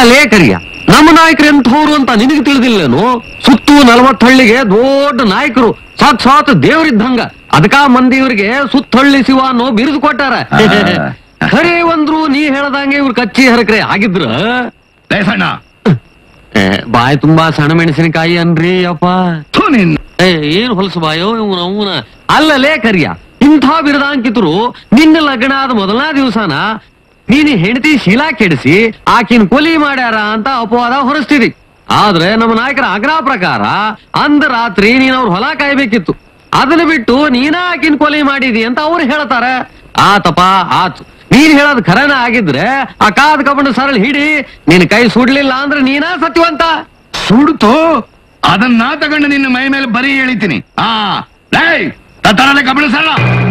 ಲೇ ಕರಿಯ ನಮ್ಮ ನಾಯಕರು ಎಂಥವ್ರು ಅಂತ ನಿನಗೆ ತಿಳಿದಿಲ್ಲೇನು ಸುತ್ತು ನಲವತ್ತಹಳ್ಳಿಗೆ ದೊಡ್ಡ ನಾಯಕರು ಸಾಕ್ಷಾತ್ ದೇವರಿದ್ದಂಗ ಅದಕ್ಕ ಮಂದಿ ಇವ್ರಿಗೆ ಸುತ್ತಹಳ್ಳಿ ಶಿವ ಅನ್ನೋ ಬಿರುದು ಕೊಟ್ಟಾರ ಖರೇ ಒಂದ್ರು ನೀ ಹೇಳ್ದಂಗೆ ಇವ್ರು ಕಚ್ಚಿ ಹರಕ್ರೆ ಆಗಿದ್ರ ಲೇ ಸಣ್ಣ ಏ, ಬಾಯಿ ತುಂಬಾ ಸಣ್ಣ ಮೆಣಸಿನಕಾಯಿ ಅನ್ರಿ ಅಪ್ಪ ಥು ನಿನ್ ಏ, ಏನ್ ಹೊಲಸು ಬಾಯೋ ಇವನ ಅವನ ಅಲ್ಲಲೇ ಕರಿಯ ಇಂಥ ಬಿರದಾಂಕಿತರು ನಿನ್ನ ಲಗ್ನ ಆದ ಮೊದಲನೇ ದಿವಸನ ನೀನ್ ಹೆಂಡತಿ ಶೀಲಾ ಕೆಡಿಸಿ ಆಕಿನ ಕೊಲಿ ಮಾಡ್ಯಾರ ಅಂತ ಅಪವಾದ ಹೊರಸ್ತಿದಿ ಆದ್ರೆ ನಮ್ಮ ನಾಯಕರ ಆಗ್ರಹ ಪ್ರಕಾರ ಅಂದ ರಾತ್ರಿ ನೀನ್ ಅವ್ರ ಹೊಲ ಕಾಯ್ಬೇಕಿತ್ತು ಅದನ್ನ ಬಿಟ್ಟು ನೀನ ಆಕಿನ ಕೊಲಿ ಮಾಡಿದಿ ಅಂತ ಅವ್ರು ಹೇಳ್ತಾರೆ ಆತಪ್ಪ ಆತು ನೀನ್ ಹೇಳೋದ್ ಖರನ ಆಗಿದ್ರೆ ಆ ಕಾದ್ ಕಬ್ಬಣ ಸರಳ ಹಿಡಿ ನಿನ್ ಕೈ ಸುಡ್ಲಿಲ್ಲ ಅಂದ್ರೆ ನೀನಾ ಸತ್ಯವಂತ ಸುಡ್ತು ಅದನ್ನ ತಗೊಂಡು ನಿನ್ನ ಮೈ ಮೇಲೆ ಬರೀ ಎಳಿತೀನಿ ಆ ಲೇ ತತ್ತರಲೆ ಕಬಳ ಸಲ್ಲ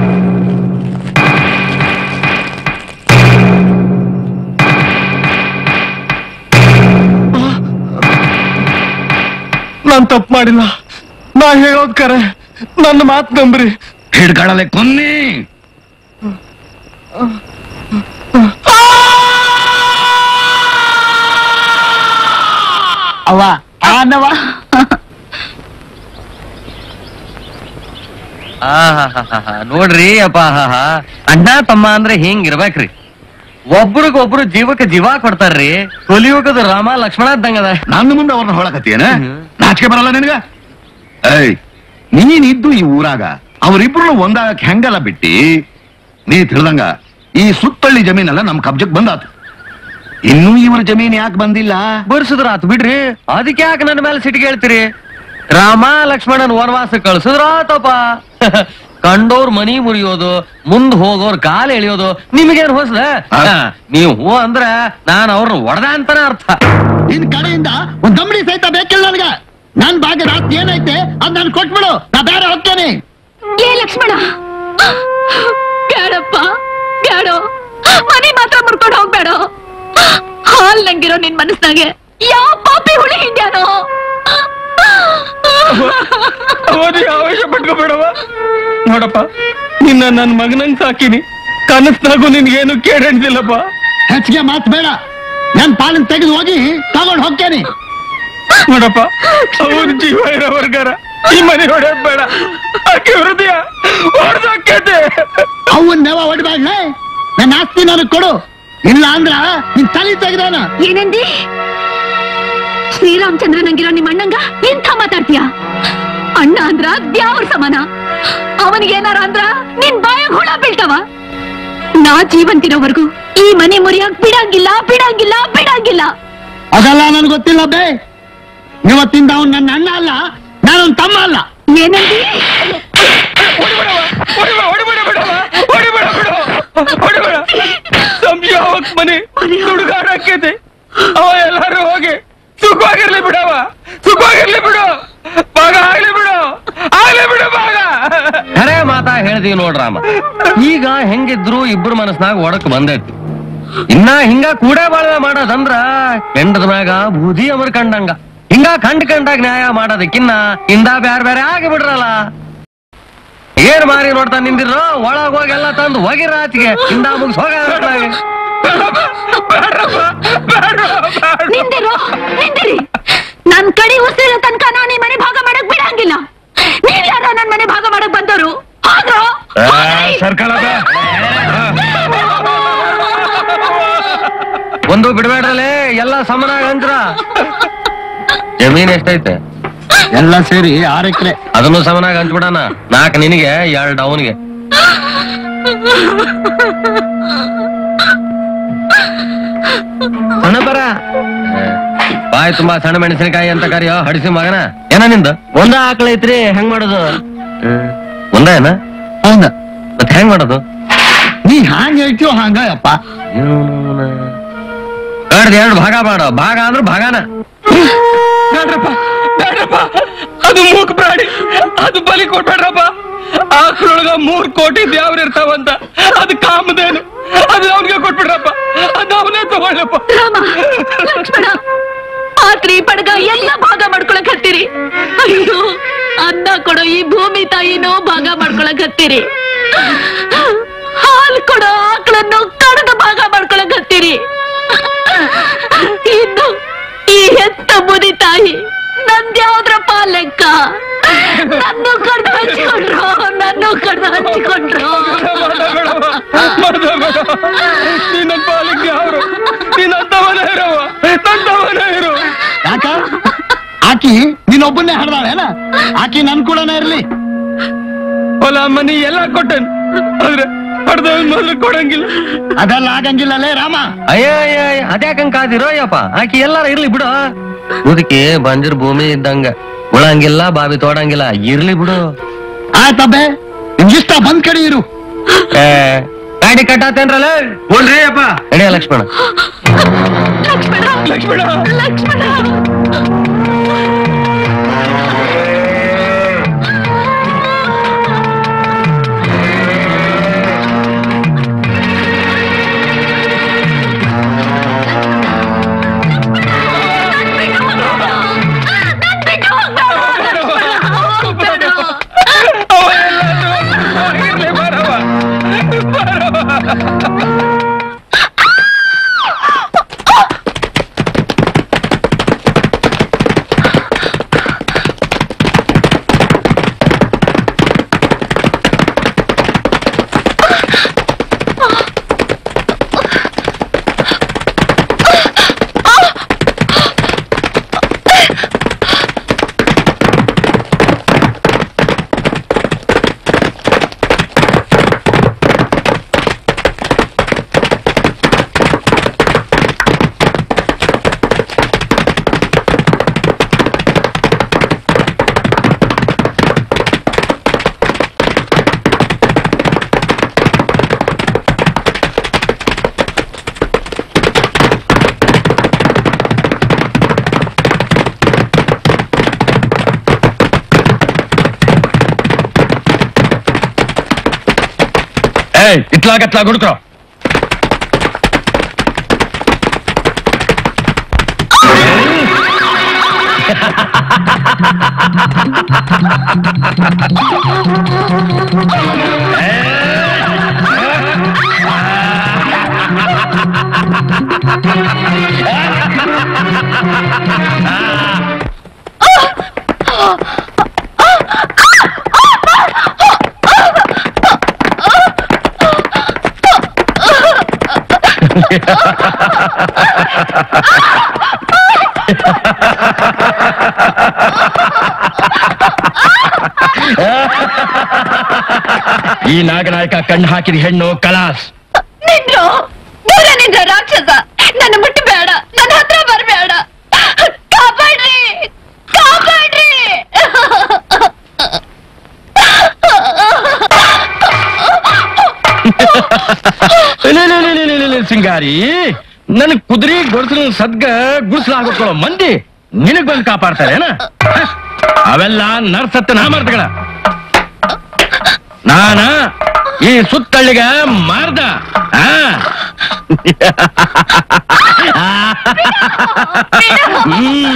ನಾನ್ ತಪ್ಪು ಮಾಡಿಲ್ಲ ನಾ ಹೇಳೋದ್ ಕರೆ ನನ್ನ ಮಾತ್ ನಂಬ್ರಿ ಹಿಡ್ಕೊಳ್ಳಲೆ ಕೊನ್ನಿ ಅವ ಆನವ ಆಹಾಹಾಹಾ. ನೋಡ್ರಿ ಅಪ್ಪ ಆಹಾಹಾ. ಅಣ್ಣ ತಮ್ಮ ಅಂದ್ರೆ ಹಿಂಗ್ ಇರ್ಬೇಕ್ರಿ ಒಬ್ರಿಗೊಬ್ರು ಜೀವಕ್ಕೆ ಜೀವ ಕೊಡ್ತಾರ್ರಿ ಕೊಲಿಯುಗದ ರಾಮ ಲಕ್ಷ್ಮಣ ಇದ್ದಂಗದ ನನ್ನ ಮುಂದೆ ಅವ್ರನ್ನ ಹೊಳಕತ್ತೀಯನ ಹ್ಮ್. ನಾಚಿಕೆ ಬರಲ್ಲ ನಿನಗ ಏಯ್ ನೀನಿದ್ದು ಈ ಊರಾಗ ಅವರಿಬ್ರು ಒಂದಾಗಕ್ ಹೆಂಗಲ್ಲ ಬಿಟ್ಟಿ ನೀ ತಿಳಿದಂಗ ಈ ಸುತ್ತಳ್ಳಿ ಜಮೀನೆಲ್ಲ ನಮ್ ಕಬ್ಜಕ್ ಬಂದಾತು ಇನ್ನೂ ಇವರ ಜಮೀನ್ ಯಾಕೆ ಬಂದಿಲ್ಲ ಬರ್ಸಿದ್ರ ಆತ್ ಬಿಡ್ರಿ ಅದಕ್ಕೆ ಯಾಕೆ ನನ್ನ ಮೇಲೆ ಸಿಟ್ಟಿಗೆ ಹೇಳ್ತೀರಿ ರಾಮ ಲಕ್ಷ್ಮಣನ್ ವನವಾಸ ಕಳ್ಸಿದ್ರ ಆತಪ್ಪ ಕಂಡೋರ್ ಮನಿ ಮುರಿಯೋದು ಮುಂದ್ ಹೋಗೋರ್ ಕಾಲ್ ಎಳಿಯೋದು ನಿಮಗೇನ್ ಹೊಸದ ಆ? ನೀವು ಹೂ ಅಂದ್ರ ನಾನ್ ಅವ್ರನ್ನ ಒಡೆದ ಅಂತಾನೆ ಅರ್ಥ ನಿನ್ ಕಡೆಯಿಂದ ಒಂದ್ ದಮ್ಡಿ ಸಹಿತ ಬೇಕಿಲ್ಲ ನನಗ ನನ್ ಭಾಗದ ಆಸ್ತಿ ಏನೈತೆ ಅದ್ ನನ್ ಕೊಟ್ಬಿಡು ನಾ ಬೇರೆ ಹೋಗ್ತೇನೆ ಏ ಲಕ್ಷ್ಮಣ ಬೇಡಪ್ಪ ಬೇಡೋ ಮನೆ ಮಾತ್ರ ಮುರ್ಕೊಂಡು ಹೋಗ್ಬೇಡ ಹಾಲ್ ನಂಗಿರೋ ನಿನ್ ಮನಸ್ನಾಗೆ ಯಾವ ಪಾಪಿ ಹುಳಿ ಹಿಂಡ್ಯಾನೋ ಅವನಿಗೆ ಆವೇಶ ಪಟ್ಕೋಬೇಡವ ನೋಡಪ್ಪ ನಿನ್ನ ನನ್ ಮಗನಂಗ್ ಸಾಕಿನಿ ಕನಸ್ನಾಗೂ ನಿನ್ಗೇನು ಕೇಳಿಲ್ಲಪ್ಪ ಹೆಚ್ಚಿಗೆ ಮಾತ್ ಬೇಡ ನನ್ ಪಾಲನ್ ತೆಗೆದು ಹೋಗಿ ತಗೊಂಡ್ ಹೋಗ್ತೇನೆ ನೋಡಪ್ಪ ಅವ್ರ ಜೀವ ಇರೋವರ್ಗಾರ ಈ ಮನೆ ಹೊಡೆಯೋದ್ ಬೇಡ ಆಕೆ ಹೃದಯ ಹೊಡೆದಾಕೈತೆ ಅವನ್ ನೆವ ಹೊಡಿಬೇಡ್ಲೆ ನನ್ನ ಆಸ್ತಿ ನನಗ್ ಕೊಡು ಇಲ್ಲ ಅಂದ್ರ ನಿನ್ ತಲೆ ತೆಗ್ದಾನ ಏನಂದಿ ಶ್ರೀರಾಮಚಂದ್ರ ನಂಗಿರೋ ನಿಮ್ ಅಣ್ಣಂಗ ಇಂಥ ಮಾತಾಡ್ತೀಯ ಅಣ್ಣ ಅಂದ್ರ ದ್ಯಾವ್ರ ಸಮಾನ ಅವನಿಗೇನಾರ ಅಂದ್ರ ನಿನ್ ಬಾಯಾಗ ಹುಳ ಬೀಳ್ತಾವ ನಾ ಜೀವಂತಿರೋವರೆಗೂ ಈ ಮನೆ ಮುರಿಯಾಕ್ ಬಿಡಂಗಿಲ್ಲ ಬಿಡಂಗಿಲ್ಲ ಬಿಡಂಗಿಲ್ಲ ಅದೆಲ್ಲ ನನ್ಗೆ ಗೊತ್ತಿಲ್ಲ ಬೇ ಇವತ್ತಿಂದ ಅವ್ನ್ ನನ್ನ ಅಣ್ಣ ಅಲ್ಲ ನಾನೊಂದ್ ತಮ್ಮ ಅಲ್ಲ ಏನಂದಿ ಸಂಜೆ ಹೋಗಕ್ ಮನೆ ಹುಡುಗಾಡಕ್ಕೈತೆ ಅವ ಎಲ್ಲಾರು ಹೋಗಿ ಸುಖವಾಗಿರ್ಲಿ ಬಿಡವ ಸುಖವಾಗಿರ್ಲಿ ಬಿಡು ಭಾಗ ಆಗ್ಲಿ ಬಿಡು ಆಗ್ಲಿ ಬಿಡು ಭಾಗ ಖರೆ ಮಾತಾ ಹೇಳ್ದೀವಿ ನೋಡ್ರಾಮ ಈಗ ಹೆಂಗಿದ್ರು ಇಬ್ರು ಮನಸ್ನಾಗ ಒಡಕ್ ಬಂದೈತಿ ಇನ್ನ ಹಿಂಗ ಕೂಡೆ ಬಾಳ್ವೆ ಮಾಡೋದಂದ್ರ ಕೆಂಡದ ಮ್ಯಾಗ ಬೂದಿ ಅಮರ್ಕಂಡಂಗ ಹಿಂಗ ಕಂಡ್ ಕಂಡಾಗ ನ್ಯಾಯ ಮಾಡೋದಕ್ಕಿನ್ನ ಇಂದ ಬ್ಯಾರೆ ಬೇರೆ ಆಗಿ ಬಿಡ್ರಲ್ಲ ಏನ್ ಮಾರಿ ನೋಡ್ತಾ ನಿಂದಿರೋ ಒಳಗ್ ಹೋಗಿ ಎಲ್ಲ ತಂದು ಹೋಗಿರ ಆಚಿಗೆ ಹಿಂದ ಮುಗಿಸ್ ಹೋಗ ನಿಂದಿರು ನಿಂದಿರಿ ನನ್ ಕಡೆ ಉಸಿರ ತನಕ ನಾನು ಈ ಮನೆ ಭಾಗ ಮಾಡಕ್ ಬಿಡಂಗಿಲ್ಲ ನೀವ್ ಯಾರ ನನ್ ಮನೆ ಭಾಗ ಮಾಡಕ್ ಬಂದವರು ಹೋಗ್ರೋ ಹೋಗ್ರಿ. ಸರ್ಕಳದ ಒಂದು ಬಿಡ್ಬೇಡ್ರಲ್ಲೇ ಎಲ್ಲ ಸಮನಾಗ ಅಂದ್ರ ಜಮೀನ್ ಎಷ್ಟೈತೆ ಎಲ್ಲ ಸೇರಿ ಆರ್ ಎಕರೆ ಅದನ್ನು ಸಮನಾಗ ಹಂಚ್ಬಿಡಣ ನಾಲ್ಕು ನಿನಗೆ ಎರಡು ಅವನಿಗೆ ಸಣ್ಣ ಬರ ಬಾಯ್ ತುಂಬಾ ಸಣ್ಣ ಮೆಣಸಿನಕಾಯಿ ಅಂತ ಕರಿಯೋ ಹಡಿಸಿ ಮಗನ ಏನ ನಿಂದ ಒಂದ ಆಕಳ ಐತ್ರಿ ಹೆಂಗ್ ಮಾಡೋದು ಒಂದ ಏನ ಹೌದ ಮತ್ ಹೆಂಗ್ ಮಾಡೋದು ನೀ ಹ್ಯಾಂಗ ಹೇಳ್ತೀವೋ ಹಂಗ ಯಪ್ಪ ಕಡ್ದು ಎರಡು ಭಾಗ ಮಾಡೋ ಭಾಗ ಅಂದ್ರೆ ಭಾಗನ ಬೇಡ್ರಪ್ಪ ಬೇಡ್ರಪ್ಪ ಅದು ಮೂಕ್ ಪ್ರಾಣಿ ಅದು ಬಲಿ ಕೊಟ್ಬೇಡ್ರಪ್ಪ ಆಕ್ರೊಳಗ ಮೂರ್ ಕೋಟಿ ದೇವ್ರ ಇರ್ತಾವಂತ ಅದು ಕಾಮದೇನು ಅದು ಅವನಿಗೆ ಕೊಟ್ಬಿಡ್ರಪ್ಪ ಅದು ಅವನೇ ತಗೊಳ್ಳಪ್ಪ ರಾಮ ಲಕ್ಷ್ಮಣ ಪಾತ್ರಿ ಪಡಗ ಎಲ್ಲ ಭಾಗ ಮಾಡ್ಕೊಳಕ್ ಹತ್ತೀರಿ ಅಯ್ಯೋ ಅನ್ನ ಕೊಡೋ ಈ ಭೂಮಿ ತಾಯಿನೂ ಭಾಗ ಮಾಡ್ಕೊಳಕ್ ಹತ್ತೀರಿ ಹಾಲ್ ಕೊಡೋ ಆಕಳನ್ನು ಕಡದ ಭಾಗ ಮಾಡ್ಕೊಳಕ್ ಹತ್ತೀರಿ ಇನ್ನು ಈ ಹೆತ್ತ ಮುದಿ ತಾಯಿ ನಂದ್ಯಾವ್ದ್ರಪ್ಪ ಲೆಕ್ಕ ನನ್ನ ಕಡ್ದು ಹಚ್ಕೊಂಡ್ರು ನನ್ನ ಕಡ್ದು ಹಚ್ಕೊಂಡ್ರು ನಿನ್ನ ಪಾಲಿಗೆ ಅವರು ನಿನ್ನಂತವನ ಇರವ ನಂತವನ ಇರು ಯಾಕ ಆಕಿ ನೀನೊಬ್ಬನ್ನೇ ಹಡ್ದಾಳೇನ ಆಕಿ ನನ್ ಕೂಡನೇ ಇರ್ಲಿ ಹೊಲ ಮನಿ ಎಲ್ಲ ಕೊಟ್ಟನ್ ಆದ್ರೆ ಹೊಡೆದವನ್ ಮೊದಲು ಕೊಡಂಗಿಲ್ಲ ಅದೆಲ್ಲ ಆಗಂಗಿಲ್ಲಲೇ ರಾಮ ಅಯ್ಯ ಅಯ್ಯ ಅದ್ಯಾಕಂಗ್ ಕಾದಿರೋ ಅಯ್ಯಪ್ಪ ಆಕಿ ಎಲ್ಲಾರ ಇರ್ಲಿ ಬಿಡು ಮುದುಕಿ ಬಂದಿರ್ ಭೂಮಿ ಇದ್ದಂಗ ಉಳಂಗಿಲ್ಲ ಬಾವಿ ತೋಡಂಗಿಲ್ಲ ಇರ್ಲಿ ಬಿಡು ಆಯ್ತಬ್ಬೆ ನಿಮ್ಗಿಷ್ಟ ಬಂದ್ ಕಡೆ ಇರು ಏ, ಗಾಡಿ ಕಟ್ಟಾತೇನ್ರಲ್ಲ ಹೋಲ್ರಿ ಅಪ್ಪ ನಡೆಯ ಲಕ್ಷ್ಮಣ ಲಕ್ಷ್ಮಣ ಲಕ್ಷ್ಮಣ ಲಕ್ಷ್ಮಣ ಅವ ಎಲ್ಲಾದ್ರೂ ಹೊರಗಿರ್ಲಿ ಬರವ ಬರವ ಏಯ್ ಇತ್ಲಾಗತ್ಲಾ ಗುಡ್ಕ್ರೋ ಈ ನಾಗನಾಯಕ ಕಣ್ಣು ಹಾಕಿದ ಹೆಣ್ಣು ಕಲಾಸ್ ನಿಂದ್ರು ದೂರ ನಿಂದ್ರ ರಾಕ್ಷಸ ನನ್ನ ಮುಟ್ಟಬೇಡ ನನ್ನ ಹತ್ರ ಬರಬೇಡ ಕಾಪಾಡ್ರಿ ಕಾಪಾಡ್ರಿ ಲೇ, ಲೇ, ಲೇ, ಲೇ, ಲೇ, ಲೇ, ಲೇ, ಸಿಂಗಾರಿ ನನ್ ಕುದುರೆ ಗೊಡ್ಸಲ ಸದ್ಗ ಗುಡ್ಸಲಾಗೊಳ್ಕೊಳ್ಳೋ ಮಂದಿ ನಿನಗ್ ಬಂದು ಕಾಪಾಡ್ತಾರೆ ಏನ ಅವೆಲ್ಲ ನರ್ಸತ್ತ ನಾಮರ್ಥಗಳ ನಾನ ಈ ಸುತ್ತಳ್ಳಿಗ ಮಾರ್ದ ಆ? ಹ್ಮ್.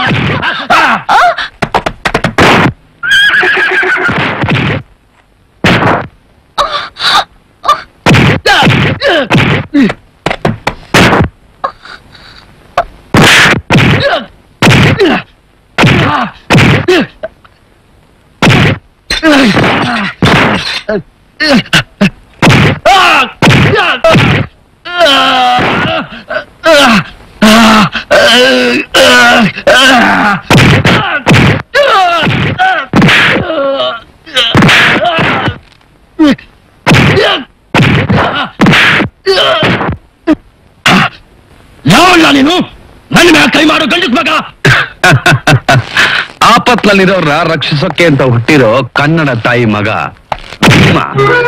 ಯಾವಲ್ಲ ನೀನು ನನ್ನ ಮ್ಯಾಲ ಕೈ ಮಾಡೋ ಗಂಡಸ್ ಮಗ ಆಪತ್ನಲ್ಲಿರೋರ ರಕ್ಷಿಸೋಕೆ ಅಂತ ಹುಟ್ಟಿರೋ ಕನ್ನಡ ತಾಯಿ ಮಗ ಭೀಮ.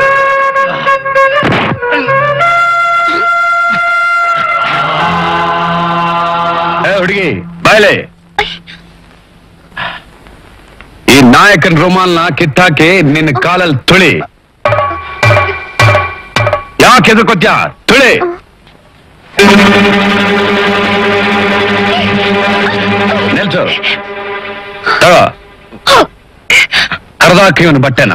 ಏ ಹುಡುಗಿ ಬಾಯ್ಲೆ ಈ ನಾಯಕನ್ ರುಮಾಲ್ನ ಕಿತ್ತಾಕಿ ನಿನ್ನ ಕಾಲಲ್ಲಿ ತುಳಿ ಯಾಕೆ ಹೆದರ್ಕೊತ್ಯಾ ತುಳಿ ನಿಲ್ಸು ತಗೋ ಕರ್ದಾಕಿ ಇವನು ಬಟ್ಟೆನ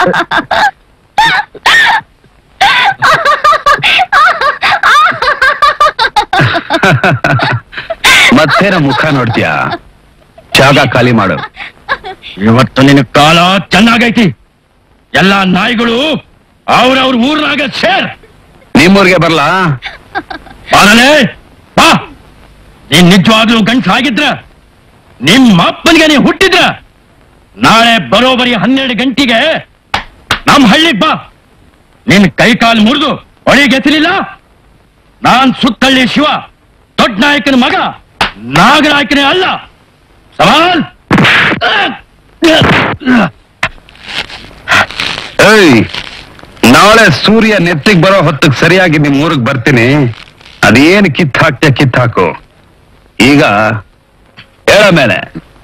ಮತ್ತೇನ ಮುಖ ನೋಡ್ತೀಯ ಜಾಗ ಖಾಲಿ ಮಾಡು ಇವತ್ತು ನಿನ್ನ ಕಾಲ ಚೆನ್ನಾಗೈತಿ ಎಲ್ಲಾ ನಾಯಿಗಳು ಅವ್ರವ್ರ ಊರ್ನಾಗ ಸೇರ್ ನಿಮ್ಮೂರ್ಗೆ ಬರ್ಲಾ ಬಾರಲೇ ಬಾ ನೀನ್ ನಿಜವಾಗ್ಲೂ ಗಂಟ್ಸ್ ಆಗಿದ್ರ ನಿಮ್ಮ ಅಪ್ಪನಿಗೆ ನೀ ಹುಟ್ಟಿದ್ರ ನಾಳೆ ಬರೋಬರಿ ಹನ್ನೆರಡು ಗಂಟೆಗೆ ನಮ್ ಹಳ್ಳಿಗ್ ಬಾ ನಿನ್ ಕೈ ಕಾಲು ಮುರಿದು ಒಳಗೆಸಲಿಲ್ಲ ನಾನ್ ಸುತ್ತಳ್ಳಿ ಶಿವ ದೊಡ್ಡ ನಾಯಕನ ಮಗ ನಾಗನಾಯಕನೇ ಅಲ್ಲ ಸವಾಲ್ ಏಯ್ ನಾಳೆ ಸೂರ್ಯ ನೆತ್ತಿಗ್ ಬರೋ ಹೊತ್ತಿಗೆ ಸರಿಯಾಗಿ ನಿಮ್ ಊರಿಗೆ ಬರ್ತೀನಿ ಅದೇನು ಕಿತ್ ಹಾಕ್ತೀಯ ಕಿತ್ ಹಾಕು ಈಗ ಹೇಳ ಮೇಲೆ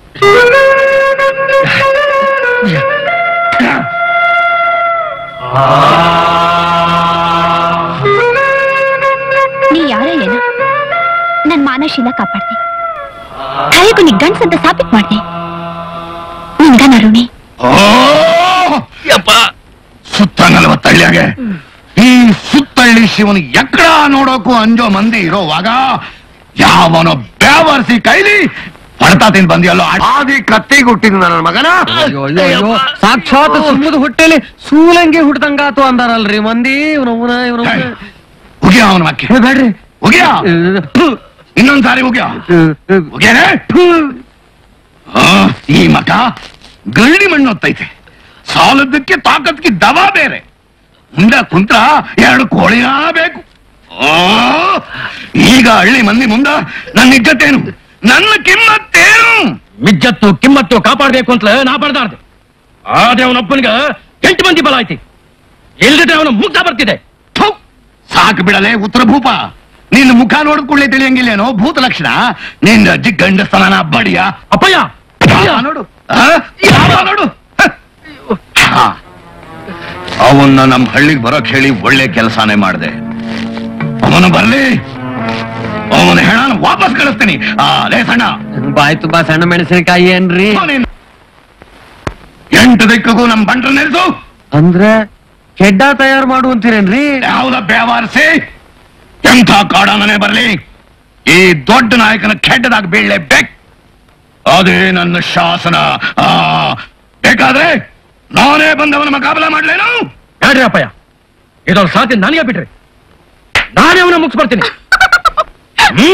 ನೀ ಯಾರೇ ಏನು ನನ್ ಮಾನಶೀಲ ಕಾಪಾಡ್ದೆ ಹಳೆಗೂ ನೀ ಗಂಡ್ಸ್ ಅಂತ ಸಾಬೀತ್ ಮಾಡ್ದೆ ನಿನ್ಗ ನರುಣಿ ಓ ಯಪ್ಪ ಸುತ್ತ ನಲವತ್ತಳ್ಳಿಯಾಗೆ ಈ ಸುತ್ತಳ್ಳಿ ಶಿವನ ಎಕ್ಕಡ ನೋಡೋಕು ಅಂಜೋ ಮಂದಿ ಇರೋವಾಗ ಯಾವನೋ ಬೇವರ್ಸಿ ಕೈಲಿ ಹೊಡ್ತಾ ತಿಂದ್ ಬಂದಿಯಲ್ಲೋ ಆದಿ ಕತ್ತಿಗೆ ಹುಟ್ಟಿದ ನನ್ನ ಮಗನ ಅಯ್ಯೋ ಅಯ್ಯೋ ಅಯ್ಯೋ ಸಾಕ್ಷಾತ್ ಸಿಂಹದ ಹುಟ್ಟೆಲಿ ಸೂಲಂಗಿ ಹುಟ್ಟದಂಗಾತು ಅಂದಾರಲ್ರಿ ಮಂದಿ ಇವ್ನವ್ನ ಇವ್ನವ್ನ ಉಗಿಯ ಅವನ ಮಕ್ಕೆ ಏ, ಬೇಡ್ರಿ ಉಗಿಯ ಇನ್ನೊಂದ್ ಸಾರಿ ಉಗಿಯ ಉಗಿಯನೆ ಆ, ಈ ಮಕ ಗಳ್ಳಿ ಮಣ್ಣು ಹೊತ್ತೈತೆ ಸಾಲದಕ್ಕೆ ತಾಕತ್ಗೆ ದವಾ ಬೇರೆ ಮುಂದೆ ಕುಂತ್ರ ಎರಡು ಕೋಳಿನ ಬೇಕು ಆ, ಈಗ ಹಳ್ಳಿ ಮಂದಿ ಮುಂದ ನನ್ನ ಇಜ್ಜತ್ತೇನು ನನ್ನ ಕಿಮ್ಮತ್ತೇನು ಮಿಜ್ಜತ್ತು ಕಿಮ್ಮತ್ತು ಕಾಪಾಡ್ಬೇಕು ಅಂತಲೇ ನಾ ಬಡ್ದಾಡ್ದೆ ಆದ್ರೆ ಅವನೊಬ್ಬನಿಗ ಎಂಟು ಮಂದಿ ಬಲ ಐತಿ ಇಲ್ದಿದ್ರೆ ಅವನು ಮುಗ್ಧ ಬರ್ತಿದೆ ಥು, ಸಾಕು ಬಿಡಲೆ ಉತ್ತರ ಭೂಪ ನಿನ್ನ ಮುಖ ನೋಡಿದ ಕೂಡಲೇ ತಿಳಿಯಂಗಿಲ್ಲೇನೋ ಭೂತ ಲಕ್ಷಣ ನಿನ್ನ ಅಜ್ಜಿ ಗಂಡಸ್ತನ ಬಡಿಯ ಅಪ್ಪಯ್ಯ ಯಾವ ನೋಡು ಆ? ಯಾವ ನೋಡು ಹ. ಅವನ್ನ ನಮ್ಮ ಹಳ್ಳಿಗೆ ಬರೋಕ್ ಹೇಳಿ ಒಳ್ಳೆ ಕೆಲಸನೇ ಮಾಡಿದೆ ಅವನು ಬರ್ಲಿ ಅವನ ಹೆಣನ ವಾಪಸ್ ಕಳಿಸ್ತೀನಿ ಆ ಲೇ ಸಣ್ಣ ಬಾಯ್ ತುಂಬಾ ಸಣ್ಣ ಮೆಣಸಿನಕಾಯಿ ಏನ್ರಿ ಅವನೇನು? ಎಂಟು ದಿಕ್ಕಗೂ ನಮ್ ಬಂಟ್ರ ನೆರೆದು ಅಂದ್ರೆ ಕೆಡ್ಡ ತಯಾರು ಮಾಡು ಅಂತೀರೇನ್ರಿ ಯಾವ್ದ ಬೇವಾರಿಸಿ ಎಂಥ ಕಾಡಾನನೇ ಬರ್ಲಿ ಈ ದೊಡ್ಡ ನಾಯಕನ ಕೆಡ್ಡದಾಗ ಬೀಳ್ಲೇಬೇಕು ಅದೇ ನನ್ನ ಶಾಸನ ಆ ಬೇಕಾದ್ರೆ ನಾನೇ ಬಂದವನ ಮುಖಾಬಲ ಮಾಡ್ಲೇನು ಹೇಳ್ರಿ ಅಪ್ಪಯ್ಯ ಇದೊಂದು ಸಾಧ್ಯ ನನಗೆ ಬಿಟ್ರಿ ನಾನೇ ಅವನ ಮುಗಿಸ್ಬರ್ತೀನಿ ಹ್ಮ್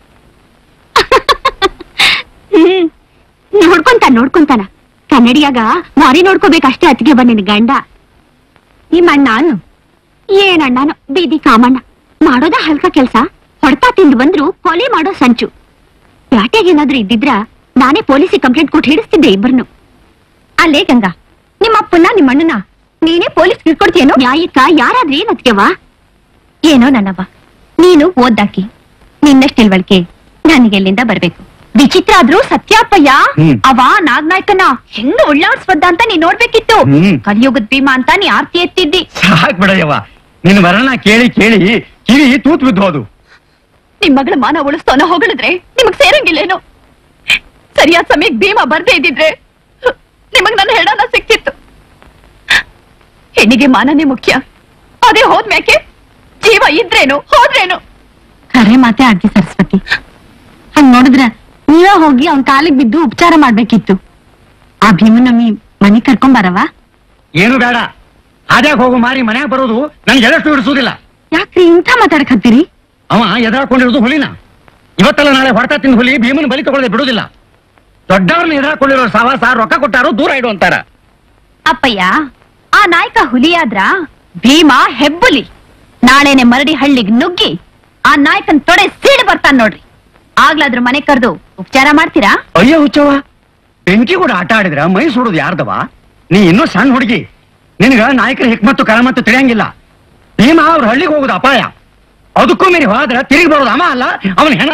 ಹ್ಮ್ ನೋಡ್ಕೊಂತಾನ ನೋಡ್ಕೊಂತಾನ ಕನ್ನಡಿಯಾಗ ಮಾರಿ ನೋಡ್ಕೋಬೇಕಷ್ಟೇ ಅತ್ತಿಗೆ ಬಂದಿನ ಗಂಡ ನಿಮ್ಮ ಅಣ್ಣನು ಏನಣ್ಣನು ಬೀದಿ ಕಾಮಣ್ಣ ಮಾಡೋದ ಹಲ್ಕ ಕೆಲ್ಸ ಹೊಡ್ತಾ ತಿಂದು ಬಂದ್ರು ಕೊಲೆ ಮಾಡೋ ಸಂಚು ಪ್ಯಾಟೆಗೇನಾದ್ರೂ ಇದ್ದಿದ್ರ ನಾನೇ ಪೊಲೀಸಿಗೆ ಕಂಪ್ಲೇಂಟ್ ಕೊಟ್ಟು ಹಿಡಿಸ್ತಿದ್ದೆ ಇಬ್ಬರನ್ನು ಅಲ್ಲೇ ಗಂಗಾ ನಿಮ್ಮ ಅಪ್ಪನ ನಿಮ್ಮ ಅಣ್ಣನ ನೀನೇ ಪೊಲೀಸ್ ಹಿಡ್ಕೊಡ್ತೀಯೇನೋ ನ್ಯಾಯಕ್ಕ ಯಾರಾದ್ರೂ ಏನ್ ಅತ್ಗೆವ ಏನೋ ನನ್ನವ್ವ ನೀನು ಓದ್ದಾಕಿ ನಿನ್ನಷ್ಟು ತಿಳುವಳಿಕೆ ನನಗೆಲ್ಲಿಂದ ಬರ್ಬೇಕು ವಿಚಿತ್ರ ಆದ್ರೂ ಸತ್ಯಾಪಯ್ಯ ಹ್ಮ್. ಅವ ನಾಗನಾಯ್ಕನ ಹೆಂಗ ಉಳ್ಳಾಡ್ಸ್ಬದ್ದ ಅಂತ ನೀ ನೋಡ್ಬೇಕಿತ್ತು ಹ್ಮ್. ಕಲಿಯುಗದ ಭೀಮಾ ಅಂತ ನೀ ಆರ್ತಿ ಎತ್ತಿದ್ದಿ ಸಾಕ್ ಬಿಡಯ್ಯವ ನಿನ್ನ ವರ್ಣ ಕೇಳಿ ಕೇಳಿ ಕಿವಿ ತೂತ್ ಬಿದ್ದು ಹೋದು ನಿಮ್ ಮಗಳ ಮಾನ ಉಳಿಸ್ತೋನ ಹೊಗಳಿದ್ರೆ ನಿಮಗ್ ಸೇರಂಗಿಲ್ಲೇನು ಸರಿಯಾದ ಸಮಯಕ್ಕೆ ಭೀಮಾ ಬರ್ದೇ ಇದ್ದಿದ್ರೆ ನಿಮಗ್ ನನ್ನ ಹೆಡನ ಸಿಕ್ತಿತ್ತು ಹೆಣ್ಣಿಗೆ ಮಾನನೇ ಮುಖ್ಯ ಅದೇ ಹೋದ್ಮ್ಯಾಕೆ ಜೀವ ಇದ್ರೇನು ಹೋದ್ರೇನು ಖರೆ ಮಾತೆ ಆಗಿ ಸರಸ್ವತಿ ಹಂಗ್ ನೋಡಿದ್ರ ನೀವೇ ಹೋಗಿ ಅವ್ನ ಕಾಲಿಗೆ ಬಿದ್ದು ಉಪಚಾರ ಮಾಡ್ಬೇಕಿತ್ತು ಆ ಭೀಮನಮ್ಮಿ ಮನೆ ಕರ್ಕೊಂಡ್ ಬರವಾ ಏನು ಬೇಡ ಹಾದ್ಯಾಗ ಹೋಗು ಮಾರಿ ಮನ್ಯಾಗ ಬರೋದು ನನ್ಗೆ ಎದಷ್ಟು ಹಿಡಿಸೋದಿಲ್ಲ ಯಾಕ್ರಿ ಇಂಥ ಮಾತಾಡಕತ್ತೀರಿ ಅವ ಎದುರಾಕೊಂಡಿರೋದು ಹುಲಿನ ಇವತ್ತಲ್ಲ ನಾಳೆ ಹೊರತ ತಿಂದ ಹುಲಿ ಭೀಮನ ಬಲಿ ತಗೊಳ್ಳದೆ ಬಿಡುದಿಲ್ಲ ದೊಡ್ಡವ್ರನ್ನ ಎದುರಾಕೊಂಡಿರೋ ಸವಾಸ ರೊಕ್ಕ ಕೊಟ್ಟಾರು ದೂರ ಇಡು ಅಂತಾರ ಅಪ್ಪಯ್ಯ ಆ ನಾಯಕ ಹುಲಿಯಾದ್ರ ಭೀಮ ಹೆಬ್ಬುಲಿ ನಾಳೆನೆ ಮರಡಿ ಹಳ್ಳಿಗ್ ನುಗ್ಗಿ ಆ ನಾಯಕನ್ ತೊಡೆ ಸೀಳು ಬರ್ತಾನ್ ನೋಡ್ರಿ ಆಗ್ಲಾದ್ರ ಮನೆ ಕರೆದು ಉಪಚಾರ ಮಾಡ್ತೀರಾ ಅಯ್ಯೋ ಹುಚ್ಚವ್ವ ಬೆಂಕಿ ಕೂಡ ಆಟ ಆಡಿದ್ರ ಮೈ ಸುಡೋದು ಯಾರ್ದವ ನೀ ಇನ್ನೂ ಸಣ್ಣ ಹುಡುಗಿ ನಿನಗ ನಾಯಕರ ಹಿಕ್ಮತ್ತು ಕರಮತ್ತು ತಿಳಿಯಂಗಿಲ್ಲ ಭೀಮ ಅವ್ರ ಹಳ್ಳಿಗೆ ಹೋಗುದು ಅಪಾಯ ಅದಕ್ಕೂ ಮೀರಿ ಹೋದ್ರ ತಿರುಗಿ ಬರೋದು ಅಮ ಅಲ್ಲ ಅವನ ಹೆಣ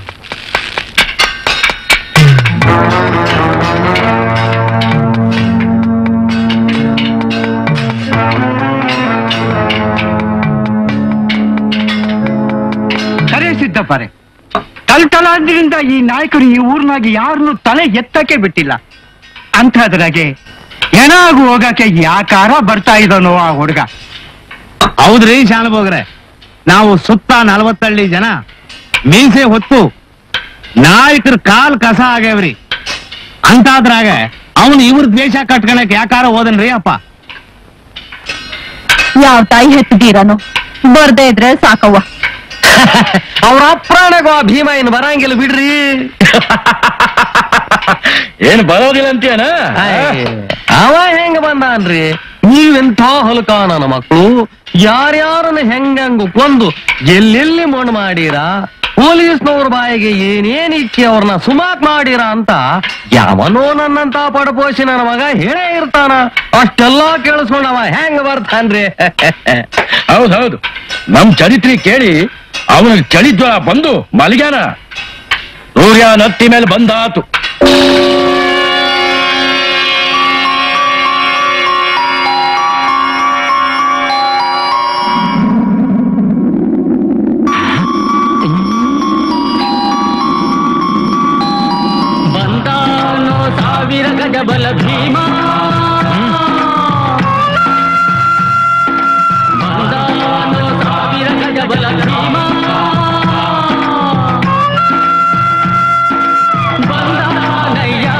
ಸರಿ ಸಿದ್ದಪ್ಪರೆ ತಲತಲಾಂದ್ರಿಂದ ಈ ನಾಯಕರು ಈ ಊರ್ನಾಗಿ ಯಾರನ್ನು ತಲೆ ಎತ್ತಕ್ಕೆ ಬಿಟ್ಟಿಲ್ಲ ಅಂಥದ್ರಾಗೆ ಏನಾಗು ಹೋಗಕ್ಕೆ ಯಾಕಾರ ಬರ್ತಾ ಇದ್ದಾನೋ ಆ ಹುಡುಗ ಹೌದ್ರಿ ಶಾನಭೋಗ್ರೆ ನಾವು ಸುತ್ತ ನಲವತ್ತಳ್ಳಿ ಜನ ಮೀಸೆ ಹೊತ್ತು ನಾಯಕರ ಕಾಲ್ ಕಸ ಆಗ್ಯಾವ್ರಿ ಅಂತಾದ್ರಾಗ ಅವನು ಇವ್ರ ದ್ವೇಷ ಕಟ್ಕೊಳಕ್ ಯಾಕಾರ ಹೋದನ್ರಿ ಅಪ್ಪ ಯಾವ ತಾಯಿ ಹೆತ್ತಿದ್ದೀರನು ಬರ್ದೇ ಇದ್ರೆ ಸಾಕವ್ವ ಅವ್ರ ಅಪ್ರಾಣಗೋ ಆ ಭೀಮ ಇನ್ ಬರಂಗಿಲ್ಲ ಬಿಡ್ರಿ ಏನ್ ಬರೋದಿಲ್ಲ ಅಂತೀಯನ ಆಯ್, ಅವ ಹೆಂಗ ಬಂದಾನ್ರಿ ನೀವೆಂಥ ಹೊಲಕ ನನ್ನ ಮಕ್ಕಳು ಯಾರ್ಯಾರನ್ನ ಹೆಂಗಂಗ ಕೊಂದು ಎಲ್ಲೆಲ್ಲಿ ಮಣ್ಣು ಮಾಡೀರ ಪೊಲೀಸ್ನವ್ರ ಬಾಯಿಗೆ ಏನೇನ್ ಇಕ್ಕಿ ಅವ್ರನ್ನ ಸುಮಾಕ್ ಮಾಡೀರ ಅಂತ ಯಾವನೋ ನನ್ನಂತ ಪಡಪೋಷಿ ನನ್ನ ಮಗ ಹೇಳೇ ಇರ್ತಾನ ಅಷ್ಟೆಲ್ಲಾ ಕೇಳಿಸ್ಕೊಂಡವ ಹೆಂಗ ಬರ್ತಾನ್ರಿ ಹೌದೌದು ನಮ್ ಚರಿತ್ರೆ ಕೇಳಿ ಅವನಿಗೆ ಚಳಿ ಜ್ವರ ಬಂದು ಮಲಗ್ಯಾನ ಸೂರ್ಯ ನತ್ತಿ ಮೇಲೆ ಬಂದಾತು ಬಂದಾನೋ ಸಾವಿರ ಗಜ ಬಲ ಭೀಮ ಬಂದಾನೋ ಸಾವಿರ ಗಜ ಬಲ ಭೀಮ ಬಂದಾನಯ್ಯ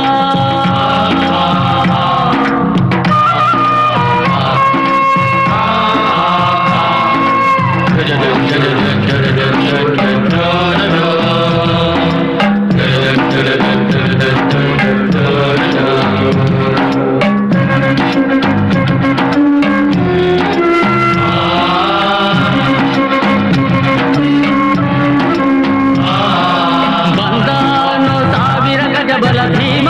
ಬಂದಾನೋ ಸಾವಿರ ಗಜ ಬಲ ಭೀಮ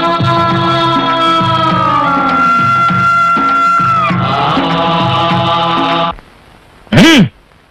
ಹ್ಮ್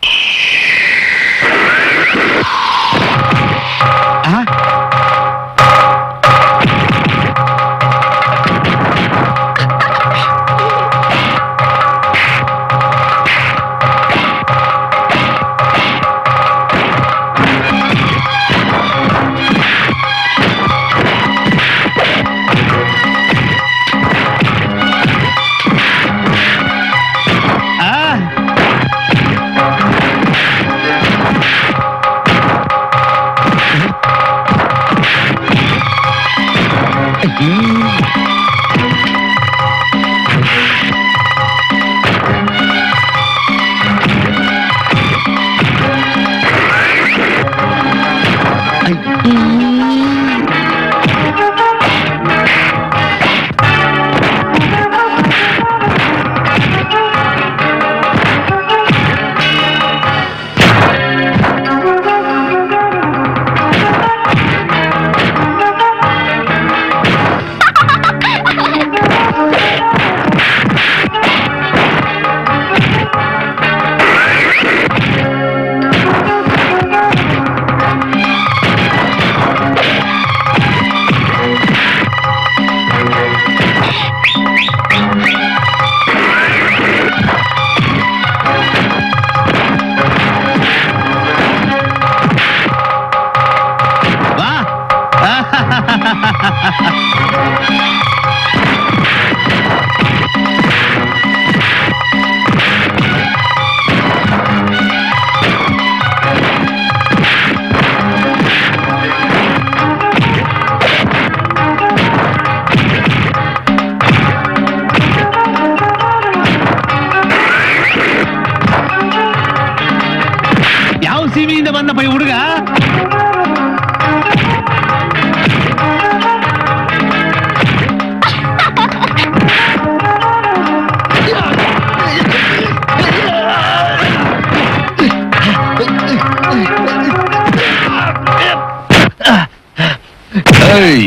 ಯಾವ ಸೀಮೆಯಿಂದ ಬಂದಪ್ಪ ಈ ಹುಡುಗ ಏಯ್!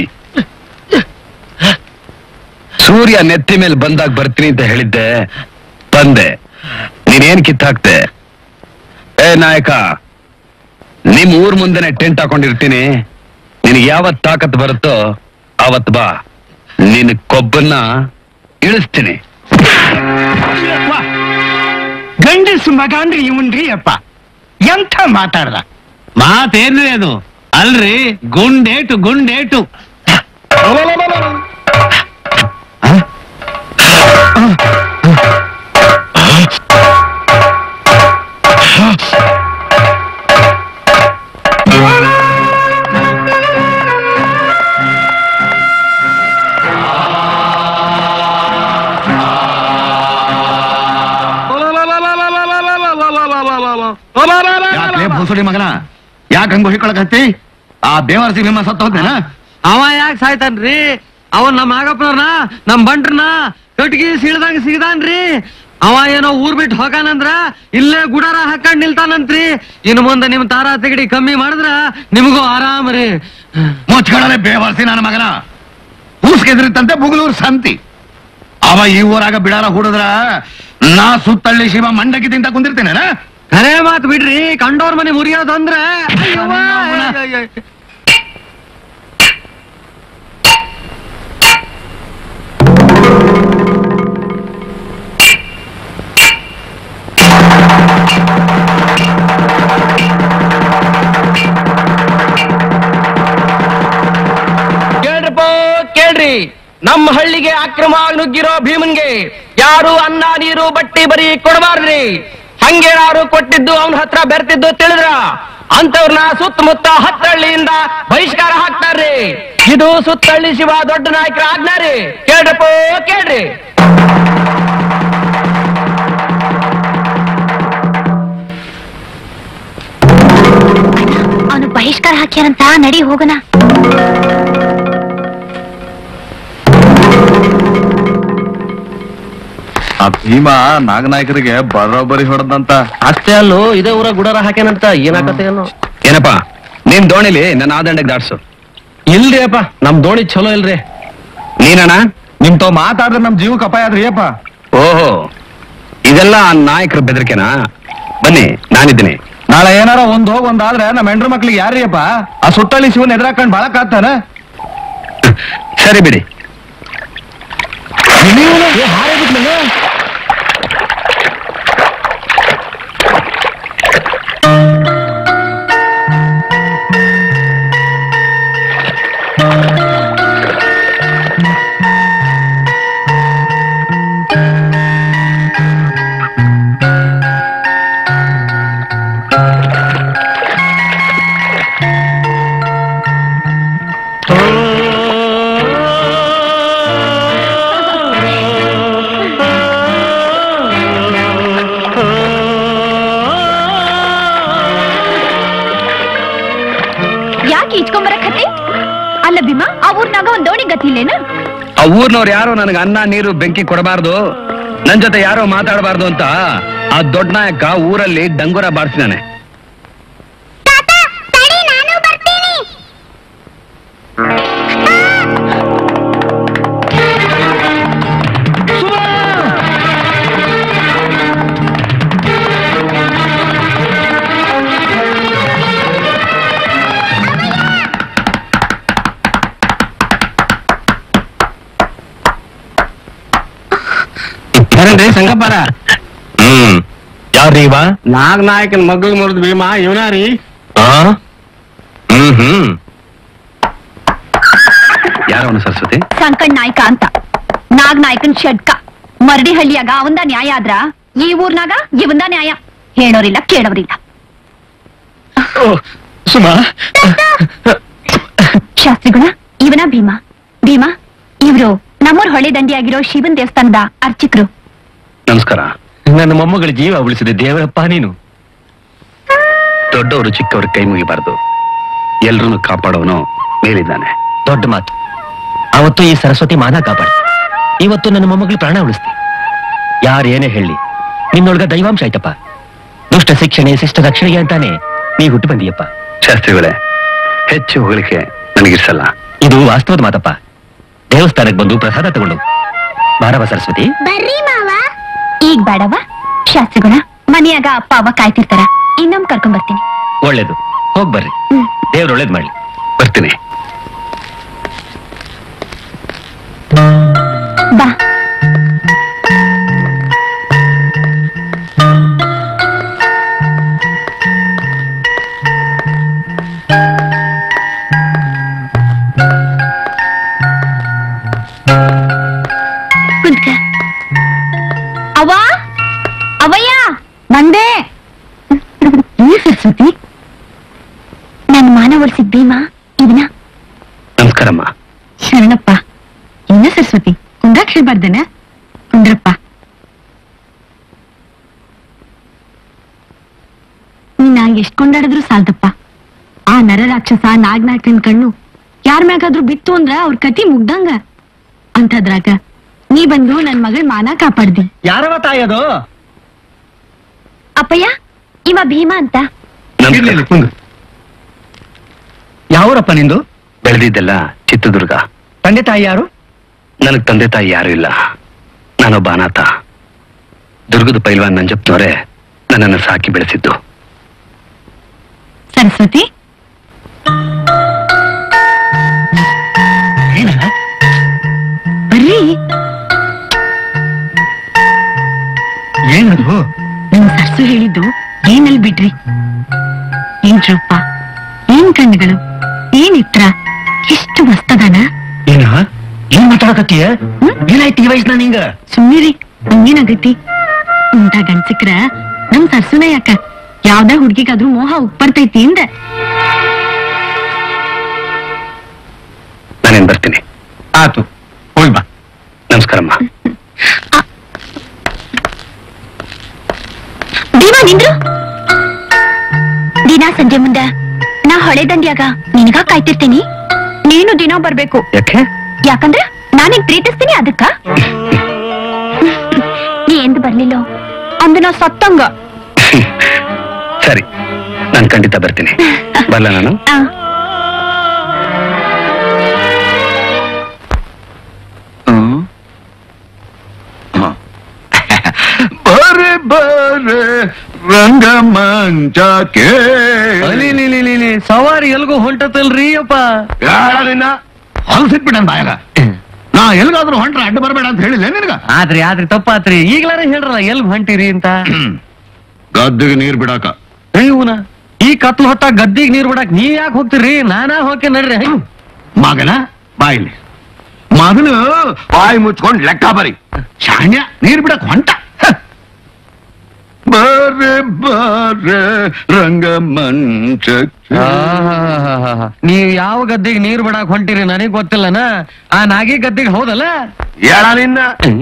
ಸೂರ್ಯ ನೆತ್ತಿ ಮೇಲೆ ಬಂದಾಗ ಬರ್ತೀನಿ ಅಂತ ಹೇಳಿದ್ದೆ ಬಂದೆ ನೀನೇನ್ ಕಿತ್ತಾಕ್ತೆ ಏ ನಾಯಕ ನಿಮ್ ಊರ್ ಮುಂದೆನೆ ಟೆಂಟ್ ಹಾಕೊಂಡಿರ್ತೀನಿ ನಿನಗೆ ಯಾವತ್ ತಾಕತ್ ಬರುತ್ತೋ ಅವತ್ ಬಾ ನಿನ್ ಕೊಬ್ಬನ್ನ ಇಳಿಸ್ತೀನಿ ವಾ, ಗಂಡಸ್ ಮಗ ಅಂದ್ರೆ ಇವನ್ರಿ ಅಪ್ಪ ಎಂಥ ಮಾತಾಡ್ದ ಮಾತೇನ್ರಿ ಅದು ಅಲ್ರಿ ಗುಂಡೇಟು ಗುಂಡೇಟು ಮಗನ ಯಾಕೆ ಹಂಗ ಹೊಯ್ಕೊಳಕ್ ಹತ್ತಿ ಆ ಬೇವರ್ಸಿ ನಿಮ್ಮ ಸತ್ತ ಹೋಗ್ತೇನ ಅವ ಯಾಕೆ ಸಾಯ್ತಾನ್ರಿ ಅವನ್ ನಮ್ಮ ಆಗಪ್ಪನವ್ರನ ನಮ್ ಬಂಟ್ರನ ಕಟ್ಗಿ ಸಿಳ್ದಂಗ ಸಿಗದಾನ್ರಿ ಅವ ಏನೋ ಊರ್ ಬಿಟ್ಟು ಹೋಗಾನಂದ್ರ ಇಲ್ಲೇ ಗುಡಾರ ಹಾಕೊಂಡ್ ನಿಲ್ತಾನಂತ್ರಿ ಇನ್ನು ಮುಂದೆ ನಿಮ್ ತಾರಾ ತೆಗಡಿ ಕಮ್ಮಿ ಮಾಡಿದ್ರ ನಿಮಗೂ ಆರಾಮ್ ರೀ ಮುಚ್ಕೊಳ್ಳಲೆ ಬೇವರ್ಸಿ ನನ್ನ ಮಗನ ಹೂಸ್ಗೆದ್ರಿತ್ತಂತೆ ಬುಗುಲೂರ್ ಸಂತಿ ಅವ ಈ ಊರಾಗ ಬಿಡಾರ ಹುಡುದ್ರ ನಾ ಸುತ್ತಳ್ಳಿ ಶಿವ ಮಂಡಕ್ಕಿ ತಿಂತ ಕುಂದಿರ್ತೇನೆ ಖರೆ ಮಾತ್ ಬಿಡ್ರಿ ಕಂಡೋರ್ ಮನೆ ಮುರಿಯೋದಂದ್ರ ಅಯ್ಯವ್ವ, ಅಯ್ಯಯ್ಯೋ, ಅಯ್ಯಯ್ಯೋ. ಕೇಳ್ರಪ್ಪ ಕೇಳ್ರಿ ನಮ್ಮ ಹಳ್ಳಿಗೆ ಅಕ್ರಮವಾಗಿ ನುಗ್ಗಿರೋ ಭೀಮನ್ಗೆ ಯಾರು ಅನ್ನ ನೀರು ಬಟ್ಟಿ ಬರಿ ಕೊಡಬಾರ್ದ್ರಿ ಹಂಗೇನಾರು ಕೊಟ್ಟಿದ್ದು ಅವನ ಹತ್ರ ಬೆರ್ತಿದ್ದು ತಿಳಿದ್ರ ಅಂತವ್ರನ್ನ ಸುತ್ತಮುತ್ತ ಹತ್ತಹಳ್ಳಿಯಿಂದ ಬಹಿಷ್ಕಾರ ಹಾಕ್ತಾರ್ರಿ ಇದು ಸುತ್ತಹಳ್ಳಿ ಶಿವ ದೊಡ್ಡ ನಾಯಕರ ಆಜ್ಞಾ ರೀ ಕೇಳ್ರಪ್ಪ ಕೇಳ್ರಿ ಅವನು ಬಹಿಷ್ಕಾರ ಹಾಕ್ಯಾರಂತ ನಡಿ ಹೋಗೋಣ ಆ ಭೀಮ ನಾಗನಾಯಕರಿಗೆ ಬರೋಬ್ಬರಿ ಹೊಡೆದಂತ ಅಷ್ಟೇ ಅಲ್ಲೋ ಇದೇ ಊರ ಗುಡಾರ ಹಾಕ್ಯಾನಂತ ಏನಾಗತ್ತೆ ಏನೋ ಏನಪ್ಪ ನಿನ್ ದೋಣಿಲಿ ನನ್ನ ಆದಂಡಕ್ಕೆ ದಾಟ್ಸು ಇಲ್ರಿ ಅಪ್ಪ ನಮ್ ದೋಣಿ ಚಲೋ ಇಲ್ರಿ ನೀನಣ್ಣ ನಿಮ್ ತಾವ್ ಮಾತಾಡಿದ್ರೆ ನಮ್ ಜೀವಕ್ಕೆ ಅಪಾಯ ಆದ್ರಿ ಅಪ್ಪ ಓಹೋ ಇದೆಲ್ಲ ಆ ನಾಯಕರ ಬೆದರಿಕೆನಾ ಬನ್ನಿ ನಾನಿದ್ದೀನಿ ನಾಳೆ ಏನಾರ ಒಂದ್ ಹೋಗ್ ಒಂದ್ ಆದ್ರೆ ನಮ್ಮ ಹೆಂಡ್ರ ಮಕ್ಳಿಗೆ ಯಾರೀ ಅಪ್ಪ ಆ ಸುತ್ತಳ್ಳಿ ಶಿವನ್ ಎದುರಾಕೊಂಡ್ ಬಾಳಕ್ ಆಗ್ತಾನ ಸರಿ ಬಿಡಿ ಯಾಕೆ ಇಚ್ಕೊಂಬರಕತ್ತಿ ಅಲ್ಲ ಭೀಮಾ ಆ ಊರ್ನಾಗ ಒಂದ್ ದೋಣಿ ಗತಿಲ್ಲೇನ ಆ ಊರ್ನವ್ರು ಯಾರು ನನಗೆ ಅನ್ನ ನೀರು ಬೆಂಕಿ ಕೊಡಬಾರ್ದು ನನ್ ಜೊತೆ ಯಾರೋ ಮಾತಾಡಬಾರ್ದು ಅಂತ ಆ ದೊಡ್ಡ ನಾಯಕ ಊರಲ್ಲಿ ಡಂಗುರ ಬಾರಿಸಿದಾನೆ ಸಂಗಪ್ಪರ ಹ್ಮ್ ಯಾರ್ರೀ ಇವ ನಾಗ್ ನಾಯಕನ ಮಗ್ಳು ಮುರಿದ್ ಭೀಮಾ ಇವನಾರಿ ಆ? ಹ್ಮ್ ಹ್ಮ್ ಯಾರವನು ಸರಸ್ವತಿ ಸಂಕಣ್ ನಾಯ್ಕ ಅಂತ ನಾಗ್ ನಾಯ್ಕನ್ ಷಡ್ಕ ಮರಡಿ ಹಳ್ಳಿಯಾಗ ಅವಂದ ನ್ಯಾಯ ಆದ್ರ ಈ ಊರ್ನಾಗ ಇವಂದ ನ್ಯಾಯ ಹೇಳೋರಿಲ್ಲ ಕೇಳೋರಿಲ್ಲ ಸುಮಾ ಶಾಸ್ತ್ರಿಗುಣ ಇವನ ಭೀಮಾ ಭೀಮಾ ಇವ್ರು ನಮ್ಮೂರ್ ಹೊಳೆ ದಂಡಿಯಾಗಿರೋ ಶಿವನ್ ದೇವಸ್ಥಾನದ ಅರ್ಚಕರು ನಮಸ್ಕಾರ ನನ್ನ ಮೊಮ್ಮಗಳ ಜೀವ ಉಳಿಸಿದ ದೇವರಪ್ಪ ನೀನು ದೊಡ್ಡವರು ಚಿಕ್ಕವರು ಕೈ ಮುಗಿಬಾರ್ದು ಎಲ್ರನ್ನು ಕಾಪಾಡೋನು ಮೇಲಿದ್ದಾನೆ ದೊಡ್ಡ ಮಾತು ಅವತ್ತು ಈ ಸರಸ್ವತಿ ಮಾನ ಕಾಪಾಡ ಇವತ್ತು ನನ್ನ ಮೊಮ್ಮಗಳು ಪ್ರಾಣ ಉಳಿಸ್ತಿ ಯಾರೇನೇ ಹೇಳಿ ನಿನ್ನೊಳಗ ದೈವಾಂಶ ಆಯ್ತಪ್ಪ ದುಷ್ಟ ಶಿಕ್ಷಣೆ ಶಿಷ್ಟ ರಕ್ಷಣೆಗೆ ಅಂತಾನೆ ನೀ ಹುಟ್ಟು ಬಂದಿಯಪ್ಪ ಶಾಸ್ತ್ರಿಗಳೇ ಹೆಚ್ಚು ಹೊಗಳಿಕೆ ನನಗಿರ್ಸಲ್ಲ ಇದು ವಾಸ್ತವದ ಮಾತಪ್ಪ ದೇವಸ್ಥಾನಕ್ಕೆ ಬಂದು ಪ್ರಸಾದ ತಗೊಂಡು ಬಾರವ ಸರಸ್ವತಿ ಬರ್ರಿ ಮಾವ ಈಗ ಬೇಡವ ಶಾಸ್ತ್ರಿಗುಣ ಮನೆಯಾಗ ಅಪ್ಪ ಅವ್ವ ಕಾಯ್ತಿರ್ತಾರ ಇನ್ನೊಮ್ಮೆ ಕರ್ಕೊಂಡ್ ಬರ್ತೀನಿ ಒಳ್ಳೇದು ಹೋಗ್ ಬರ್ರಿ ಹ್ಮ್. ದೇವ್ರ ಒಳ್ಳೇದ್ ಮಾಡ್ಲಿ ಬರ್ತೀನಿ ಬಾ ಕುಂತ್ಕ. ಅವ್ವ ಅವಯ್ಯ ಬಂದೆ ಈ ಸರಸ್ವತಿ ನನ್ ಮಾನ ಉಳಿಸಿದ್ ಭೀಮಾ ಇವನ ನಮಸ್ಕಾರಮ್ಮ ಶರಣಪ್ಪ ಇನ್ನ ಸರಸ್ವತಿ ಕುಂದ್ರಾಕ್ ಹೇಳ್ಬಾರ್ದನ ಕುಂದ್ರಪ್ಪ ನಿನ್ನ ನಿನಗೆ ಎಷ್ಟ್ ಕೊಂಡಾಡಿದ್ರು ಸಾಲ್ದಪ್ಪ ಆ ನರರಾಕ್ಷಸ ನಾಗ್ನಾಕನ್ ಕಣ್ಣು ಯಾರ್ ಮ್ಯಾಗಾದ್ರೂ ಬಿತ್ತು ಅಂದ್ರ ಅವ್ರ ಕತಿ ಮುಗ್ದಂಗ ಅಂತದ್ರಾಗ ನೀ ಬಂದು ನನ್ ಮಗಳ ಮಾನ ಕಾಪಾಡ್ದಿ ಯಾರವ ತಾಯದು ಅಪ್ಪಯ್ಯ ಇವ ಭೀಮಾ ಅಂತ ಯಾವೂರಪ್ಪ ನಿಂದು ಬೆಳೆದಿದ್ದೆಲ್ಲ ಚಿತ್ರದುರ್ಗ ತಂದೆ ತಾಯಿ ಯಾರು ನನಗ್ ತಂದೆ ತಾಯಿ ಯಾರು ಇಲ್ಲ ನಾನೊಬ್ಬ ಅನಾಥ ದುರ್ಗದ ಪೈಲ್ವಾನ್ ನಂಜಪ್ಪನವರೇ ನನ್ನನ್ನು ಸಾಕಿ ಬೆಳೆಸಿದ್ದು ಸರಸ್ವತಿ ಬರ್ರಿ ಏನದು ನನ್ ಸರ್ಸು ಹೇಳಿದ್ದು ಏನಲ್ಲಿ ಬಿಡ್ರಿ ಏನ್ ರೂಪ ಏನ್ ಕಣ್ಣುಗಳು ಏನ್ ಇತ್ರ ಎಷ್ಟು ಮಸ್ತದಾನ ಏನ ಏನ್ ಮಾತಾಡಕತ್ತೀಯ ಹ್ಮ್? ಏನಾಯ್ತು ಈ ವಯಸ್ಸಿನ ನಿಂಗ ಸುಮ್ಮನಿರಿ ಹಂಗೇನಾಗೈತಿ ಇಂಥ ಗಂಡ್ಸಿಕ್ರ ನಮ್ ಸರ್ಸುನ ಯಾಕ ಯಾವ್ದ ಹುಡ್ಗಿಗಾದ್ರೂ ಮೋಹ ಉಪ್ಪರ್ತೈತಿ ಇಂದ ನಾನೇನ್ ಬರ್ತೀನಿ ಆತು ಹೋಯ್ ಬಾ ನಮಸ್ಕಾರಮ್ಮ ದೀವಾ ನಿಂದ್ರು ದಿನ ಸಂಜೆ ಮುಂದ ನಾ ಹೊಳೆ ದಂಡ್ಯಾಗ ನಿನಗ ಕಾಯ್ತಿರ್ತೀನಿ ನೀನು ದಿನ ಬರ್ಬೇಕು ಯಾಕೆ ಯಾಕಂದ್ರೆ ನಾನಿಗ್ ಪ್ರೀತಿಸ್ತೀನಿ ಅದಕ್ಕ ನೀ ಎಂದು ಬರ್ಲಿಲ್ಲೋ ಅಂದು ನಾ ಸತ್ತಂಗ ಸರಿ ನಾನು ಖಂಡಿತ ಬರ್ತೀನಿ ಬರಲ್ಲ ನಾನು ಆ, ಬರೆ ಬರೆ ರಂಗಮಂಚಕ್ಕೆ ಅಲಿ ಲೀ ಲೀ ಲೀ ಲೀ, ಸವಾರಿ ಎಲ್ಗೂ ಹೊಂಟತಲ್ರಿ ಅಪ್ಪ ಯಾರನ್ನ ಹೊಲಸಿಟ್ಬಿಡ ಬಾಯಾಗ ನಾ ಎಲ್ಗಾದ್ರೂ ಹೊಂಟ್ರ ಅಡ್ಡ ಬರಬೇಡ ಅಂತ ಹೇಳಿಲ್ಲ ನಿನಗ ಆದ್ರಿ ಆದ್ರಿ ತಪ್ಪಾತ್ರಿ ಈಗ್ಲಾರ ಹೇಳ್ರಲ್ಲ ಎಲ್ ಹೊಂಟಿರಿ ಅಂತ ಗದ್ದೆಗೆ ನೀರ್ ಬಿಡಾಕ ಇವನ ಈ ಕತ್ಲು ಹೊತ್ತ ಗದ್ದಿಗ್ ನೀರ್ ಬಿಡಕ್ ನೀವ್ ಯಾಕೆ ಹೋಗ್ತಿರಿ ನಾನಾ ಹೋಗಿ ನಡ್ರಿ ಹಂಗ್ ಮಗನ ಬಾಯಿಲಿ ಮೊದಲು ಬಾಯಿ ಮುಚ್ಕೊಂಡ್ ಲೆಕ್ಕ ಬರಿ ಶಾಣ್ಯ ನೀರ್ ಬಿಡಕ್ ಹೊಂಟ ಹ. ಬರೆ ಬರೆ ರಂಗಮಂಚಕ್ಕೆ ಆಹಾಹಾಹಾಹಾ. ನೀವ್ ಯಾವ ಗದ್ದಿಗೆ ನೀರ್ ಬಿಡಾಕ್ ಹೊಂಟಿರಿ ನನಗ್ ಗೊತ್ತಿಲ್ಲನ ಆ ನಾಗಿ ಗದ್ದಿಗೆ ಹೌದಲ್ಲ ಹೇಳ ನಿನ್ನ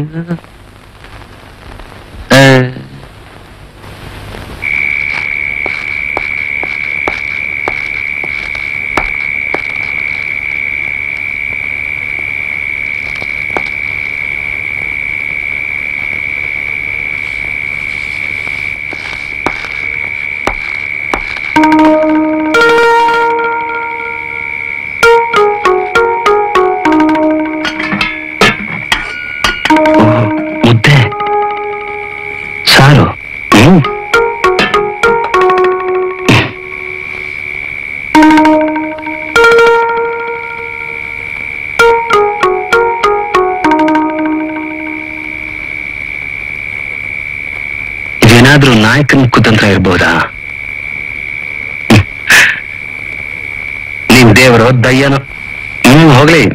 ಮುದ್ದೆ ಸಾರು ಹ್ಮ್ ಇದೇನಾದ್ರೂ ನಾಯಕನ ಕುತಂತ್ರ ಇರ್ಬೋದಾ ಹ್ಮ್. ನೀನ್ ದೇವರು ದಯ್ಯನು ಹ್ಮ್ ಹೋಗ್ಲಿ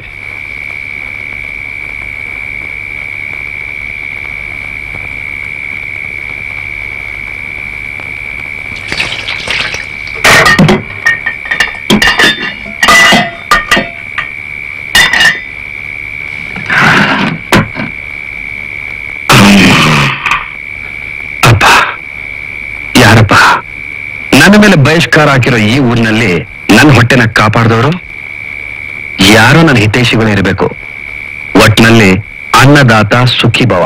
ಅಪ್ಪ ಯಾರಪ್ಪ ನನ್ನ ಮೇಲೆ ಬಹಿಷ್ಕಾರ ಹಾಕಿರೋ ಈ ಊರಿನಲ್ಲಿ ನನ್ನ ಹೊಟ್ಟೆನ ಕಾಪಾಡಿದವರು ಯಾರೋ ನನ್ನ ಹಿತೈಷಿಗಳು ಇರಬೇಕು ಒಟ್ನಲ್ಲಿ ಅನ್ನದಾತ ಸುಖಿ ಭವ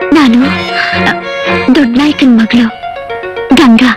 ನಾನು ದೊಡ್ಡ ನಾಯಕನ ಮಗಳು ಗಂಗಾ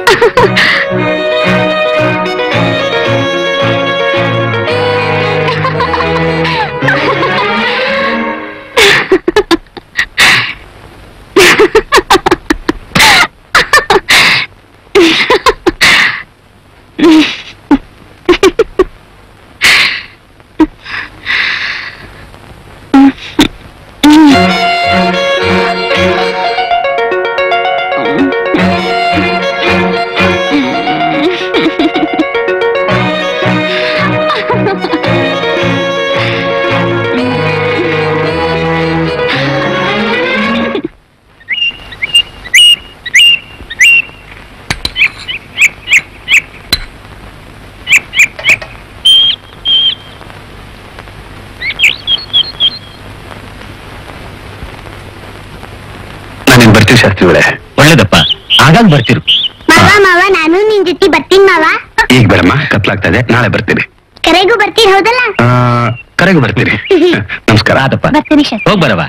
ನಾನೇನ್ ಬರ್ತೀವಿ ಶಾಸ್ತ್ರಿಗಳೇ ಒಳ್ಳೇದಪ್ಪ ಆಗಾಗ ಬರ್ತಿರು ಮಾವ ಮಾವ ನಾನು ನಿನ್ ಜೊತೆ ಬರ್ತೀನಿ ಮಾವ ಈಗ ಬರಮ್ಮ ಕತ್ಲಾಗ್ತಾ ಇದೆ ನಾಳೆ ಬರ್ತೀನಿ ಕರೆಗೂ ಬರ್ತೀನಿ ಹೌದಲ್ಲ ಆ, ಕರೆಗೂ ಬರ್ತೀನಿ ನಮಸ್ಕಾರ ಆದಪ್ಪ ಬರ್ತೀನಿ ಶಾಸ್ತ್ರಿ ಹೋಗ್ ಬರವ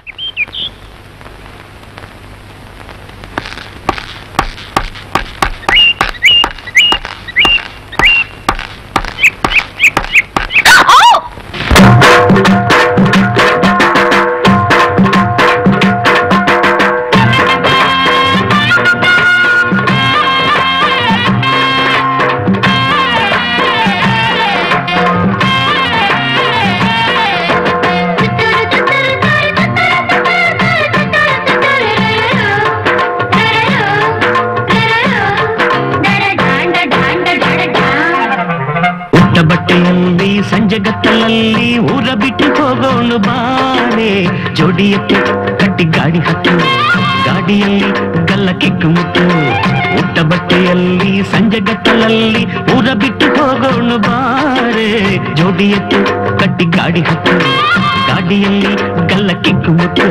ಉಟ್ಟ ಬಟ್ಟೆಯಲ್ಲಿ ಸಂಜೆ ಗತ್ತಲಲ್ಲಿ ಊರ ಬಿಟ್ಟು ಹೋಗೋಣ ಬಾನೆ ಜೋಡಿಯಕ್ಕೆ ಕಟ್ಟಿ ಗಾಡಿ ಹತ್ತು ಗಾಡಿಯಲ್ಲಿ ಗಲ್ಲ ಕಿಕ್ಕು ಮುಟ್ಟು ಉಟ್ಟ ಬಟ್ಟೆಯಲ್ಲಿ ಸಂಜೆ ಗತ್ತಲಲ್ಲಿ ಊರ ಬಿಟ್ಟು ಹೋಗೋಣ ಬಾರೆ ಜೋಡಿಯಕ್ಕೆ ಕಟ್ಟಿ ಗಾಡಿ ಹತ್ತು ಗಾಡಿಯಲ್ಲಿ ಗಲ್ಲ ಕಿಕ್ಕು ಮುಟ್ಟು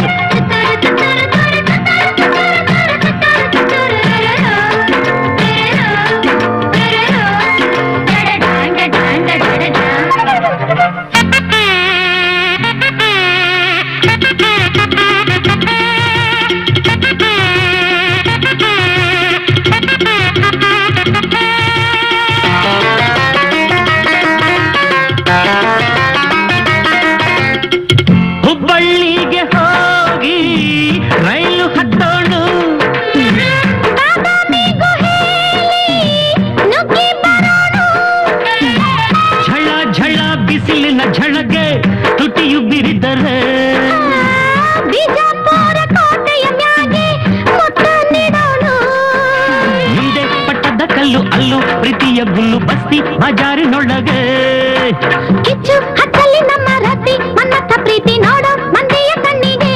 ಹುಬ್ಬಳ್ಳಿಗೆ ಹೋಗಿ ರೈಲು ಹತ್ತೋಣ ಝಳ ಝಳ ಬಿಸಿಲಿನ ಝಳಗೆ ತುಟಿಯು ಬಿರಿದರೆ ಬಿಜಾಪುರ ಕೋಟೆಯ ಮ್ಯಾಗೆ ಮುತ್ತ ನೀಡೋಣ ಮುಂದೆ ಪಟ್ಟದ ಕಲ್ಲು ಅಲ್ಲು ಪ್ರೀತಿಯ ಗುಲ್ಲು ಬಸ್ತಿ ಬಜಾರಿನೊಳಗೆ ಕಿಚ್ಚು ಹತ್ತಲ್ಲಿ ನಮ್ಮ ರತಿ ಮನ್ನತ್ತ ಪ್ರೀತಿ ನೋಡೋ ಮಂದಿಯ ಕಣ್ಣಿಗೆ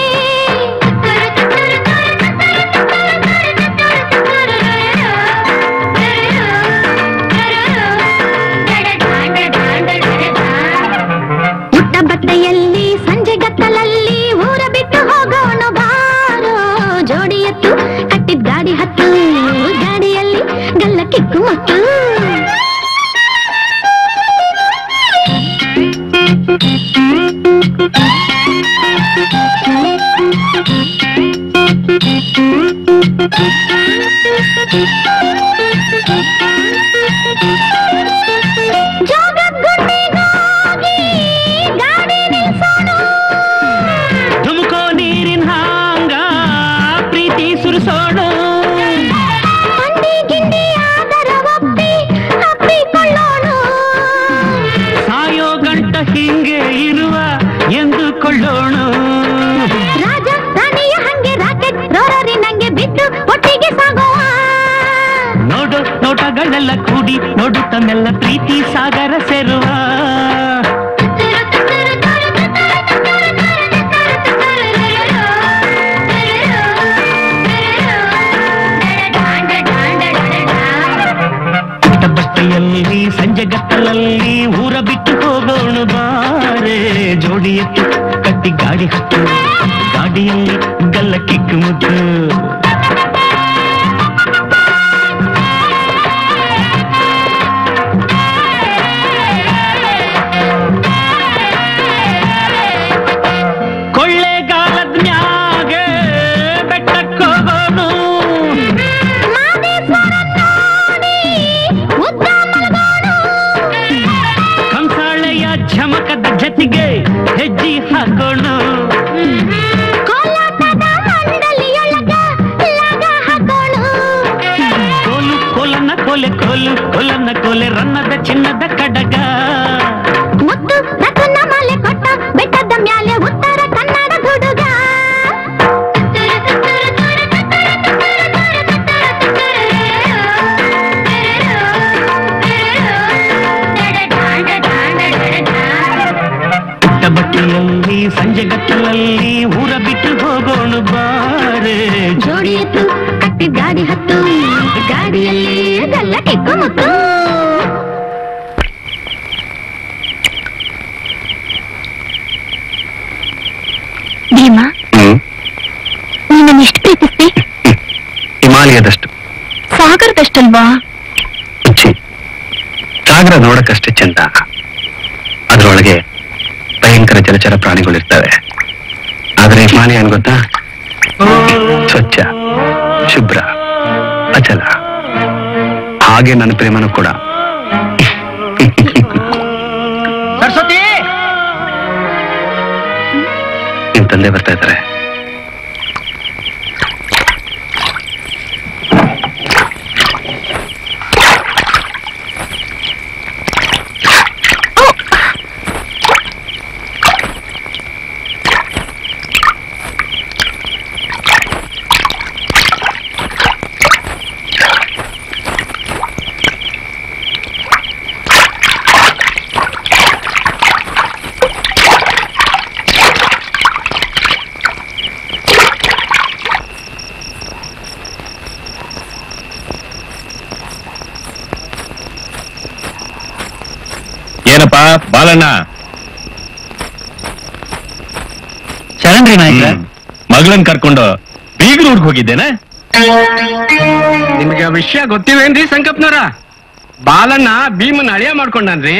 ಪುಟ್ಟ ಬಟ್ಟೆಯಲ್ಲಿ ಸಂಜೆ ಗತ್ತಲಲ್ಲಿ ಊರ ಬಿಟ್ಟು ಹೋಗೋಣ ಬಾರೋ ಜೋಡಿ ಎತ್ತು ಕಟ್ಟಿದ ಗಾಡಿ ಹತ್ತು ಗಾಡಿಯಲ್ಲಿ ಗಲ್ಲ ಕಿಕ್ಕು ಮತ್ತು ಜೋಗಗುಂಡಿಗೋಗಿ ಗಾಡಿ ನಿಲ್ಸೋಣ ಧುಮುಕೋ ನೀರಿನ ಹಾಂಗ ಪ್ರೀತಿ ಸುರಿಸೋಣ ಮಂಡಿ ಗಿಂಡಿ ಆದರ ಒಪ್ಪಿ ಅಪ್ಪಿಕೊಳ್ಳೋಣ ಸಾಯೋ ಗಂಟ ಹಿಂಗೆ ಇರುವ ಎಂದುಕೊಳ್ಳೋಣ ರಾಜ ರಾಣಿಯ ಹಂಗೆ ರಾಕೆಟ್ ರೋರರಿ ನಂಗೆ ಬಿದ್ದು ಒಟ್ಟಿಗೆ ಸಾಗುವ ನೋಡು ನೋಟಗಳೆಲ್ಲ ಕೂಡಿ ನೋಡುತ್ತ ಮೆಲ್ಲ ಪ್ರೀತಿ ಸಾಗರ ಸೇರುವ ಪುಟ್ಟ ಬಟ್ಟೆಯಲ್ಲಿ ಸಂಜೆ ಗತ್ತಲಲ್ಲಿ ಊರ ಬಿಟ್ಟು ಹೋಗೋಣ ಬಾರೆ ಜೋಡಿ ಎತ್ತು ಕಟ್ಟಿ ಗಾಡಿ ಹತ್ತು ಗಾಡಿಯಲ್ಲಿ ಗಲ್ಲ ಕಿಕ್ಕು ಮುದ್ದು ಕೊಳ್ಳೆಗಾಲದ ಮ್ಯಾಗೆ ಕೋಲು ಕೋಲನ್ನ ಕೋಲೆ ರನ್ನದ ಚಿನ್ನದ ಕಡಗ ಮುತ್ತು ರತನ ಮಾಲೆ ಕೊಟ್ಟ ಬೆಟ್ಟದ ಮ್ಯಾಲೆ ಉತ್ತರ ಕನ್ನಡ ಹುಡುಗ ಪುಟ್ಟ ಬಟ್ಟೆಯಲ್ಲಿ ಸಂಜೆ ಗಟ್ಟಲಲ್ಲಿ ಊರ ಬಿಟ್ಟು ಹೋಗೋಣ ಬಾರೆ ಜೋಡಿ ಎತ್ತು ಕಟ್ಟಿದ ಗಾಡಿ ಹತ್ತು ಗಾಡಿಯಲ್ಲಿ ಗಲ್ಲ ಕಿಕ್ಕು ಮುತ್ತು ಭೀಮಾ ಹ್ಮ್ ನೀನನ್ನು ಎಷ್ಟು ಪ್ರೀತಿಸ್ತಿ ಹಿಮಾಲಯದಷ್ಟು ಸಾಗರದಷ್ಟಲ್ವಾ ರುಚಿ ಸಾಗರ ನೋಡಕ್ಕಷ್ಟೇ ಚಂದ ಅದ್ರೊಳಗೆ ಭಯಂಕರ ಜಲಚರ ಪ್ರಾಣಿಗಳಿರ್ತವೆ ಆದ್ರೆ ಹಿಮಾಲಯ ಏನ್ ಗೊತ್ತಾ ಸ್ವಚ್ಛ ಶುಭ್ರ ಅಚಲ ಹಾಗೆ ನನ್ನ ಪ್ರೇಮನೂ ಕೂಡ ಸರಸ್ವತಿ ನಿಮ್ ತಂದೆ ಬರ್ತಾ ಇದ್ದಾರೆ ಏನಪ್ಪ ಬಾಲಣ್ಣ ಶರಣ್ರಿ ನಾಯ್ಕ ಮಗಳನ್ ಕರ್ಕೊಂಡು ಬೀಗರೂರ್ಗ್ ಹೋಗಿದ್ದೇನೆ ನಿಮ್ಗೆ ಆ ವಿಷಯ ಗೊತ್ತಿವೇನ್ರಿ ಸಂಕಪ್ನವ್ರ ಬಾಲಣ್ಣ ಭೀಮನ್ ಅಳಿಯ ಮಾಡ್ಕೊಂಡನ್ರಿ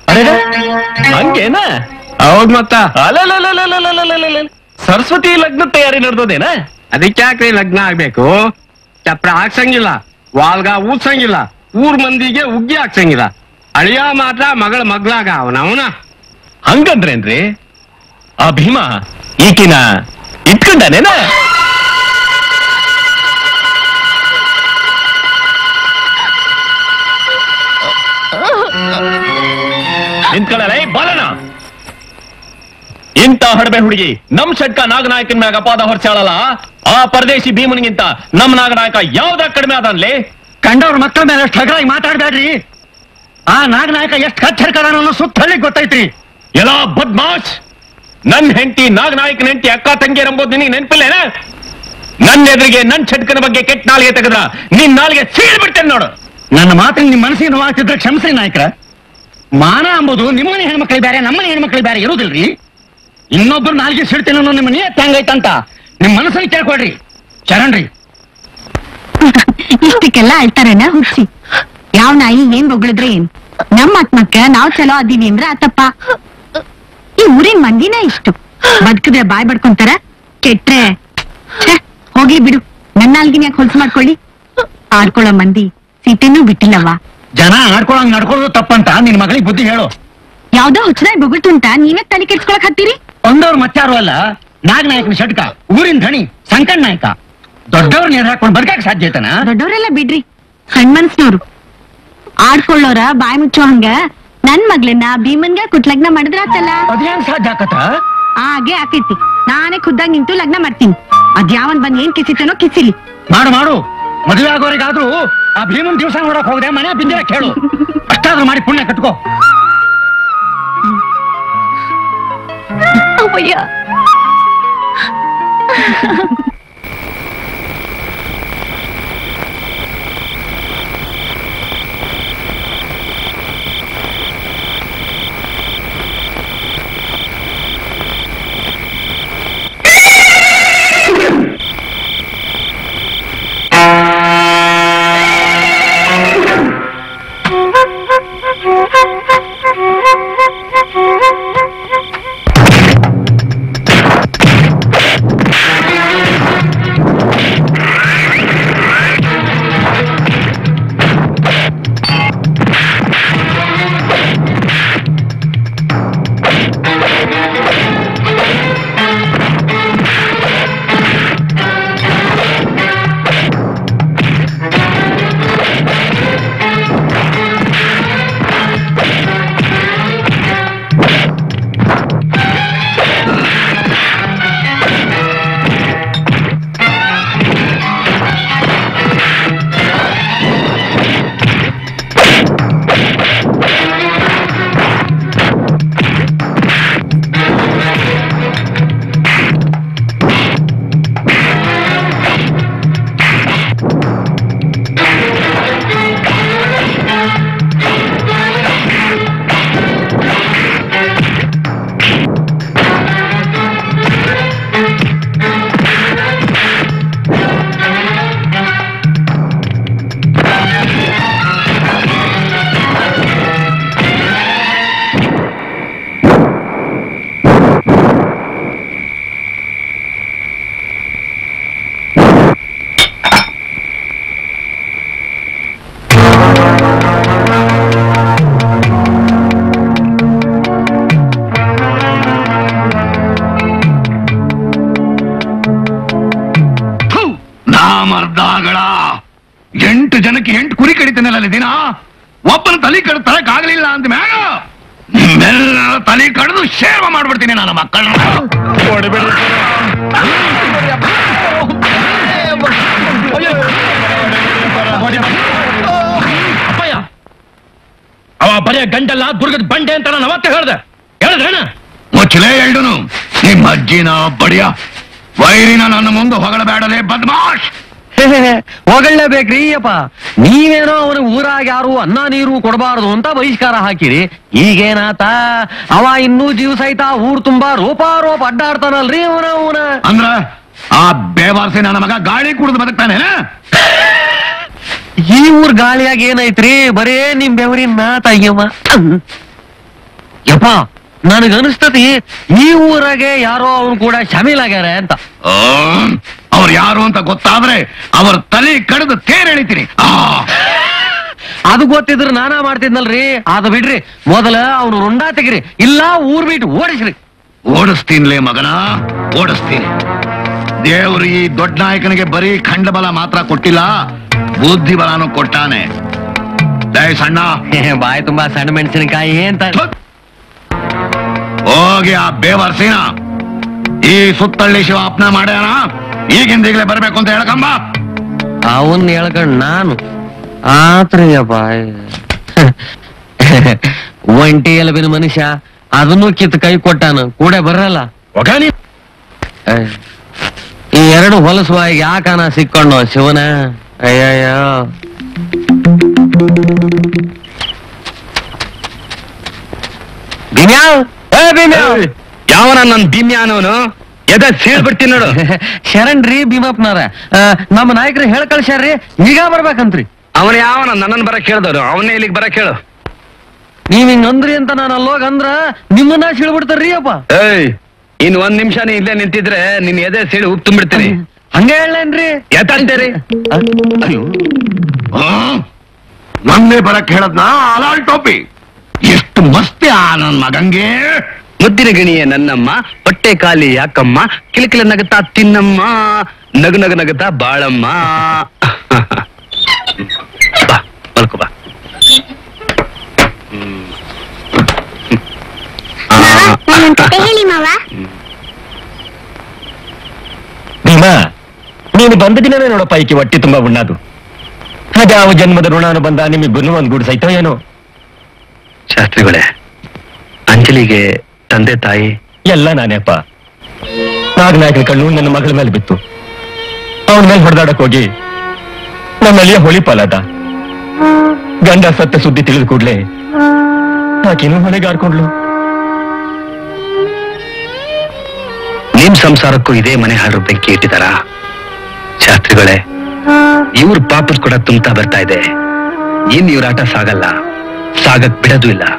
ಹಂಗೇನ ಹೌದ್ ಮತ್ತ ಅಲಲಲಲಲಲಲಲಲಲ. ಸರಸ್ವತಿ ಲಗ್ನ ತಯಾರಿ ನಡೆದೋದೇನ ಅದಕ್ಕೆ ಯಾಕ್ರಿ ಲಗ್ನ ಆಗ್ಬೇಕು ಚಪ್ರ ಹಾಕ್ಸಂಗಿಲ್ಲ ವಾಲ್ಗ ಊದ್ಸಂಗಿಲ್ಲ ಊರ್ ಮಂದಿಗೆ ಉಗ್ಗಿ ಹಾಕ್ಸಂಗಿಲ್ಲ ಅಳಿಯ ಮಾತ್ರ ಮಗಳ ಮಗ್ಳಾಗ ಅವನವನ ಹಂಗಂದ್ರೇನ್ರಿ ಆ ಭೀಮ ಈಕಿನ ಇಟ್ಕೊಂಡಾನೇನ ನಿಂತ್ಕೊಳ್ಳಲ್ಲ ಏ ಬಾಲಣ್ಣ ಇಂಥ ಹಡಬೆ ಹುಡುಗಿ ನಮ್ ಷಟ್ಕ ನಾಗನಾಯಕನ ಮ್ಯಾಗ ಅಪಾದ ಹೊರಚಾಳಲ್ಲ ಆ ಪರದೇಶಿ ಭೀಮನಿಗಿಂತ ನಮ್ ನಾಗನಾಯಕ ಯಾವ್ದ ಕಡಿಮೆ ಅದನ್ಲಿ ಕಂಡವ್ರ ಮಕ್ಕಳ ಮೇಲೆ ಅಷ್ಟು ಹಗರಾಗಿ ಮಾತಾಡ್ಬೇಡ್ರಿ ಆ ನಾಗನಾಯಕ ಎಷ್ಟು ಕಚ್ಚರ್ಕಡ ಅನ್ನೋ ಸುತ್ತ ಹಳ್ಳಿಗ್ ಗೊತ್ತೈತ್ರಿ ಎಲ್ಲ ಬದ್ಮಾಶ್ ನನ್ ಹೆಂಡತಿ ನಾಗನಾಯಕನ ಹೆಂಡತಿ ಅಕ್ಕ ತಂಗಿಯರ್ ಎಂಬುದು ನಿನಗೆ ನೆನಪಿಲ್ಲೇನ ನನ್ನ ಎದುರಿಗೆ ನನ್ ಛಟ್ಕನ ಬಗ್ಗೆ ಕೆಟ್ಟ ನಾಲಿಗೆ ತೆಗೆದ್ರ ನಿನ್ ನಾಲಿಗೆ ಸೀಳ್ ಬಿಡ್ತೇನೆ ನೋಡು ನನ್ನ ಮಾತಿನ ನಿಮ್ ಮನಸ್ಸಿಗೆ ನೋವಾಗ್ತಿದ್ರೆ ಕ್ಷಮಿಸಿ ನಾಯಕರ ಮಾನ ಎಂಬುದು ನಿಮ್ಮನೆ ಹೆಣ್ಮಕ್ಳಿಗೆ ಬೇರೆ ನಮ್ಮನೆ ಹೆಣ್ಮಕ್ಳಿಗೆ ಬೇರೆ ಇರುವುದಿಲ್ರಿ ಇನ್ನೊಬ್ರು ನಾಲ್ಗೆ ಸಿಡ್ತೀನಿ ಅನ್ನೋ ನಿಮ್ಮ ನಿಯತ್ ಹೆಂಗೈತಂತ ನಿಮ್ ಮನಸ್ಸಲ್ಲಿ ಕೇಳ್ಕೊಡ್ರಿ ಶರಣ್ರಿ ಇಷ್ಟಕ್ಕೆಲ್ಲ ಅಳ್ತಾರೇನ ಹುಚ್ಚಿ ಯಾವ ನಾಯಿ ಏನ್ ಬೊಗಳಿದ್ರೆ ಏನ್ ನಮ್ಮ ಆತ್ಮಕ್ಕ ನಾವ್ ಚಲೋ ಅದೀವಿ ಅಂದ್ರೆ ಆತಪ್ಪ ಈ ಊರಿನ ಮಂದಿನ ಇಷ್ಟು ಬದುಕಿದ್ರೆ ಬಾಯ್ ಬಡ್ಕೊಂತಾರ ಕೆಟ್ರೆ ಛೆ, ಹೋಗ್ಲಿ ಬಿಡು ನನ್ನ ಅಲ್ಗಿನ ಯಾಕೆ ಹೊಲ್ಸು ಮಾಡ್ಕೊಳ್ಳಿ ಆಡ್ಕೊಳ್ಳೋ ಮಂದಿ ಸೀಟೆನೂ ಬಿಟ್ಟಿಲ್ಲವ್ವ ಜನ ಆಡ್ಕೊಳಂಗ್ ನಡ್ಕೊಳ್ಳೋದು ತಪ್ಪಂತ ನಿನ್ ಮಗಳಿಗೆ ಬುದ್ಧಿ ಹೇಳು ಯಾವ್ದೋ ಹುಚ್ಚದಾಗಿ ಬೊಗಳ್ತುಂಟ ನೀವೇ ತಲೆ ಕೆಡ್ಸ್ಕೊಳಕ್ ಹತ್ತೀರಿ ಒಂದವ್ರು ಮತ್ತಾರು ಅಲ್ಲ ನಾಗನಾಯಕನ ಷಟ್ಕ ಊರಿನ ಧಣಿ ಸಂಕಣ್ಣ ನಾಯಕ ದೊಡ್ಡವ್ರನ್ನ ಎದುರು ಹಾಕೊಂಡು ಬದುಕಕ್ ಸಾಧ್ಯ ಐತನ ದೊಡ್ಡವರೆಲ್ಲ ಬಿಡ್ರಿ ಸಣ್ಣ ಮನ್ಸ್ನವ್ರು ಆಡ್ಕೊಳ್ಳೋರ ಬಾಯ್ ಮುಚ್ಚೋ ಹಂಗ ನನ್ ಮಗ್ಳನ್ನ ಭೀಮನ್ಗ ಕುಟ್ ಲಗ್ನ ಮಾಡಿದ್ರ ಆತಲ್ಲ ಅದೇನ್ ಸಾಧ್ಯ ಆಕತ್ತ ಹಾಗೆ ಆಕೈತಿ ನಾನೇ ಖುದ್ದಾಗಿ ನಿಂತು ಲಗ್ನ ಮಾಡ್ತೀನಿ ಅದ್ಯಾವನ್ ಬಂದ್ ಏನ್ ಕಿಸಿತನೋ ಕಿಸಿಲಿ ಮಾಡು ಮಾಡು ಮದುವೆ ಆಗೋರಿಗಾದ್ರೂ ಆ ಭೀಮನ್ ದಿವಸ ನೋಡಕ್ ಹೋಗದೆ ಮನೆ ಬಿದ್ದಿರ ಕೇಳು ಅಷ್ಟಾದ್ರೂ ಮಾಡಿ ಪುಣ್ಯ ಕಟ್ಕೋ ಅವಯ್ಯ Thank you. ಮರ್ದಾಗಳ ಎಂಟು ಜನಕ್ಕೆ ಎಂಟು ಕುರಿ ಕಡಿತೇನಲ್ಲ ಅಲ್ಲಿ ದಿನ ಒಬ್ಬನ ತಲೆ ಕಡ್ ತರಕ್ ಆಗ್ಲಿಲ್ಲ ಅಂತ ಮ್ಯಾಗ ನಿಮ್ಮೆಲ್ಲರ ತಲೆ ಕಡ್ದು ಸೇವ ಮಾಡ್ಬಿಡ್ತೀನಿ ನನ್ನ ಮಕ್ಕಳನ್ನ ಅಪ್ಪಯ್ಯ ಅವ ಬರೆಯ ಗಂಡಲ್ಲ ದುರ್ಗದ ಬಂಡೆ ಅಂತ ನಾನು ಅವತ್ತೇ ಹೇಳ್ದೆ ಹೇಳಿದ್ರೇನ ಮುಚ್ಚಲೇ ಎಲ್ಡುನು ನಿಮ್ಮ ಅಜ್ಜಿನ ಬಡಿಯ ವೈರಿನ ನನ್ನ ಮುಂದೆ ಹೊಗಳಬೇಡಲೇ ಬದ್ಮಾಶ್ ಹೋಗಳ್ಳೇಬೇಕ್ರಿ ಅಪ್ಪ ನೀವೇನೋ ಅವನ ಊರಾಗ ಯಾರು ಅನ್ನ ನೀರು ಕೊಡಬಾರದು ಅಂತ ಬಹಿಷ್ಕಾರ ಹಾಕಿರಿ ಈಗೇನಾತ ಅವ ಇನ್ನೂ ಜೀವ ಸಹಿತ ಊರ್ ತುಂಬಾ ರೋಪಾರೋಪ ಅಡ್ಡಾಡ್ತಾನಲ್ರಿ ಅವನ ಅವನ ಅಂದ್ರ ಆ ಬೇವಾರ್ಸಿ ನನ್ನ ಮಗ ಗಾಳಿ ಕುಡಿದು ಬದುಕ್ತಾನೆ ಈ ಊರ್ ಗಾಳಿಯಾಗ ಏನೈತ್ರಿ ಬರೇ ನಿಮ್ ಬೆವರಿನ ತಾಯ್ಯಮ್ಮ ಯಪ್ಪ ನನಗ ಅನಿಸ್ತತಿ ಈ ಊರಾಗೆ ಯಾರೋ ಅವನು ಕೂಡ ಶಾಮೀಲಾಗ್ಯಾರ ಅಂತ ಅವ್ರು ಯಾರು ಅಂತ ಗೊತ್ತಾದ್ರೆ ಅವ್ರ ತಲೆ ಕಡಿದು ತೇರ್ ಎಳಿತೀನಿ ಆ, ಅದು ಗೊತ್ತಿದ್ರೆ ನಾನಾ ಮಾಡ್ತಿದ್ನಲ್ರಿ ಅದು ಬಿಡ್ರಿ ಮೊದಲ ಅವನು ರುಂಡ ತೆಗಿರಿ ಇಲ್ಲ ಊರ್ ಬಿಟ್ಟು ಓಡಿಸ್ರಿ ಓಡಿಸ್ತೀನ್ಲೇ ಮಗನ ಓಡಿಸ್ತೀನಿ ದೇವರು ಈ ದೊಡ್ಡ ನಾಯಕನಿಗೆ ಬರೀ ಖಂಡ ಬಲ ಮಾತ್ರ ಕೊಟ್ಟಿಲ್ಲ ಬುದ್ಧಿ ಬಲನು ಕೊಟ್ಟಾನೆ ದಯ ಸಣ್ಣ ಬಾಯಿ ತುಂಬಾ ಸಣ್ಣ ಮೆಣಸಿನಕಾಯಿ ಅಂತ ಥು. ಹೋಗಿ ಆ ಬೇವರ್ಸಿನ ಈ ಸುತ್ತಳ್ಳಿ ಶಿವ ಅಪ್ನ ಮಾಡ್ಯಾನ ಈಗಿಂದೀಗಲೇ ಬರ್ಬೇಕು ಅಂತ ಹೇಳ್ಕಂಬ ಅವನ್ ಹೇಳ್ಕೊಂಡ್ ನಾನು ಆತ್ರಿ ಅಪ್ಪ ಒಂಟಿ ಎಲಬಿನ ಮನುಷ್ಯ ಅದನ್ನು ಕಿತ್ ಕೈ ಕೊಟ್ಟಾನು ಕೂಡ ಬರಲ್ಲ ಒಗಾನಿ ಏ, ಈ ಎರಡು ಹೊಲಸುವ ಯಾಕನ ಸಿಕ್ಕೊಂಡು ಶಿವನ ಅಯ್ಯಯ್ಯೋ ಬಿಮ್ಯಾವ್ ಏ ಬಿಮ್ಯಾವ್ ಯಾವನ ನನ್ ಭೀಮ್ಯ ಅನ್ನೋನು ಎದೆ ಸೀಳ್ಬಿಡ್ತೀನಿ ನೋಡು ಶರಣ್ರಿ ಭೀಮಪ್ಪನವ್ರ ಆ, ನಮ್ಮ ನಾಯಕರು ಹೇಳ್ ಕಳ್ಸ್ಯಾರ್ರಿ ಈಗ ಬರ್ಬೇಕಂತ್ರಿ ಅವನ ಯಾವನ ನನ್ನನ್ ಬರಕ್ ಹೇಳ್ದವ್ರು ಅವನ್ನೇ ಇಲ್ಲಿಗೆ ಬರಕ್ ಹೇಳು ನೀವ್ ಹಿಂಗ್ ಅಂದ್ರಿ ಅಂತ ನಾನು ಅಲ್ಲೋಗ್ ಅಂದ್ರ ನಿಮ್ಮನ್ನ ಸಿಳ್ಬಿಡ್ತಾರ್ರಿ ಅಪ್ಪ ಏಯ್ ಇನ್ ಒಂದ್ ನಿಮಿಷ ನೀ ಇಲ್ಲೇ ನಿಂತಿದ್ರೆ ನಿನ್ ಎದೆ ಸೀಳಿ ಉಪ್ ತುಂಬಿಡ್ತೀನಿ ಹಂಗೆ ಹೇಳೇನ್ರಿ ಎತ್ತಂತೇರಿ ಅಯ್ಯೋ ನನ್ನೇ ಬರಕ್ ಹೇಳದ್ನ ಅಲಾಲ್ ಟೋಪಿ ಎಷ್ಟು ಮಸ್ತಿ ಆ ನನ್ ಮಗಂಗೆ ಮುದ್ದಿನ ಗಿಣಿಯೇ ನನ್ನಮ್ಮ ಹೊಟ್ಟೆ ಖಾಲಿ ಯಾಕಮ್ಮ ಕಿಲಕಿಲ ನಗತಾ ತಿನ್ನಮ್ಮ ನಗು ನಗು ನಗತಾ ಬಾಳಮ್ಮ ಬಾ ಮಲ್ಕೋ ಬಾ ಹ್ಮ್. ಆ, ನಾನೊಂದ್ ಕತೆ ಹೇಳಿ ಮಾವ ಭೀಮಾ ನೀನು ಬಂದ ದಿನವೇ ನೋಡಪ್ಪ ಈಕೆ ಹೊಟ್ಟೆ ತುಂಬಾ ಉಣ್ಣದು ಅದ್ಯಾವ ಜನ್ಮದ ಋಣಾನು ಬಂದ ನಿಮಗೆ ಒಂದ್ ಗೂಡು ಸೈತೋ ಏನೋ ಶಾಸ್ತ್ರಿಗಳೇ ಅಂಜಲಿಗೆ ತಂದೆ ತಾಯಿ ಎಲ್ಲ ನಾನೇಪ್ಪ ನಾಗನಾಯಕನ ಕಣ್ಣು ನನ್ನ ಮಗಳ ಮೇಲೆ ಬಿತ್ತು ಅವನ ಮೇಲೆ ಹೊಡೆದಾಡಕ್ ಹೋಗಿ ನನ್ನ ಅಳಿಯ ಹೊಳಿ ಪಾಲಾದ ಗಂಡ ಸತ್ತ ಸುದ್ದಿ ತಿಳಿದ ಕೂಡ್ಲೆ ಆಕೆನೂ ಹೊಣೆಗಾಡ್ಕೊಂಡ್ಲು ನಿಮ್ ಸಂಸಾರಕ್ಕೂ ಇದೇ ಮನೆ ಹಾಳು ಬೆಂಕಿ ಇಟ್ಟಿದಾರ ಶಾಸ್ತ್ರಿಗಳೇ ಇವ್ರ ಪಾಪದ ಕೂಡ ತುಂಬ್ತಾ ಬರ್ತಾ ಇದೆ ಇನ್ ಇವ್ರ ಆಟ ಸಾಗಲ್ಲ ಸಾಗಕ್ ಬಿಡೋದು ಇಲ್ಲ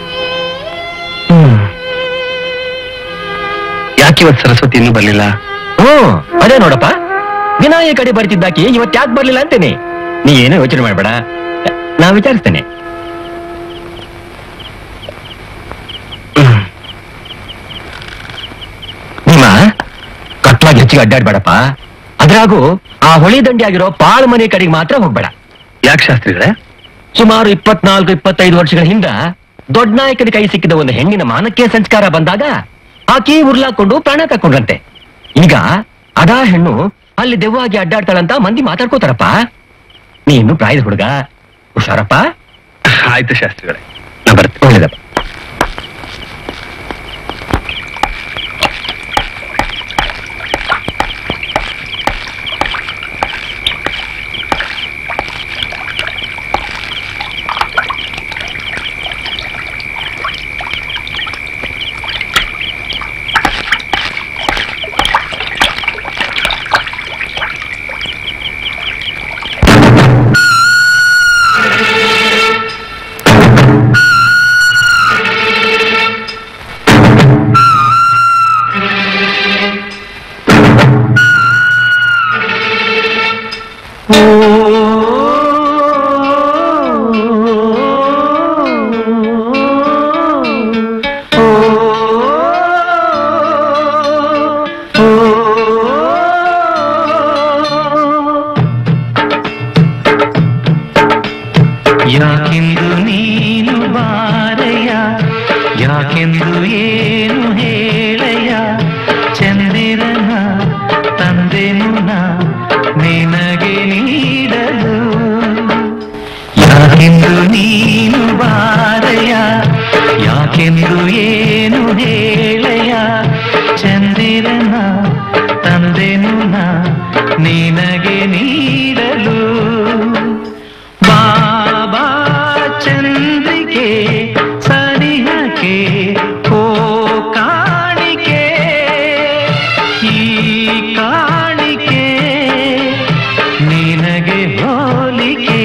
ಯಾಕೆ ಇವತ್ ಸರಸ್ವತಿ ಇನ್ನೂ ಬರ್ಲಿಲ್ಲ ಹ್ಮ್ ಅದೇ ನೋಡಪ್ಪ ದಿನ ಈ ಕಡೆ ಬರ್ತಿದ್ದಾಕಿ ಇವತ್ ಯಾಕೆ ಬರ್ಲಿಲ್ಲ ಅಂತೇನೆ ನೀ ಏನೋ ಯೋಚನೆ ಮಾಡ್ಬೇಡ ನಾ ವಿಚಾರಿಸ್ತೇನೆ ನಿಮ್ಮ ಕಟ್ಲಾಗಿ ಹೆಚ್ಚಿಗೆ ಅಡ್ಡಾಡ್ಬೇಡಪ್ಪ ಅದ್ರಾಗೂ ಆ ಹೊಳಿ ದಂಡಿ ಆಗಿರೋ ಪಾಳು ಮನೆ ಕಡೆಗೆ ಮಾತ್ರ ಹೋಗ್ಬೇಡ ಯಾಕೆ ಶಾಸ್ತ್ರಿಗಳೇ ಸುಮಾರು ಇಪ್ಪತ್ನಾಲ್ಕು ಇಪ್ಪತ್ತೈದು ವರ್ಷಗಳ ಹಿಂದ ದೊಡ್ಡ ನಾಯಕನ ಕೈ ಸಿಕ್ಕಿದ ಒಂದು ಹೆಣ್ಣಿನ ಮಾನಕ್ಕೆ ಸಂಸ್ಕಾರ ಬಂದಾಗ ಆಕಿ ಉರ್ಲಾಕೊಂಡು ಪ್ರಾಣ ತಕೊಂಡ್ರಂತೆ ಈಗ ಅದಾ ಹೆಣ್ಣು ಅಲ್ಲಿ ದೆವ್ವಾಗಿ ಅಡ್ಡಾಡ್ತಾಳಂತ ಮಂದಿ ಮಾತಾಡ್ಕೋತಾರಪ್ಪ ನೀ ಇನ್ನು ಪ್ರಾಯದ ಹುಡುಗ ಹುಷಾರಪ್ಪ ಆಯ್ತು ಶಾಸ್ತ್ರಿಗಳೇ ನಾ ಬರ್ತೀನಿ ಒಳ್ಳೇದಪ್ಪ ನಿನಗೆ ನೀಡಲು ಬಾಬಾ ಚಂದ್ರಿಕೆ ಸನಿಹಕ್ಕೆ ಓ ಕಾಣಿಕೆ ಈ ಕಾಣಿಕೆ ನಿನಗೆ ಹೋಲಿಕೆ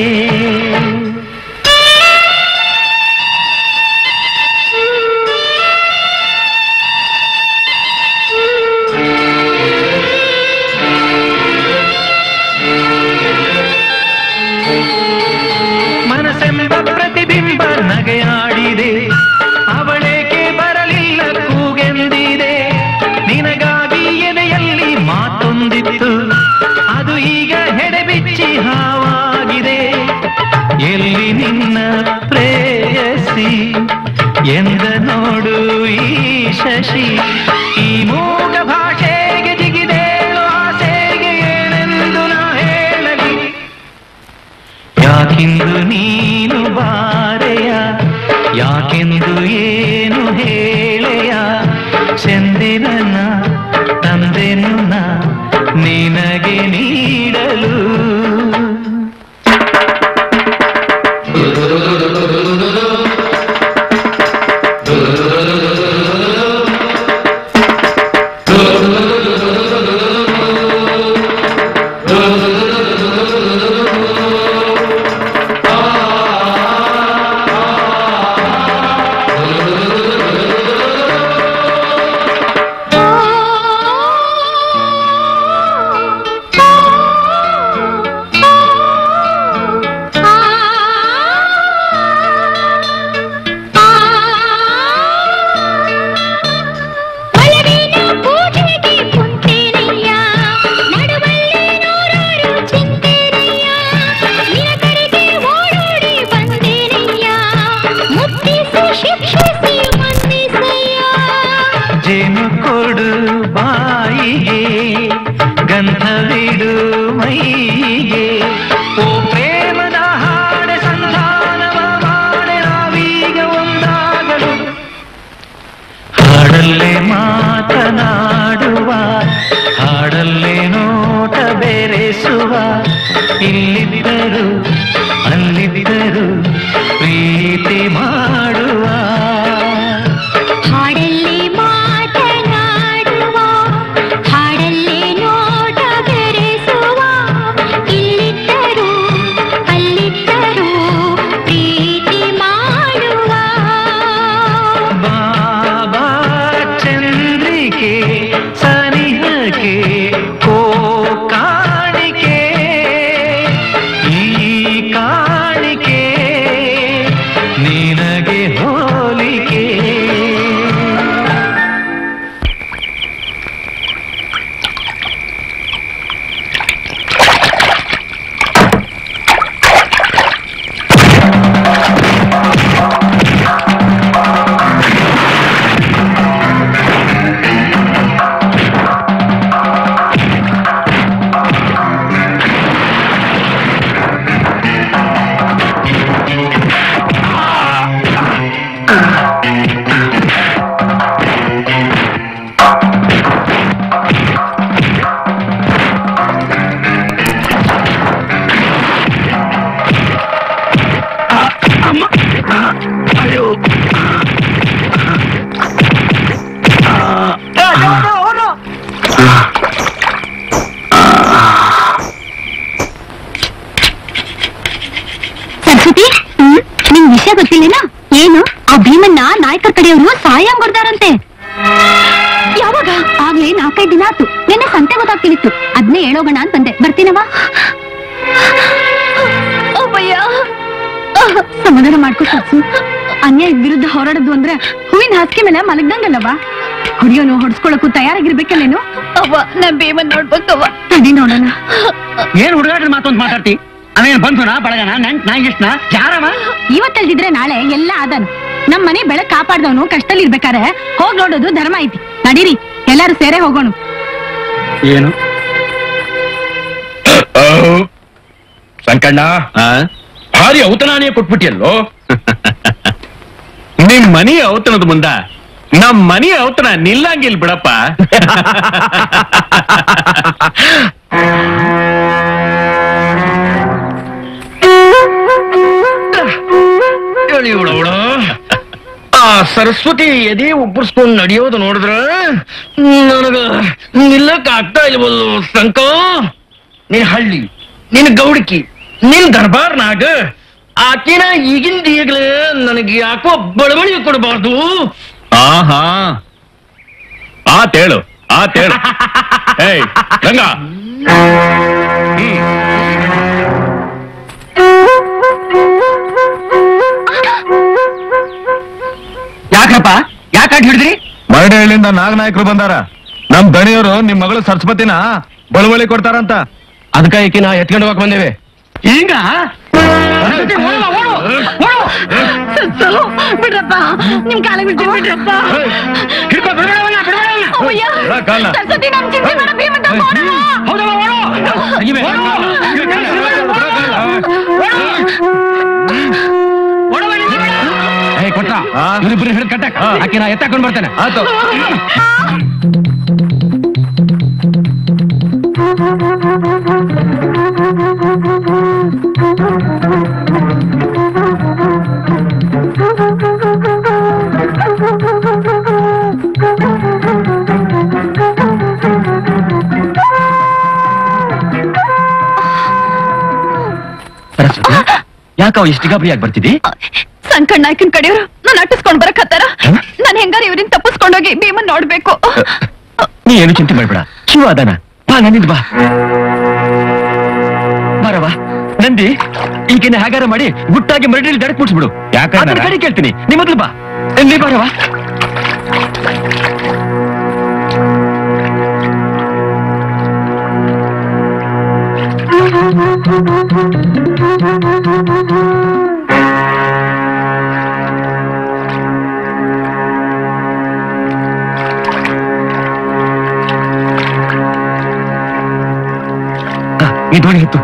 ಮನಸ್ಸೆಂಬ ಪ್ರತಿಬಿಂಬ ನಗೆಯಾಡಿದೆ ಅವಳೇಕೆ ಬರಲಿಲ್ಲ ಕೂಗೆಂದಿದೆ ನಿನಗಾಗಿ ಎದೆಯಲ್ಲಿ ಮಾತೊಂದಿತ್ತು ಅದು ಈಗ ಹೆಡೆಬಿಚ್ಚಿ ಹಾವಾಗಿದೆ ಎಲ್ಲಿ ನಿನ್ನ ಪ್ರೇಯಸಿ ಎಂದ ನೋಡು ಈ ಶಶಿ ಈ ಮೂಗ ಭಾಷೆಗೆ ಜಿಗಿದೇಳು ಆಸೆಗೆ ಏನೆಂದು ನಾ ಹೇಳಲಿ ಯಾಕೆಂದು ನೀನು ಬಾರೆಯ ಯಾಕೆಂದು ಏನು ಹೇಳೆಯ ಚಂದಿರನ ತಂದೆನು ನಾ ನಿನಗೆ ನೀಡಲು ಒಲವಿನ ಪೂಜೆಗೆ ಕುಂತೇನಯ್ಯ ನಡುವಲ್ಲಿ ನೂರಾರು ಚಿಂತೇನಯ್ಯ ನಿನ ಕರೆಗೆ ಓಡೋಡಿ ಬಂದೇನಯ್ಯ ಮುಕ್ತಿಸಿ ಶಿಕ್ಷಿಸಿ ಮನ್ನಿಸಯ್ಯ ಜೇನು ಕೊಡು ಬಾಯಿಗೆ ಗಂಧವಿಡು ಮೈಗೆ ಓ ಪ್ರೇಮದ ಹಾಡ ಸಂಧಾನವ ಮಾಡೆ ನಾವೀಗ ಒಂದಾಗಲು ಹಾಡಲ್ಲೇ ಮಾತನಾಡುವ ಹಾಡಲ್ಲೇ ನೋಟ ಬೆರೆಸುವ ಇಲ್ಲಿದ್ದರು ಅಲ್ಲಿದ್ದರು ಪ್ರೀತಿ ಮಾಡುವ ಹಾಡಲ್ಲಿ ಮಾತನಾಡುವ ಹಾಡಲ್ಲಿ ನೋಟ ಬೆರೆಸುವ ಇಲ್ಲಿದ್ದರು ಅಲ್ಲಿದ್ದರು ಪ್ರೀತಿ ಮಾಡುವ ಬಾಬಾ ಚಂದ್ರಿಕೆ ಸನಿಹಕ್ಕೆ ಓ ಕಾಣಿಕೆ ಈ ಕಾಣಿಕೆ ನಿನಗೆ ಹೋಲಿಕೆ ಸರಸ್ವತಿ ನಿಮ್ ವಿಷಯ ಗೊತ್ತಿಲ್ಲೇನಾ ಏನು ಆ ಭೀಮನ್ನ ನಾಯಕರ ಕಡೆಯವರು ಸಹಾಯ ಕೊಡ್ತಾರಂತೆ ಯಾವಾಗ ಆಗ್ಲೇ ನಾಲ್ಕೈದು ದಿನ ಆತು ನಿನ್ನೆ ಸಂತೆ ಗೊತ್ತಾಗ್ತಿತ್ತು ಅದ್ನೇ ಹೇಳೋಗೋಣ ಅಂತ ಬಂದೆ ಬರ್ತೀನವ ಸಮಾಧಾನ ಮಾಡ್ಕೊ ಸತ್ಸು ಅನ್ಯಾಯದ ವಿರುದ್ಧ ಹೋರಾಡೋದು ಅಂದ್ರೆ ಹೂವಿನ ಹಾಸಿಗೆ ಮೇಲೆ ಮಲಗ್ದಂಗಲ್ಲವ ಹೊಡಿಯೋನು ಹೊಡ್ಸ್ಕೊಳಕ್ಕೂ ತಯಾರಾಗಿರ್ಬೇಕಲ್ಲೇನು ಅವ್ವ ನಾ ಭೀಮನ್ ನೋಡ್ಬೇಕವ್ವ ತಡಿ ನೋಡೋಣ ಏನ್ ಹುಡುಗಾಡ್ರಿ ಮಾತೊಂದು ಮಾತಾಡ್ತಿ ಅವೇನ್ ಬಂಧುನ ಬಳಗನ ನೆಂಟ್ ನಾ ಇಷ್ಟನ ಯಾರವ ಇವತ್ತಲ್ದಿದ್ರೆ ನಾಳೆ ಎಲ್ಲ ಆದನು ನಮ್ ಮನೆ ಬೆಳಕ್ ಕಾಪಾಡ್ದವನು ಕಷ್ಟದಲ್ಲಿ ಇರ್ಬೇಕಾರೆ ಹೋಗ್ ನೋಡೋದು ಧರ್ಮ ಐತಿ ನಡೀರಿ ಎಲ್ಲಾರು ಸೇರೆ ಹೋಗೋಣ ಏನು ಸಂಕಣ್ಣ ಭಾರಿ ಔತಣಾನೇ ಕೊಟ್ಬಿಟ್ಟಿಯಲ್ಲೋ ನಿಮ್ ಮನಿ ಔತಣದ ಮುಂದ ನಮ್ ಮನಿ ಔತಣ ನಿಲ್ಲಂಗಿಲ್ ಬಿಡಪ್ಪ ಸರಸ್ವತಿ ಎದೆ ಉಬ್ಬರ್ಸ್ಕೊಂಡ್ ನಡೆಯೋದು ನೋಡಿದ್ರ ನನಗ ನಿಲ್ಲಕ್ ಆಗ್ತಾ ಇಲ್ವಲ್ಲು ಸಂಕ ನಿನ್ ಹಳ್ಳಿ ನಿನ್ ಗೌಡಕಿ ನಿನ್ ದರ್ಬಾರ್ನಾಗ ಆಕಿನ ಈಗಿಂದ ಈಗಲೇ ನನಗೆ ಯಾಕೋ ಬಡವಳಿ ಕೊಡಬಾರ್ದು ಆಹಾ ಆತೇಳು ಆತೇಳು ಏಯ್ ರಂಗ ಯಾಕಪ್ಪ ಯಾಕಾಟ್ ಹಿಡಿದ್ರಿ ಮರಡಹಳ್ಳಿಯಿಂದ ನಾಗನಾಯಕರು ಬಂದಾರ ನಮ್ ದಣಿಯವರು ನಿಮ್ ಮಗಳು ಸರಸ್ವತಿನ ಬಳುವಳಿ ಕೊಡ್ತಾರಂತ ಅದಕ್ಕ ಈಕಿನ ಎತ್ಕೊಂಡು ಹೋಗಕ್ ಬಂದೇವೆ ಈಗ ಚಲೋ ಬಿಡ್ರಪ್ಪ ನಿಮ್ ಕಾಲ ಬಿಡ್ತೀನಿ ಬಿಡ್ರಪ್ಪ ಹಿಡ್ಕೊ ಬಿಡ್ಬೇಡವನ್ನ, ಬಿಡ್ಬೇಡವನ್ನ. ಅಯ್ಯ ಎಲ್ಲ ಕಾಲ್ನ. ಸರಸ್ವತಿ ನಮ್ ಚಿಂತೆ ಮಾಡ ಭೀಮಂತ ನೋಡಲ್ಲ. ಹೌದಲ್ಲ, ಓಡು. ಓಡು ಬನ್ನಿ, ಬಿಡ್ಬೇಡ. ಏ ಕೊಟ್ಟ ಆ? ಇವರಿಬ್ಬರು ಹಿಡಿದು ಕಟ್ಟಕ್ ಆ. ಆಕಿನ ಎತ್ತಾಕೊಂಡ್ ಬರ್ತೇನೆ ಆತು ಸರಸ್ವತಿ ಯಾಕ ಇಷ್ಟು ಗಾಬರಿಯಾಗಿ ಬರ್ತಿದ್ದಿ ಸಂಕಣ್ಣ ನಾಯಕನ್ ಕಡೆಯವರು ನಾನು ಅಟ್ಟಿಸ್ಕೊಂಡ್ ಬರಕತ್ತಾರ ನಾನ್ ಹೆಂಗಾರ ಇವ್ರಿನ್ ತಪ್ಪಿಸ್ಕೊಂಡೋಗಿ ಭೀಮನ್ ನೋಡ್ಬೇಕು ನೀ ಏನು ಚಿಂತೆ ಮಾಡ್ಬೇಡ ಶಿವ ಅದಾನ ಬಾ ನನ್ನಿಂದ ಬಾ ಬರವಾ ನಂದಿ ಈಗಿನ ಹಾಗಾರ ಮಾಡಿ ಗುಟ್ಟಾಗಿ ಮರಡಿಲಿ ದಡಕ್ ಮುಟ್ಸ್ಬಿಡು ಯಾಕಂದ್ರೆ? ಅದನ್ನ ಕಡೆ ಕೇಳ್ತೀನಿ ನೀ ಮೊದ್ಲು ಬಾ ನೀ ಬರವಾ ಆ, ನೀ ದೋಣಿ ಎತ್ತು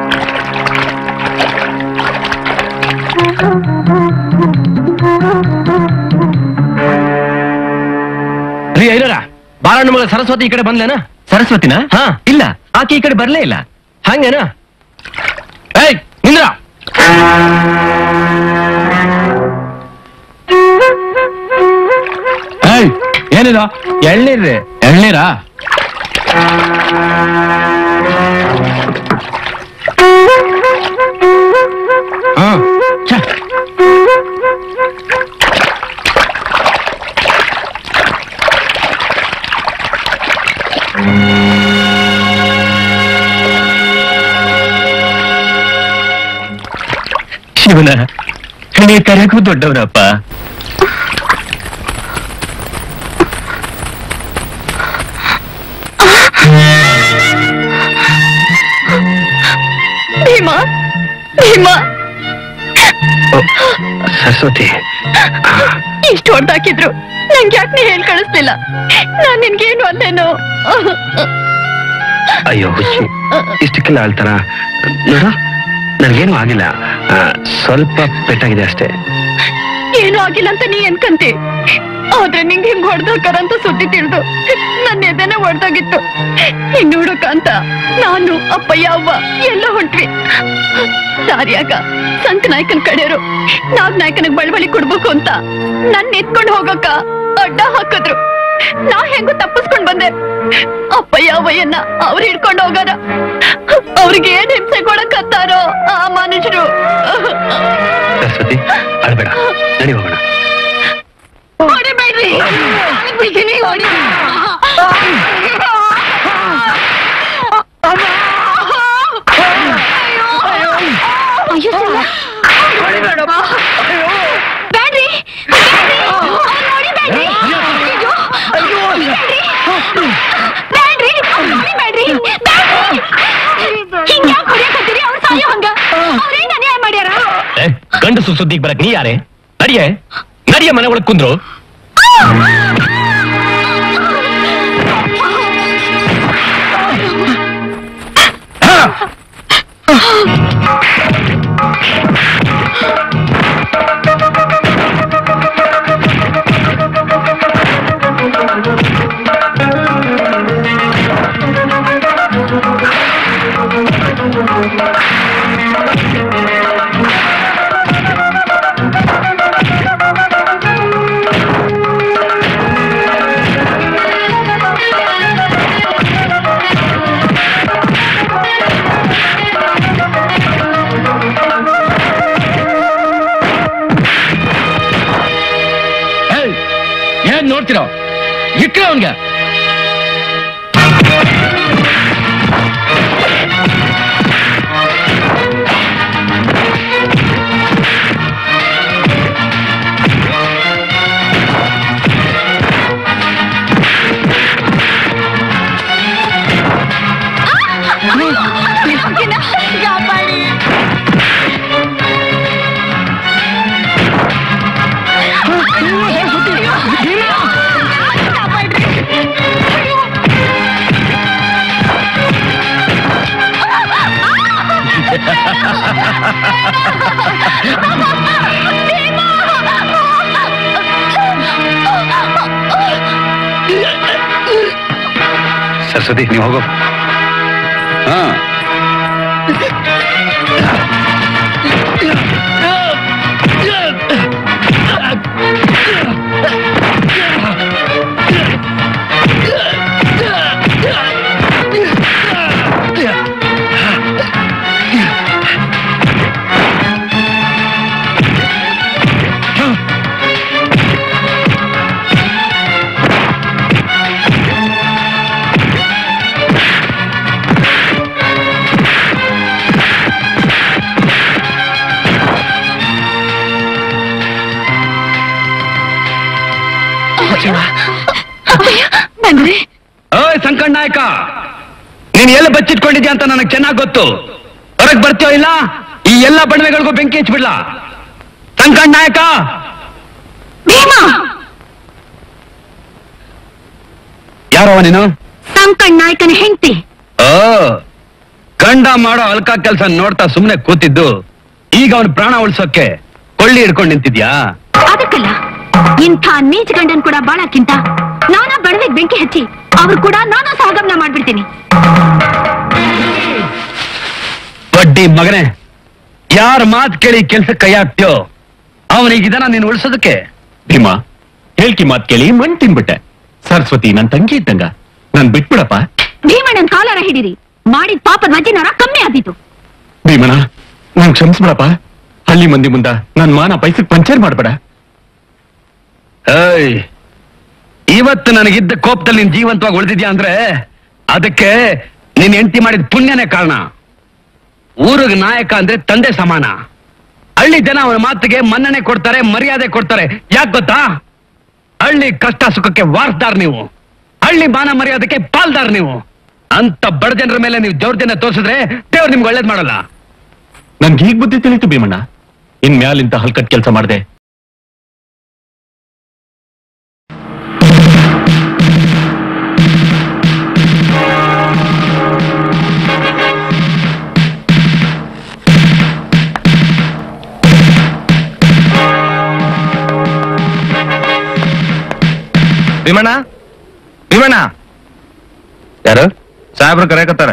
ರೀ ಐಲರ ಬಾಳಣ್ಣ ಮಗ ಸರಸ್ವತಿ ಈ ಕಡೆ ಬಂದ್ಲೇನ ಸರಸ್ವತಿನ ಹಾ ಇಲ್ಲ ಆಕೆ ಈ ಕಡೆ ಬರ್ಲೇ ಇಲ್ಲ ಹಂಗೇನ ಏಯ್ ನಿಂದ್ರ ಏಯ್ ಏನಿದ ಎಳ್ನೀರ್ರಿ ಎಳ್ನೀರಾ ಹಾ ಛ. ಶಿವನ ನೀ ಕರೆಗೂ ದೊಡ್ಡವನಪ್ಪ ಭೀಮ ಭೀಮ ಸರಸ್ವತಿ ಇಷ್ಟು ಹೊಡೆದಾಕಿದ್ರು ನಂಗೆ ಯಾಕೆ ನೀ ಹೇಳ್ ಕಳಿಸ್ಲಿಲ್ಲ ನಾನ್ ನಿನ್ಗೇನು ಅಲ್ಲೇನು ಅಯ್ಯೋ ಹುಚ್ಚಿ ಇಷ್ಟಕ್ಕೆಲ್ಲ ಆಳ್ತಾರ ನೋಡ ನನಗೇನು ಆಗಿಲ್ಲ ಆ, ಸ್ವಲ್ಪ ಪೆಟ್ಟಾಗಿದೆ ಅಷ್ಟೇ ಏನು ಆಗಿಲ್ಲ ಅಂತ ನೀ ಅನ್ಕಂತಿ ಆದ್ರೆ ನಿಂಗೆ ಹಿಂಗ್ ಹೊಡೆದಾಕರಂತ ಸುದ್ದಿ ತಿಳಿದು ನನ್ನ ಎದೆನೆ ಹೊಡೆದಾಗಿತ್ತು ಹಿಂಗ್ ನೋಡಕ ಅಂತ ನಾನು ಅಪ್ಪಯ್ಯ ಅವ್ವ ಎಲ್ಲ ಹೊಂಟ್ವಿ ದಾರಿಯಾಗ ಸಂತ ನಾಯಕನ್ ಕಡೆಯವರು ನಾಗ್ ನಾಯಕನಿಗೆ ಬಳ್ಬಳಿ ಕೊಡ್ಬೇಕು ಅಂತ ನನ್ ಎತ್ಕೊಂಡ್ ಹೋಗಕ್ಕ ಅಡ್ಡ ಹಾಕಿದ್ರು ನಾ ಹೆಂಗು ತಪ್ಪಿಸ್ಕೊಂಡ್ ಬಂದೆ ಅಪ್ಪಯ್ಯ ಅವ್ವಯ್ಯನ್ನ ಅವ್ರು ಹಿಡ್ಕೊಂಡ್ ಹೋಗಾರ ಅವ್ರಿಗೆ ಏನ್ ಹಿಂಸೆ ಕೊಡಕತ್ತಾರೋ ಆ ಮನುಷ್ಯರು ಸರಸ್ವತಿ ಅಳ್ಬೇಡ ನಡಿ ಹೋಗೋಣ ಹೊಡಿಬೇಡ್ರಿ ನಾನ್ ಬಿಡ್ತೀನಿ ಹೊಡಿ ಅಯ್ಯೋ ಹೊಡಿಬೇಡಪ್ಪ ಬ್ಯಾಡ್ರಿ ಹೊಡಿಬೇಡ್ರಿ ಅಯ್ಯೋ ಬ್ಯಾಡ್ರಿ ಹೊಡಿಬೇಡ್ರಿ ಹಿಂಗ್ಯಾಕ್ ಹೊಡಿಯಕತ್ತೀರಿ ಅವ್ರು ಸಾಯೋ ಹಂಗ ಅವ್ರೇನ್ ಅನ್ಯಾಯ ಮಾಡ್ಯಾರ ಏ, ಗಂಡಸು ಸುದ್ದಿಗೆ ಬರಕ್ ನೀ ಯಾರೇ ನಡಿಯೇ ನಡಿಯ ಮನೆ ಒಳಗ್ ಕುಂದ್ರು ಇಕ್ರ ಅವನ್ಗೆ ಸರಸ್ವತಿ ನೀವು ಹೋಗೋ ಹಾ ಬಂದ್ರೆ ಓಯ್ ಸಂಕಣ್ಣ ನಾಯಕ ನೀನ್ ಎಲ್ಲಿ ಬಚ್ಚಿಟ್ಕೊಂಡಿದ್ಯಾ ಅಂತ ನನಗೆ ಚೆನ್ನಾಗ್ ಗೊತ್ತು ಹೊರಗ್ ಬರ್ತೀಯೋ ಇಲ್ಲ ಈ ಎಲ್ಲ ಬಣವೆಗಳಿಗೂ ಬೆಂಕಿ ಹಚ್ಬಿಡ್ಲಾ ಸಂಕಣ್ಣ ನಾಯಕ ಭೀಮಾ ಯಾರವ ನೀನು ಸಂಕಣ್ ನಾಯಕನ ಹೆಂಡತಿ ಓ ಗಂಡ ಮಾಡೋ ಅಲ್ಕ ಕೆಲಸ ನೋಡ್ತಾ ಸುಮ್ನೆ ಕೂತಿದ್ದು ಈಗ ಅವನ ಪ್ರಾಣ ಉಳ್ಸೋಕೆ ಕೊಳ್ಳಿ ಹಿಡ್ಕೊಂಡು ನಿಂತಿದ್ಯಾ ಅದಕ್ಕಲ್ಲ ಇಂಥ ನೀಚ ಗಂಡನ್ ಕೂಡ ಬಾಳಕ್ಕಿಂತ ನಾನಾ ಬಡವೆಗ್ ಬೆಂಕಿ ಹಚ್ಚಿ ಅವ್ರು ಕೂಡ ನಾನು ಸಹಗಮನ ಮಾಡ್ಬಿಡ್ತೀನಿ ಬಡ್ಡಿ ಮಗನೇ ಯಾರ ಮಾತ್ ಕೇಳಿ ಕೆಲ್ಸಕ್ಕೆ ಕೈ ಹಾಕ್ತೀಯೋ ಅವನಿಗಿದನ ನೀನು ಉಳಿಸೋದಕ್ಕೆ ಭೀಮಾ ಹೇಳ್ಕಿ ಮಾತ್ ಕೇಳಿ ಮಣ್ ತಿನ್ಬಿಟ್ಟೆ ಸರಸ್ವತಿ ನನ್ ತಂಗಿ ಇದ್ದಂಗ ನಾನ್ ಬಿಟ್ಬಿಡಪ್ಪ ಭೀಮಣ್ಣನ್ ಕಾಲರ ಹಿಡಿರಿ ಮಾಡಿದ ಪಾಪದ ವಜ್ಜಿನಾರ ಕಮ್ಮಿ ಆದೀತು ಭೀಮಣ್ಣ ನಾನ್ ಕ್ಷಮಿಸ್ಬಿಡಪ್ಪ ಹಳ್ಳಿ ಮಂದಿ ಮುಂದ ನನ್ ಮಾನ ಪೈಸಕ್ ಪಂಚರ್ ಮಾಡ್ಬೇಡ ಏಯ್ ಇವತ್ತು ನನಗಿದ್ದ ಕೋಪದಲ್ಲಿ ನೀನ್ ಜೀವಂತವಾಗಿ ಉಳಿದಿದ್ಯಾ ಅಂದ್ರೆ ಅದಕ್ಕೆ ನೀನ್ ಹೆಂಡತಿ ಮಾಡಿದ ಪುಣ್ಯನೇ ಕಾರಣ ಊರಿಗೆ ನಾಯಕ ಅಂದ್ರೆ ತಂದೆ ಸಮಾನ ಹಳ್ಳಿ ಜನ ಅವನ ಮಾತಿಗೆ ಮನ್ನಣೆ ಕೊಡ್ತಾರೆ ಮರ್ಯಾದೆ ಕೊಡ್ತಾರೆ ಯಾಕೆ ಗೊತ್ತಾ ಹಳ್ಳಿ ಕಷ್ಟ ಸುಖಕ್ಕೆ ವಾರಸ್ದಾರ್ ನೀವು ಹಳ್ಳಿ ಮಾನ ಮರ್ಯಾದಕ್ಕೆ ಪಾಲ್ದಾರ್ ನೀವು ಅಂತ ಬಡ ಜನರ ಮೇಲೆ ನೀವು ದೌರ್ಜನ್ಯ ತೋರಿಸಿದ್ರೆ ದೇವ್ರು ನಿಮ್ಗೆ ಒಳ್ಳೇದ್ ಮಾಡಲ್ಲ ನನ್ಗೆ ಈಗ ಬುದ್ಧಿ ತಿಳಿತು ಭೀಮಣ್ಣ ಇನ್ ಮ್ಯಾಲಿಂತ ಹಲ್ಕಟ್ ಕೆಲಸ ಮಾಡ್ದೆ ಭೀಮಣ್ಣ ಭೀಮಣ್ಣ ಯಾರು ಸಾಹೇಬ್ರು ಕರೆಯಕತ್ತಾರೆ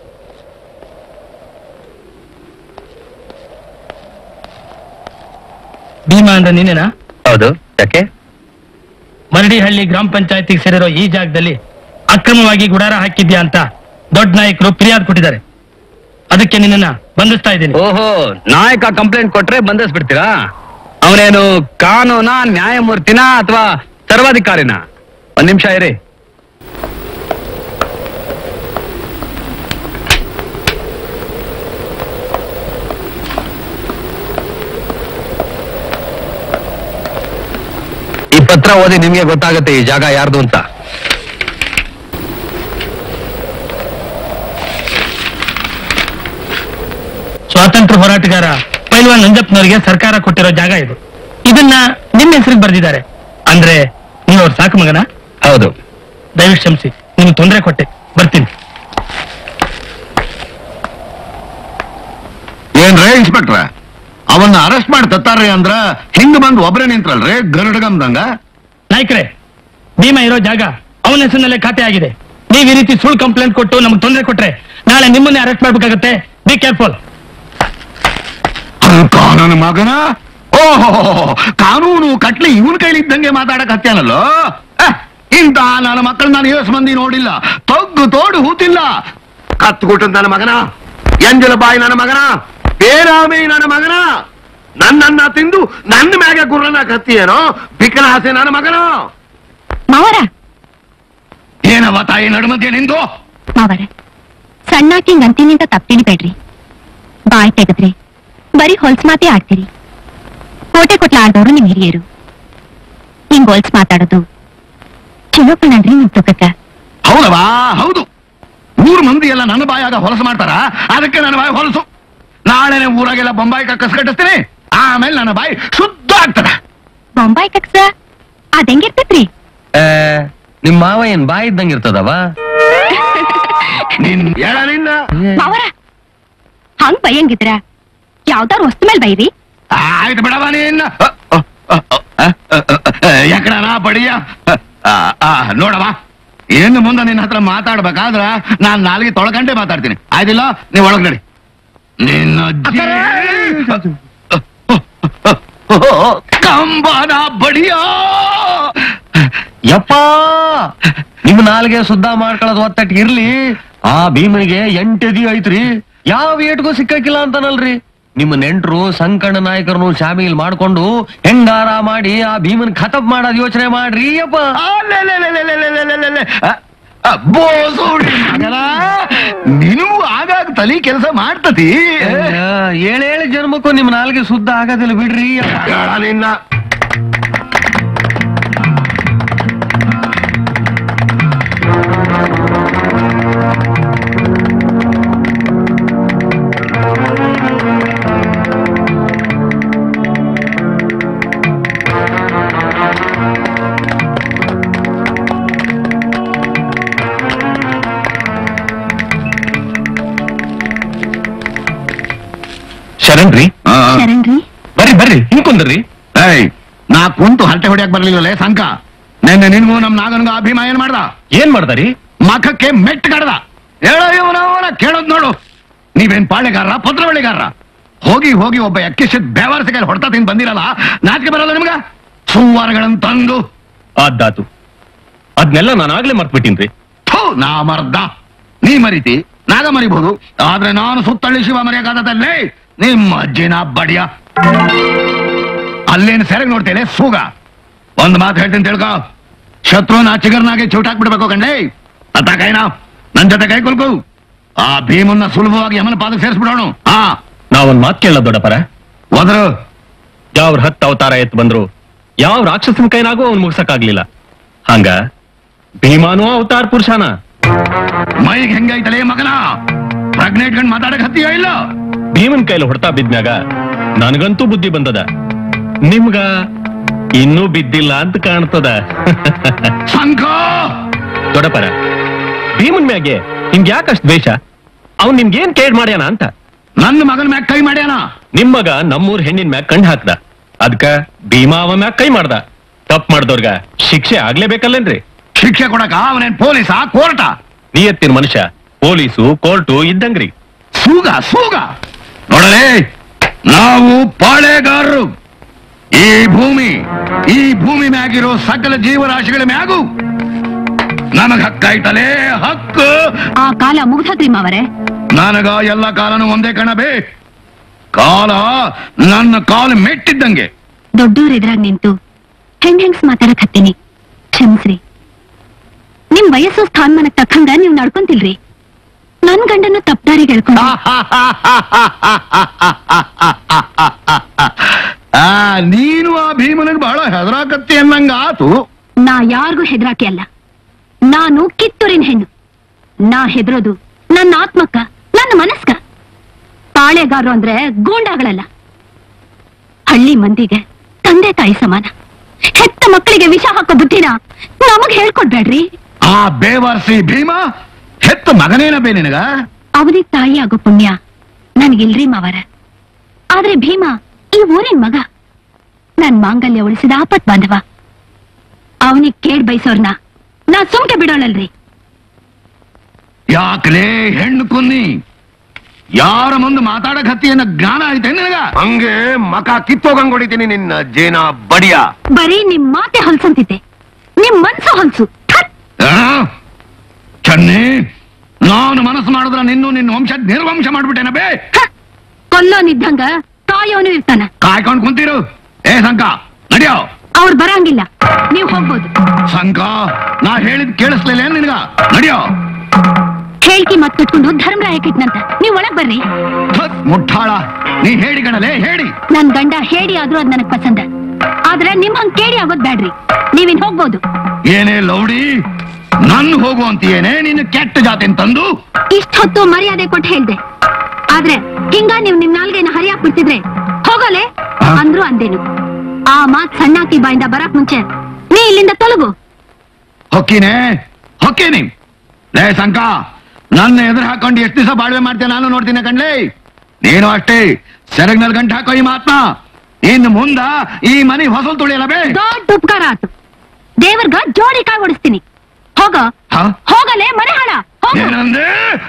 ಭೀಮಾ ಅಂದ್ರೆ ನೀನೇನಾ ಹೌದು ಯಾಕೆ ಮರಡಿಹಳ್ಳಿ ಗ್ರಾಮ ಪಂಚಾಯತಿಗೆ ಸೇರಿರೋ ಈ ಜಾಗದಲ್ಲಿ ಅಕ್ರಮವಾಗಿ ಗುಡಾರ ಹಾಕಿದ್ಯಾ ಅಂತ ದೊಡ್ಡ ನಾಯಕರು ಫಿರ್ಯಾದ್ ಕೊಟ್ಟಿದ್ದಾರೆ ಅದಕ್ಕೆ ನಿನ್ನನ್ನ ಬಂಧಿಸ್ತಾ ಇದ್ದೀನಿ ಓಹೋ ನಾಯಕ ಕಂಪ್ಲೇಂಟ್ ಕೊಟ್ರೆ ಬಂಧಿಸ್ಬಿಡ್ತೀರಾ ಅವನೇನು ಕಾನೂನ ನ್ಯಾಯಮೂರ್ತಿನ ಅಥವಾ ಸರ್ವಾಧಿಕಾರಿನ ಒಂದ್ ನಿಮಿಷ ಇರಿ ಈ ಪತ್ರ ಓದಿ ನಿಮ್ಗೆ ಗೊತ್ತಾಗುತ್ತೆ ಈ ಜಾಗ ಯಾರ್ದು ಅಂತ ಸ್ವಾತಂತ್ರ್ಯ ಹೋರಾಟಗಾರ ಪೈಲ್ವಾನ್ ನಂಜಪ್ಪನವರಿಗೆ ಸರ್ಕಾರ ಕೊಟ್ಟಿರೋ ಜಾಗ ಇದು ಇದನ್ನ ನಿಮ್ಮ ಹೆಸರಿಗೆ ಬರೆದಿದ್ದಾರೆ ಅಂದ್ರೆ ನೀವು ಅವ್ರ ಸಾಕು ಮಗನ ಹೌದು ದಯವಿಟ್ಟು ಕ್ಷಮಿಸಿ ನಿಮ್ಗೆ ತೊಂದರೆ ಕೊಟ್ಟೆ ಬರ್ತೀನಿ ಏನ್ರೇ ಇನ್ಸ್ಪೆಕ್ಟ್ರ ಅವನ್ನ ಅರೆಸ್ಟ್ ಮಾಡಿ ತತ್ತಾರ್ರಿ ಅಂದ್ರ ಹಿಂಗ್ ಬಂದ್ ಒಬ್ರೇ ನಿಂತ್ರಲ್ರಿ ಗರಡಗಮ್ದಂಗ ನಾಯ್ಕರೇ ಭೀಮಾ ಇರೋ ಜಾಗ ಅವನ ಹೆಸರಿನಲ್ಲೇ ಖಾತೆ ಆಗಿದೆ ನೀವು ಈ ರೀತಿ ಸುಳ್ಳು ಕಂಪ್ಲೇಂಟ್ ಕೊಟ್ಟು ನಮ್ಗೆ ತೊಂದರೆ ಕೊಟ್ರೆ ನಾಳೆ ನಿಮ್ಮನ್ನೇ ಅರೆಸ್ಟ್ ಮಾಡ್ಬೇಕಾಗತ್ತೆ ಬಿ ಕೇರ್ಫುಲ್ ನನ್ನ ಮಗನ ಓಹೋ ಕಾನೂನು ಕಟ್ಲಿ ಇವನ್ ಕೈಲಿದ್ದಂಗೆ ಮಾತಾಡಕ್ ಹತ್ಯಾನಲ್ಲೋ ಅಹ್, ಇಂಥ ನನ್ನ ಮಕ್ಕಳು ನಾನು ಏಸ್ ಮಂದಿ ನೋಡಿಲ್ಲ ತೊಗ್ಗು ತೋಡು ಹೂತಿಲ್ಲ ಕತ್ಕೊಟ್ಟು ನನ್ನ ಮಗನ ಎಂಜಲ ಬಾಯಿ ನನ್ನ ಮಗನ ಬೇರಾಮಿ ನನ್ನ ಮಗನ ನನ್ನನ್ನ ತಿಂದು ನನ್ನ ಮ್ಯಾಗೆ ಗುರ್ರನ ಕತ್ತಿಯೇನೋ ಬಿಕ್ಕನ ಹಾಸೆ ನನ್ನ ಮಗನ ಮಾವರ ಏನವ ತಾಯಿ ನಡುಮಧ್ಯೆ ನಿಂದು ಮಾವರ ಸಣ್ಣಾಕಿಂಗ್ ಅಂತಿನಿಂದ ತಪ್ಪು ತಿಳಿಬೇಡ್ರಿ ಬಾಯ್ ತೆಗೆದ್ರಿ ಬರೀ ಹೊಲ್ಸ್ ಮಾತೇ ಆಡ್ತೀರಿ ಕೋಟೆ ಕೊಟ್ಲ ಆಡ್ದವ್ರು ನಿಮ್ ಹಿರಿಯರು ಹಿಂಗ್ ಹೊಲ್ಸ್ ಮಾತಾಡೋದು ಚಲೋ ಕಣನ್ರಿ ನಿಮ್ ತುಕಕ್ಕ ಹೌದವಾ ಹೌದು ಊರ್ ಮಂದಿ ಎಲ್ಲ ನನ್ನ ಬಾಯಾಗ ಹೊಲಸು ಮಾಡ್ತಾರ ಅದಕ್ಕೆ ನನ್ನ ಬಾಯಿ ಹೊಲಸು ನಾಳೆನೆ ಊರಾಗೆಲ್ಲ ಬೊಂಬಾಯಿ ಕಕ್ಕಸ್ ಕಟ್ಟಿಸ್ತೀನಿ ಆಮೇಲೆ ನನ್ನ ಬಾಯಿ ಶುದ್ಧ ಆಗ್ತದ ಬೊಂಬಾಯಿ ಕಕ್ಸ ಅದೆಂಗಿರ್ತೈತ್ರಿ ನಿಮ್ ಮಾವ ಏನ್ ಬಾಯಿ ಇದ್ದಂಗ ಇರ್ತದವ ನಿನ್ ಹೇಳ ನಿನ್ನ ಮಾವರ ಹಂಗ್ ಬೈಯಂಗಿದ್ರ ಯಾವ್ದಾರು ವಸ್ತು ಮೇಲ್ ಬೈರಿ ಆಯ್ತು ಬಿಡವ ನಿನ್ನ ಯಾಕಡ ಬಡಿಯ ನೋಡವ ಇನ್ನು ಮುಂದೆ ನಿನ್ನ ಹತ್ರ ಮಾತಾಡ್ಬೇಕಾದ್ರ ನಾನ್ ನಾಲ್ಗೆ ತೊಳ್ಕಂಡೆ ಮಾತಾಡ್ತೀನಿ ಆಯ್ತಿಲ್ಲ ನೀವ್ ಒಳಗ್ ನಡಿ ನಿನ್ನ ಅಜ್ಜಿ- ಕಂಬನ ಬಡಿಯ ಯಪ್ಪ ನಿಮ್ ನಾಲ್ಗೆ ಸುದ್ದ ಮಾಡ್ಕೊಳ್ಳೋದು ಒತ್ತಟ್ ಇರ್ಲಿ ಆ ಭೀಮನಿಗೆ ಎಂಟದಿ ಐತ್ರಿ ಯಾವ ಏಟ್ಗೂ ಸಿಕ್ಕಕ್ಕಿಲ್ಲ ಅಂತಾನಲ್ರಿ ನಿಮ್ಮ ನೆಂಟ್ರು ಸಂಕಣ್ಣ ನಾಯಕರನ್ನು ಶಾಮೀಲ್ ಮಾಡ್ಕೊಂಡು ಹೆಂಗಾರ ಮಾಡಿ ಆ ಭೀಮನ್ ಖತಪ್ ಮಾಡೋದ್ ಯೋಚನೆ ಮಾಡ್ರಿ ಯಪ್ಪ ಬೋಸೋಡಿ ಮಗನ ನೀನು ಆಗಾಗ ತಲಿ ಕೆಲಸ ಮಾಡ್ತತಿ ಏಳೇಳು ಜನ್ಮಕ್ಕೂ ನಿಮ್ ನಾಲ್ಗೆ ಸುದ್ದ ಆಗೋದಿಲ್ಲ ಬಿಡ್ರಿ ಯಪ್ಪ. ಹೇಳ ನಿನ್ನ ಶರಣ್ರಿ ಆ, ಶರಣ್ರಿ ಬರ್ರಿ ಬರ್ರಿ ಹಿಂಗ್ ಕುಂದ್ರಿ ಏಯ್ ನಾ ಕುಂತು ಹರಟೆ ಹೊಡ್ಯಾಕ್ ಬರ್ಲಿಲ್ಲಲೇ ಸಂಕ ನೆನ್ನೆ ನಿನ್ಗೂ ನಮ್ ನಾಗನ್ಗ ಅಭಿಮ ಏನ್ ಮಾಡ್ದ ಏನ್ ಮಾಡ್ದಾರಿ ಮಖಕ್ಕೆ ಮೆಟ್ ಕಡ್ದ ಹೇಳ ಇವನವನ ಕೇಳೋದ್ ನೋಡು ನೀವೇನ್ ಪಾಳೆಗಾರ ಪತ್ರವಳಿಗಾರ ಹೋಗಿ ಹೋಗಿ ಒಬ್ಬ ಯಕ್ಷಿಸಿದ ಬೇವಾರಸ ಕೈಲಿ ಹೊಡ್ತಾ ತಿಂದು ಬಂದಿರಲ್ಲ ನಾಚಿಕೆ ಬರಲ್ಲ ನಿಮ್ಗ ಸುವಾರಗಳನ್ನ ತಂದು ಅದ್ದಾತು ಅದ್ನೆಲ್ಲ ನಾನು ಆಗ್ಲೇ ಮರ್ತ್ಬಿಟ್ಟಿನ್ರಿ ಥು, ನಾ ಮರ್ದ ನೀ ಮರಿತಿ ನಾಗ ಮರಿಬಹುದು ಆದ್ರೆ ನಾನು ಸುತ್ತಳ್ಳಿ ಶಿವ ಮರೆಯಕ್ಕಾಗತ್ತಲ್ಲೇ ನಿಮ್ಮ ಅಜ್ಜಿನ ಬಡಿಯ ಅಲ್ಲೇನು ಸೆರಗ್ ನೋಡ್ತೇನೆ ಸೂಗ ಒಂದ್ ಮಾತು ಹೇಳ್ತೀನಿ ತಿಳ್ಕೊ ಶತ್ರುನ ಚಿಗರ್ನಾಗೆ ಚೂಟಾಕ್ಬಿಡ್ಬೇಕು ಕಂಡೆ ಅತ್ತ ಕೈನಾ ನನ್ ಜೊತೆ ಕೈ ಕುಲ್ಕು ಆ ಭೀಮನ್ನ ಸುಲಭವಾಗಿ ಯಮನ ಪಾದಕ್ಕೆ ಸೇರಿಸ್ಬಿಡೋಣ ಹಾ ನಾವೊಂದ್ ಮಾತ್ ಕೇಳ ದೊಡ್ಡಪರ ಹೋದ್ರು ಯಾವ ಹತ್ತು ಅವತಾರ ಎತ್ ಬಂದ್ರು ಯಾವ ರಾಕ್ಷಸನ ಕೈನಾಗೂ ಅವ್ನ್ ಮುಗ್ಸಕ್ಕಾಗ್ಲಿಲ್ಲ ಹಂಗ ಭೀಮಾನು ಅವತಾರ ಪುರುಷನ ಮೈಗೆ ಹೆಂಗೈತಲೇ ಮಗನ ಪ್ರಜ್ಞೆ ಇಟ್ಕೊಂಡ್ ಮಾತಾಡಕ್ ಹತ್ತಿಯ ಇಲ್ಲ ಭೀಮನ್ ಕೈಲಿ ಹೊಡ್ತಾ ಬಿದ್ಮ್ಯಾಗ ನನಗಂತೂ ಬುದ್ಧಿ ಬಂದದ ನಿಮ್ಗ ಇನ್ನೂ ಬಿದ್ದಿಲ್ಲ ಅಂತ ಕಾಣ್ತದ ಸಂಕ ದೊಡ್ಡಪರ ಭೀಮನ್ ಮ್ಯಾಗೆ ನಿಮ್ಗೆ ಯಾಕಷ್ಟು ದ್ವೇಷ ಅವ್ನ್ ನಿಮ್ಗೇನ್ ಕೇಳ್ ಮಾಡ್ಯಾನ ಅಂತ ನನ್ನ ಮಗನ ಮ್ಯಾಗ ಕೈ ಮಾಡ್ಯಾನ ನಿಮ್ ಮಗ ನಮ್ಮೂರ್ ಹೆಣ್ಣಿನ ಮ್ಯಾಗ ಕಣ್ ಹಾಕ್ದ ಅದ್ಕ ಭೀಮಾ ಅವ ಮ್ಯಾಗ ಕೈ ಮಾಡ್ದ ತಪ್ಪು ಮಾಡ್ದವ್ರಗ ಶಿಕ್ಷೆ ಆಗ್ಲೇಬೇಕಲ್ಲೇನ್ರಿ ಶಿಕ್ಷೆ ಕೊಡಕ ಅವನೇನ್ ಪೊಲೀಸ ಕೋರ್ಟ ನಿಯತ್ತಿನ ಮನುಷ್ಯ ಪೊಲೀಸು ಕೋರ್ಟು ಇದ್ದಂಗ್ರಿ ಸೂಗ ಸೂಗ ನೋಡಲೇ ನಾವು ಪಾಳೆಗಾರರು ಈ ಭೂಮಿ ಈ ಭೂಮಿ ಮ್ಯಾಗಿರೋ ಸಕಲ ಜೀವರಾಶಿಗಳ ಮ್ಯಾಗು ನಮಗ್ ಹಕ್ಕೈತಲೇ ಹಕ್ಕು ಆ ಕಾಲ ಮುಗ್ದದ್ರಿ ಮಾವರೇ ನನಗ ಎಲ್ಲ ಕಾಲನು ಒಂದೇ ಕಣಬೇ ಕಾಲ ನನ್ನ ಕಾಲು ಮೆಟ್ಟಿದ್ದಂಗೆ ದೊಡ್ಡೂರ್ ಎದುರಾಗ್ ನಿಂತು ಹೆಂಗ್ ಹೆಂಗ್ಸ್ ಮಾತಾಡಕ್ ಹತ್ತೀನಿ ಕ್ಷಮಿಸ್ರಿ ನಿಮ್ ವಯಸ್ಸು ಸ್ಥಾನಮಾನಕ್ ತಕ್ಕಂಗ ನೀವ್ ನಡ್ಕೊಂತಿಲ್ರಿ ನನ್ ಗಂಡನ್ನು ತಪ್ಪದಾರಿಗೆ ಹೇಳ್ಕೊಂಡು ಆ ನೀನು ಆ ಭೀಮನಿಗೆ ಬಹಳ ಹೆದರಾಕತ್ತಿ ಅನ್ನಂಗ ಆತು ನಾ ಯಾರಿಗೂ ಹೆದರಾಕಿ ಅಲ್ಲ ನಾನು ಕಿತ್ತೂರಿನ ಹೆಣ್ಣು ನಾ ಹೆದರೋದು ನನ್ನ ಆತ್ಮಕ್ಕ ನನ್ನ ಮನಸ್ಕ ಪಾಳೆಗಾರರು ಅಂದ್ರೆ ಗೂಂಡಾಗಳಲ್ಲ ಹಳ್ಳಿ ಮಂದಿಗೆ ತಂದೆ ತಾಯಿ ಸಮಾನ ಹೆತ್ತ ಮಕ್ಕಳಿಗೆ ವಿಷ ಹಾಕೋ ಬುದ್ಧಿನ ನಮಗ್ ಹೇಳ್ಕೊಡ್ಬೇಡ್ರಿ ಆ ಬೇವರ್ಸಿ ಭೀಮ ಹೆತ್ತ ಮಗನೇನ ಬೇ ನಿನಗ ಅವನಿಗೆ ತಾಯಿ ಆಗೋ ಪುಣ್ಯ ನನ್ಗಿಲ್ರಿ ಮಾವರ ಆದ್ರೆ ಭೀಮ ಈ ಊರಿನ ಮಗ ನನ್ ಮಾಂಗಲ್ಯ ಉಳಿಸಿದ ಆಪತ್ ಬಾಂಧವ ಅವನಿಗೆ ಕೇಳ್ ಬಯಸೋರ್ನ ನಾ ಸುಮ್ಕೆ ಬಿಡೋಳಲ್ರಿ ಯಾಕಲೇ ಹೆಣ್ಣು ಕುನ್ನಿ ಯಾರ ಮುಂದೆ ಮಾತಾಡಕ್ ಹತ್ತಿ ಅನ್ನೋ ಜ್ಞಾನ ಐತೆ ನಿನಗ ಹಂಗೆ ಮಕ ಕಿತ್ತೋಗಂಗ್ ಹೊಡಿತೀನಿ ನಿನ್ನ ಜೇನ ಬಡಿಯ ಬರೀ ನಿಮ್ ಮಾತೆ ಹೊಲ್ಸಂತಿದ್ದೆ ನಿಮ್ ಮನ್ಸು ಹೊಲ್ಸು ಥತ್! ಆ? ಚನ್ನಿ ನಾನು ಮನಸ್ಸು ಮಾಡಿದ್ರ ನಿನ್ನು ನಿನ್ನ ವಂಶ ನಿರ್ವಂಶ ಮಾಡ್ಬಿಟ್ಟೇನ ಬೇ ಹ! ಕೊಲ್ಲೋನಿದ್ದಂಗ ತಾಯೋನು ಇರ್ತಾನ ಕಾಯ್ಕೊಂಡ್ ಕುಂತೀರು ಏ ಸಂಕ ನಡಿಯೋ ಅವ್ರು ಬರಂಗಿಲ್ಲ ನೀವು ಹೋಗ್ಬೋದು ಸಂಕ ನಾ ಹೇಳಿದ್ ಕೇಳಿಸ್ಲಿಲ್ಲ ಏನ್ ನಿನಗ ನಡಿಯೋ ಹೇಳ್ಕಿ ಮತ್ ಕಟ್ಕೊಂಡು ಧರ್ಮರಾಯ ಕಿಟ್ನಂತ ನೀವ್ ಒಳಗ್ ಬರ್ರಿ ಥತ್ ಮುಟ್ಟಾಳ ನೀ ಹೇಳಿ ಗಣಲೆ ಹೇಳಿ ನನ್ ಗಂಡ ಹೇಳಿ ಆದ್ರೂ ಅದ್ ನನಗ್ ಪಸಂದ ಆದ್ರೆ ನಿಮ್ ಹಂಗ್ ಕೇಳಿ ಆಗೋದ್ ಬ್ಯಾಡ್ರಿ ನೀವಿನ್ ಹೋಗ್ಬೋದು ಏನೇ ಲೌಡಿ ನನ್ ಹೋಗು ಅಂತೀಯೇನೆ ನಿನ್ನ ಕೆಟ್ಟ ಜಾತಿ ತಂದು ಇಷ್ಟ ಹೊತ್ತು ಮರ್ಯಾದೆ ಕೊಟ್ಟು ಹೇಳ್ದೆ ಆದ್ರೆ ಹಿಂಗ ನೀವ್ ನಿಮ್ ನಾಲ್ಗೆನ ಹರಿಯಾಕ್ ಬಿಡ್ತಿದ್ರೆ ಹೋಗಲೆ ಆ? ಅಂದ್ರು ಅಂದೇನು ಆ ಮಾತ್ ಸಣ್ಣಾಕಿ ಬಾಯಿಂದ ಬರಕ್ ಮುಂಚೆ ನೀ ಇಲ್ಲಿಂದ ತೊಲಗು ಹೊಕ್ಕಿನೇ ಹೊಕ್ಕೇನಿ ಲೇ ಸಂಕ ನನ್ನ ಎದುರು ಹಾಕೊಂಡು ಎಷ್ಟು ದಿವಸ ಬಾಳ್ವೆ ಮಾಡ್ತೇನೆ ನಾನು ನೋಡ್ತೀನಿ ಕಣ್ಲೇ ನೀನು ಅಷ್ಟೇ ಸೆರಗ್ನಲ್ಲಿ ಗಂಟೆ ಹಾಕೋ ಈ ಮಾತ್ನ ಇನ್ನು ಮುಂದ ಈ ಮನೆ ಹೊಸಲು ತುಳಿಯಲ್ಲ ಬೇ ದೊಡ್ಡ ಉಪಕಾರ ಆತು ದೇವರ್ಗ ಜೋಡಿ ಕಾಯಿ ಹೊಡಿಸ್ತೀನಿ ಹೋಗ ಹ? ಹೋಗಲೆ ಮನೆ ಹಾಳ ಹೋಗು ಏನಂದೆ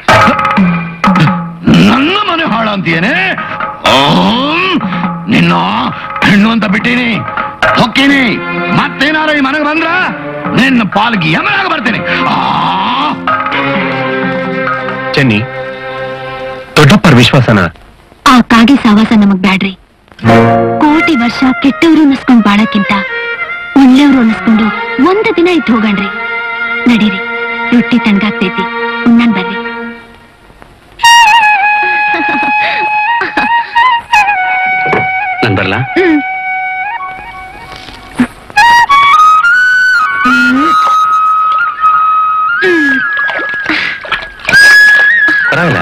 ನನ್ನ ಮನೆ ಹಾಳ ಅಂತೀಯೇನೆ ಓಂ, ನಿನ್ನ ಹೆಣ್ಣು ಅಂತ ಬಿಟ್ಟೀನಿ ಹೊಕ್ಕೀನಿ ಮತ್ತೇನಾರ ಈ ಮನೆಗೆ ಬಂದ್ರ ನಿನ್ನ ಪಾಲ್ಗೆ ಯಮನಾಗ ಬರ್ತೇನೆ ಆ ಚೆನ್ನಿ ದೊಡ್ಡಪ್ಪರ ವಿಶ್ವಾಸನ ಆ ಕಾಗಿ ಸಾವಾಸ ನಮಗ್ ಬ್ಯಾಡ್ರಿ ಕೋಟಿ ವರ್ಷ ಕೆಟ್ಟವ್ರು ಅನ್ನಿಸ್ಕೊಂಡ್ ಬಾಳಕ್ಕಿಂತ ಒಳ್ಳೆಯವ್ರು ಅನ್ನಿಸ್ಕೊಂಡು ಒಂದು ದಿನ ಇದ್ದು ಹೋಗಣ್ರಿ ನಡೀರಿ ರೊಟ್ಟಿ ತಣ್ಣಗಾಗ್ತೈತಿ ಉಣ್ಣನ್ ಬರ್ರಿ ನನ್ ಬರ್ಲಾ ಪರವಾಗಿಲ್ಲ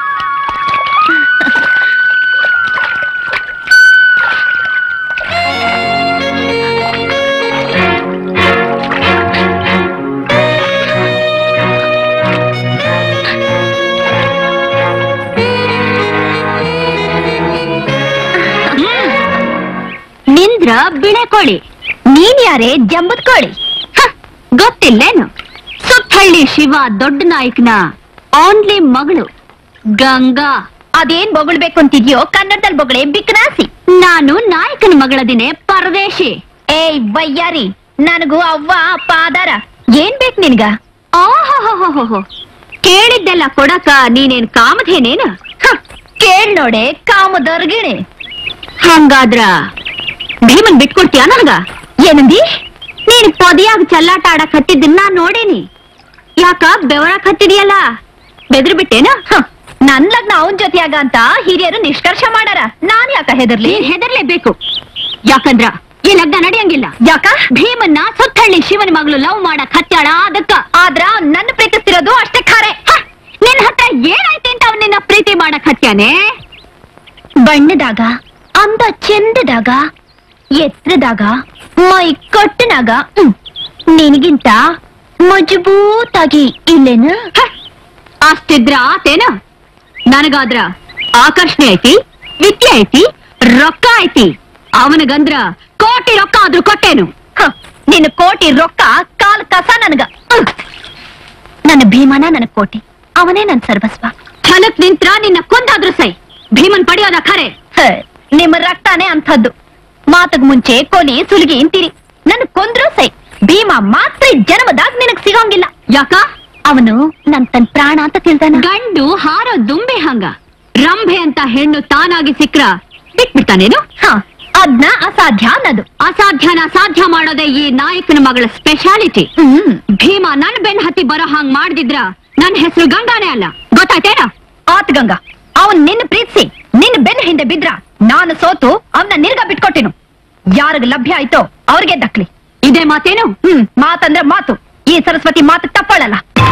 ನಿಂದ್ರ ಬಿಳೆ ಕೋಳಿ ನೀನ್ ಯಾರೇ ಜಂಬದ್ ಕೋಳಿ ಹ, ಗೊತ್ತಿಲ್ಲೇನು ಸುತ್ತಹಳ್ಳಿ ಶಿವ ದೊಡ್ಡ ನಾಯಕನ ಓನ್ಲಿ ಮಗಳು ಗಂಗಾ ಅದೇನ್ ಬೊಗಳ್ಬೇಕು ಅಂತಿದ್ಯೋ ಕನ್ನಡದಲ್ಲಿ ಬೊಗಳೆ ಬಿಕ್ನಾಸಿ ನಾನು ನಾಯಕನ ಮಗಳದಿನೇ ಪರದೇಶಿ ಏಯ್ ಬಯ್ಯಾರಿ ನನಗೂ ಅವ್ವ ಅಪ್ಪ ಆಧಾರ ಏನ್ ಬೇಕು ನಿನ್ಗ ಓಹೋ ಕೇಳಿದ್ದೆಲ್ಲ ಕೊಡಕ ನೀನೇನ್ ಕಾಮಧೇನೇನು ಹ, ಕೇಳ್ ನೋಡೆ ಕಾಮದರ್ಗಿಣಿ ಹಂಗಾದ್ರ ಭೀಮನ್ ಬಿಟ್ಕೊಡ್ತೀಯ ನನಗ ಏನಂದಿ ನೀನ್ ಪೊದೆಯಾಗ ಚಲ್ಲಾಟ ಆಡಕ್ ಹತ್ತಿದ್ದನ್ನ ನಾನ್ ನೋಡೇನಿ ಯಾಕ ಬೆವರಕ್ ಹತ್ತಿದೆಯಲ್ಲ ಬೆದ್ರ ಬಿಟ್ಟೇನ ನನ್ ಲಗ್ನ ಅವನ್ ಜೊತೆಯಾಗ ಅಂತ ಹಿರಿಯರು ನಿಷ್ಕರ್ಷ ಮಾಡಾರ ನಾನ್ ಯಾಕ ಹೆದರ್ಲಿ ಹೆದರ್ಲೇಬೇಕು ಯಾಕಂದ್ರ ಈ ಲಗ್ನ ನಡೆಯಂಗಿಲ್ಲ ಯಾಕ ಭೀಮನ್ನ ಸುತ್ತಹಳ್ಳಿ ಶಿವನ ಮಗಳು ಲವ್ ಮಾಡಕ್ ಹತ್ಯಾಳ ಅದಕ್ಕ ಆದ್ರ ನನ್ನ ಪ್ರೀತಿಸ್ತಿರೋದು ಅಷ್ಟೇ ಖಾರೆ ಹ, ನಿನ್ ಹತ್ರ ಏನಾಯ್ತು ಅಂತ ಅವ್ನ ನಿನ್ನ ಪ್ರೀತಿ ಮಾಡಕ್ ಹತ್ಯಾನೆ ಬಣ್ಣದಾಗ ಅಂದ ಚೆಂದದಾಗ ಎತ್ತರದಾಗ ಮೈ ಕಟ್ಟನಾಗ ಹ್ಮ್, ನಿನಗಿಂತ ಮಜಬೂತಾಗಿ ಇಲ್ಲೇನು ಹ, ಅಷ್ಟಿದ್ರ ಆತೇನ ನನಗಾದ್ರ ಆಕರ್ಷಣೆ ಐತಿ ವಿದ್ಯೆ ಐತಿ ರೊಕ್ಕ ಐತಿ ಅವನಿಗಂದ್ರ ಕೋಟಿ ರೊಕ್ಕ ಆದ್ರೂ ಕೊಟ್ಟೇನು ಹ, ನಿನ್ನ ಕೋಟಿ ರೊಕ್ಕ ಕಾಲ್ ಕಸ ನನಗ ಉಹ್. ನನ್ನ ಭೀಮನ ನನ್ನ ಕೋಟಿ ಅವನೇ ನನ್ ಸರ್ವಸ್ವ ಹಲಕ್ ನಿಂತ್ರ ನಿನ್ನ ಕೊಂದಾದ್ರು ಸೈ ಭೀಮನ್ ಪಡೆಯೋದ ಖರೆ ನಿಮ್ಮ ರಕ್ತಾನೇ ಅಂಥದ್ದು ಮಾತಗ್ ಮುಂಚೆ ಕೊಲಿ ಸುಲಿಗೆ ಅಂತೀರಿ ನನ್ ಕೊಂದ್ರು ಸೈ ಭೀಮ ಮಾತ್ರ ಈ ಜನ್ಮದಾಗ ನಿನಗ್ ಸಿಗೋಂಗಿಲ್ಲ ಯಾಕ ಅವನು ನನ್ ತನ್ ಪ್ರಾಣ ಅಂತ ತಿಳ್ತಾನ ಗಂಡು ಹಾರೋ ದುಂಬೆ ಹಂಗ ರಂಭೆ ಅಂತ ಹೆಣ್ಣು ತಾನಾಗಿ ಸಿಕ್ರ ಬಿಟ್ಬಿಡ್ತಾನೇನು ಅದ್ನ ಅಸಾಧ್ಯ ಅನ್ನೋದು ಅಸಾಧ್ಯನ ಸಾಧ್ಯ ಮಾಡೋದೇ ಈ ನಾಯಕನ ಮಗಳ ಸ್ಪೆಷಾಲಿಟಿ ಭೀಮ ನನ್ ಬೆನ್ ಹತ್ತಿ ಬರೋ ಹಂಗ್ ಮಾಡ್ದಿದ್ರ ನನ್ ಹೆಸರು ಗಂಗಾನೇ ಅಲ್ಲ ಗೊತ್ತಾಯ್ತೇನ ಆತ್ ಗಂಗಾ ಅವನ್ ನಿನ್ನ ಪ್ರೀತಿಸಿ ನಿನ್ನ ಬೆನ್ನ ಹಿಂದೆ ಬಿದ್ರ ನಾನು ಸೋತು ಅವನ ನಿರ್ಗ ಬಿಟ್ಕೊಟ್ಟಿನು ಯಾರಿಗ ಲಭ್ಯ ಆಯ್ತೋ ಅವ್ರಿಗೆ ದಕ್ಲಿ ಇದೇ ಮಾತೇನು ಹ್ಮ್ ಮಾತಂದ್ರೆ ಮಾತು ಈ ಸರಸ್ವತಿ ಮಾತು ತಪ್ಪಳಲ್ಲ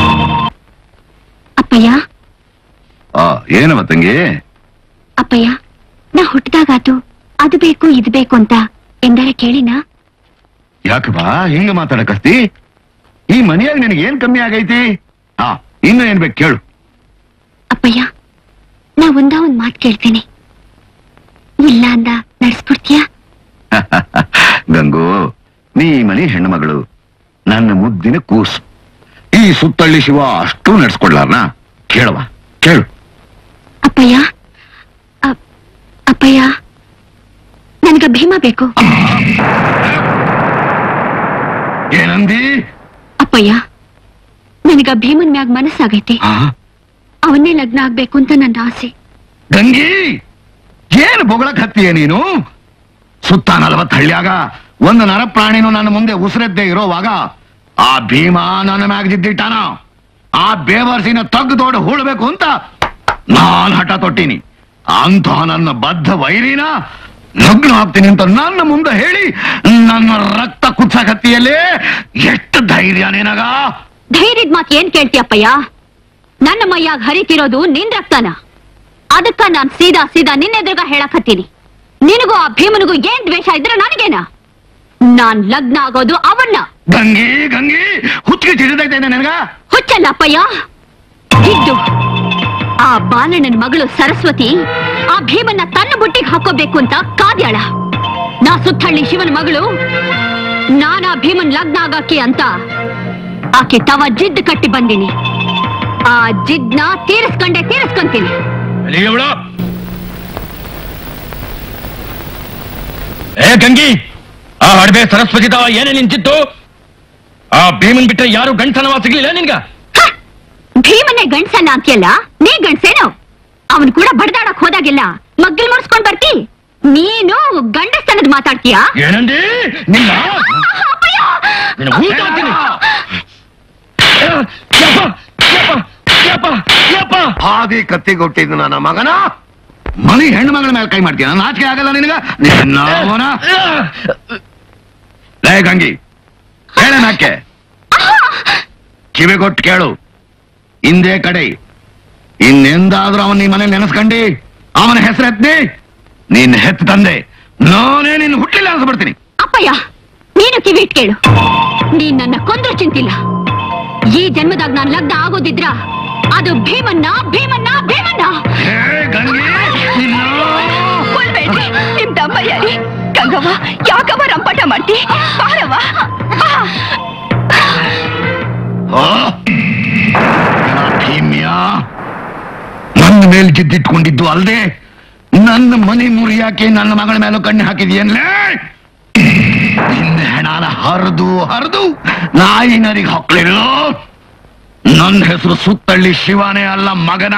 ಅಪ್ಪಯ್ಯ ಆ, ಏನವ ತಂಗಿ ಅಪ್ಪಯ್ಯ ನಾ ಹುಟ್ಟಿದಾಗಾತು ಅದು ಬೇಕು ಇದು ಬೇಕು ಅಂತ ಎಂದಾರ ಕೇಳಿನಾ ಯಾಕಪ್ಪ ಹಿಂಗ ಮಾತಾಡಕಸ್ತಿ ಈ ಮನೆಯಾಗ ನಿನಗೆ ಏನ್ ಕಮ್ಮಿ ಆಗೈತಿ ಆ ಇನ್ನು ಏನ್ ಬೇಕು ಕೇಳು ಅಪ್ಪಯ್ಯ ನಾ ಒಂದ ಒಂದ್ ಮಾತ್ ಕೇಳ್ತೀನಿ ಇಲ್ಲ ಅಂದ ನಡ್ಸ್ಕೊಡ್ತೀಯಾ ಗಂಗು ನೀ ಈ ಮನೆ ಹೆಣ್ಣು ಮಗಳು ನನ್ನ ಮುದ್ದಿನ ಕೂಸು ಈ ಸುತ್ತಳ್ಳಿ ಶಿವ ಅಷ್ಟು ನಡ್ಸ್ಕೊಡ್ಲಾರ್ನ ಕೇಳವ ಕೇಳು ಅಪ್ಪಯ್ಯ ಅ- ಅಪ್ಪಯ್ಯ ನನ್ಗ ಭೀಮ ಬೇಕು ಏನಂದಿ ಅಪ್ಪಯ್ಯ ನನಗ ಭೀಮನ್ ಮ್ಯಾಗ ಮನಸ್ಸಾಗೈತಿ ಆ, ಅವನ್ನೇ ಲಗ್ನ ಆಗ್ಬೇಕು ಅಂತ ನನ್ನ ಆಸೆ ಗಂಗಿ ಏನ್ ಬೊಗಳಕ್ ಹತ್ತೀಯ ನೀನು ಸುತ್ತ ನಲವತ್ತು ಹಳ್ಳಿಯಾಗ ಒಂದು ನರಪ್ರಾಣಿನೂ ನನ್ನ ಮುಂದೆ ಉಸಿರದ್ದೇ ಇರೋವಾಗ ಆ ಭೀಮ ನನ್ನ ಮ್ಯಾಗ ಜಿದ್ದಿಟ್ಟಾನ ಆ ಬೇವರ್ಸಿನ ತಗ್ದೋಡು ಹೂಳ್ಬೇಕು ಅಂತ ನಾನ್ ಹಠ ತೊಟ್ಟಿನಿ ಅಂತ ನನ್ನ ಬದ್ಧ ವೈರಿನ ಲಗ್ನ ಆಗ್ತೀನಿ ಅಂತ ನನ್ನ ಮುಂದೆ ಹೇಳಿ ನನ್ನ ರಕ್ತ ಕುಚ್ಚಕತ್ತಿಯಲ್ಲೇ ಎಷ್ಟು ಧೈರ್ಯ ನಿನಗ ಧೈರ್ಯದ ಮಾತು ಏನ್ ಕೇಳ್ತೀಯಪ್ಪಯ್ಯ ನನ್ನ ಮೈಯಾಗ ಹರಿತಿರೋದು ನಿನ್ ರಕ್ತನ ಅದಕ್ಕ ನಾನ್ ಸೀದಾ ಸೀದಾ ನಿನ್ನೆದುರ್ಗ ಹೇಳಕತ್ತೀನಿ ನಿನಗೂ ಆ ಭೀಮನಿಗೂ ಏನ್ ದ್ವೇಷ ಇದ್ರೆ ನನಗೇನ ನಾನ್ ಲಗ್ನ ಆಗೋದು ಅವನ್ನ ಗಂಗಿ ಗಂಗಿ ಹುಚ್ಚಿಗೆ ಚಿಡಿದೈತೆ ನಿನಗ ಹುಚ್ಚಲ್ಲ ಅಪ್ಪಯ್ಯ ಇದ್ದು ಆ ಬಾಲಣ್ಣನ ಮಗಳು ಸರಸ್ವತಿ ಆ ಭೀಮನ್ನ ತನ್ನ ಬುಟ್ಟಿಗೆ ಹಾಕೋಬೇಕು ಅಂತ ಕಾದ್ಯಾಳ ನಾ ಸುತ್ತಹಳ್ಳಿ ಶಿವನ ಮಗಳು ನಾನಾ ಭೀಮನ್ ಲಗ್ನ ಆಗಕ್ಕೆ ಅಂತ ಆಕೆ ತವ ಜಿದ್ ಕಟ್ಟಿ ಬಂದಿನಿ ಆ ಜಿದ್ನ ತೀರಿಸ್ಕೊಂಡೆ ತೀರಿಸ್ಕೊಂತೀನಿ ಏ ಗಂಗಿ ಆ ಅಡವೆ ಸರಸ್ವತಿ ತಾವ ಏನೇ ನಿಂತಿತ್ತು ಆ ಭೀಮನ್ ಬಿಟ್ರೆ ಯಾರು ಗಂಟನವ ಸಿಗ್ಲಿಲ್ಲ ನಿನ್ಗ ಹ! ಭೀಮನ್ನೇ ಗಂಡ್ಸಲ್ಲ ಅಂತೀಯಲ್ಲ ನೀ ಗಂಡ್ಸೇನು ಅವನ್ ಕೂಡ ಬಡ್ದಾಡಕ್ ಹೋದಾಗೆಲ್ಲ ಮಗ್ಗಿಲ್ ಮುಡ್ಸ್ಕೊಂಡ್ ಬರ್ತಿ ನೀನು ಗಂಡಸ್ತನದ್ ಮಾತಾಡ್ತೀಯಾ ಏನಂದಿ ನಿನ್ನ ನಿನ್ನ ಊಟ ಹಾಕ್ತೀನಿ. ಯಪ್ಪ, ಯಪ್ಪ, ಯಪ್ಪ, ಯಪ್ಪ. ಹಾದಿ ಕತ್ತಿಗೊಟ್ಟಿದ್ದು ನನ್ನ ಮಗನ ಮನಿ ಹೆಣ್ಣು ಮಗಳ ಮೇಲೆ ಕೈ ಮಾಡ್ತೀಯ ನಾಚಿಕೆ ಆಗಲ್ಲ ನಿನಗ ನಿನ್ನ ಅವನ ಲೇ ಗಂಗಿ ಹೇಳ ನಾಕೆ ಕಿವಿಗೊಟ್ಟು ಕೇಳು ಹಿಂದೆ ಕಡೆ ಇನ್ನೆಂದಾದ್ರೂ ಅವನ್ ನೀ ಮನೇಲಿ ನೆನೆಸ್ಕಂಡಿ ಅವನ ಹೆಸರು ಎತ್ತಿ ನೀನ್ ಹೆತ್ ತಂದೆ ನಾನೇ ನಿನ್ನ ಹುಟ್ಟಿಲ್ಲ ಅನ್ಸ್ಬಿಡ್ತೀನಿ ಅಪ್ಪಯ್ಯ ನೀನು ಕಿವಿ ಇಟ್ ಕೇಳು ನೀನ್ ನನ್ನ ಕೊಂದ್ರು ಚಿಂತಿಲ್ಲ ಈ ಜನ್ಮದಾಗ ನಾನ್ ಲಗ್ನ ಆಗೋದಿದ್ರ ಅದು ಭೀಮನ್ನ ಭೀಮನ್ನ ಭೀಮನ್ನ ಹೇ ಗಂಗಿ ನಿನ್ನ ಕೊಲ್ಬೇಡ್ರಿ ನಿಮ್ ದಮ್ಮಯ್ಯ ರೀ ಗಂಗವ್ವ ಯಾಕವ್ವ ರಂಪಾಟ ಮಾಡ್ತಿ ಬಾರವ್ವ ಬಾ. ಆ? ಎಲ ಭೀಮ್ಯ ನನ್ನ ಮೇಲ್ ಜಿದ್ದಿಟ್ಕೊಂಡಿದ್ದು ಅಲ್ದೆ ನನ್ನ ಮನೆ ಮುರಿಯಾಕೆ ನನ್ನ ಮಗಳ ಮೇಲೂ ಕಣ್ಣು ಹಾಕಿದ್ಯನ್ಲೇ ನಿನ್ನ ಹೆಣಾಲ ಹರಿದು ಹರಿದು ನಾಯಿ ನರಿಗೆ ಹಾಕ್ಲಿಲ್ಲ ನನ್ನ ಹೆಸರು ಸುತ್ತಳ್ಳಿ ಶಿವನೇ ಅಲ್ಲ ಮಗನ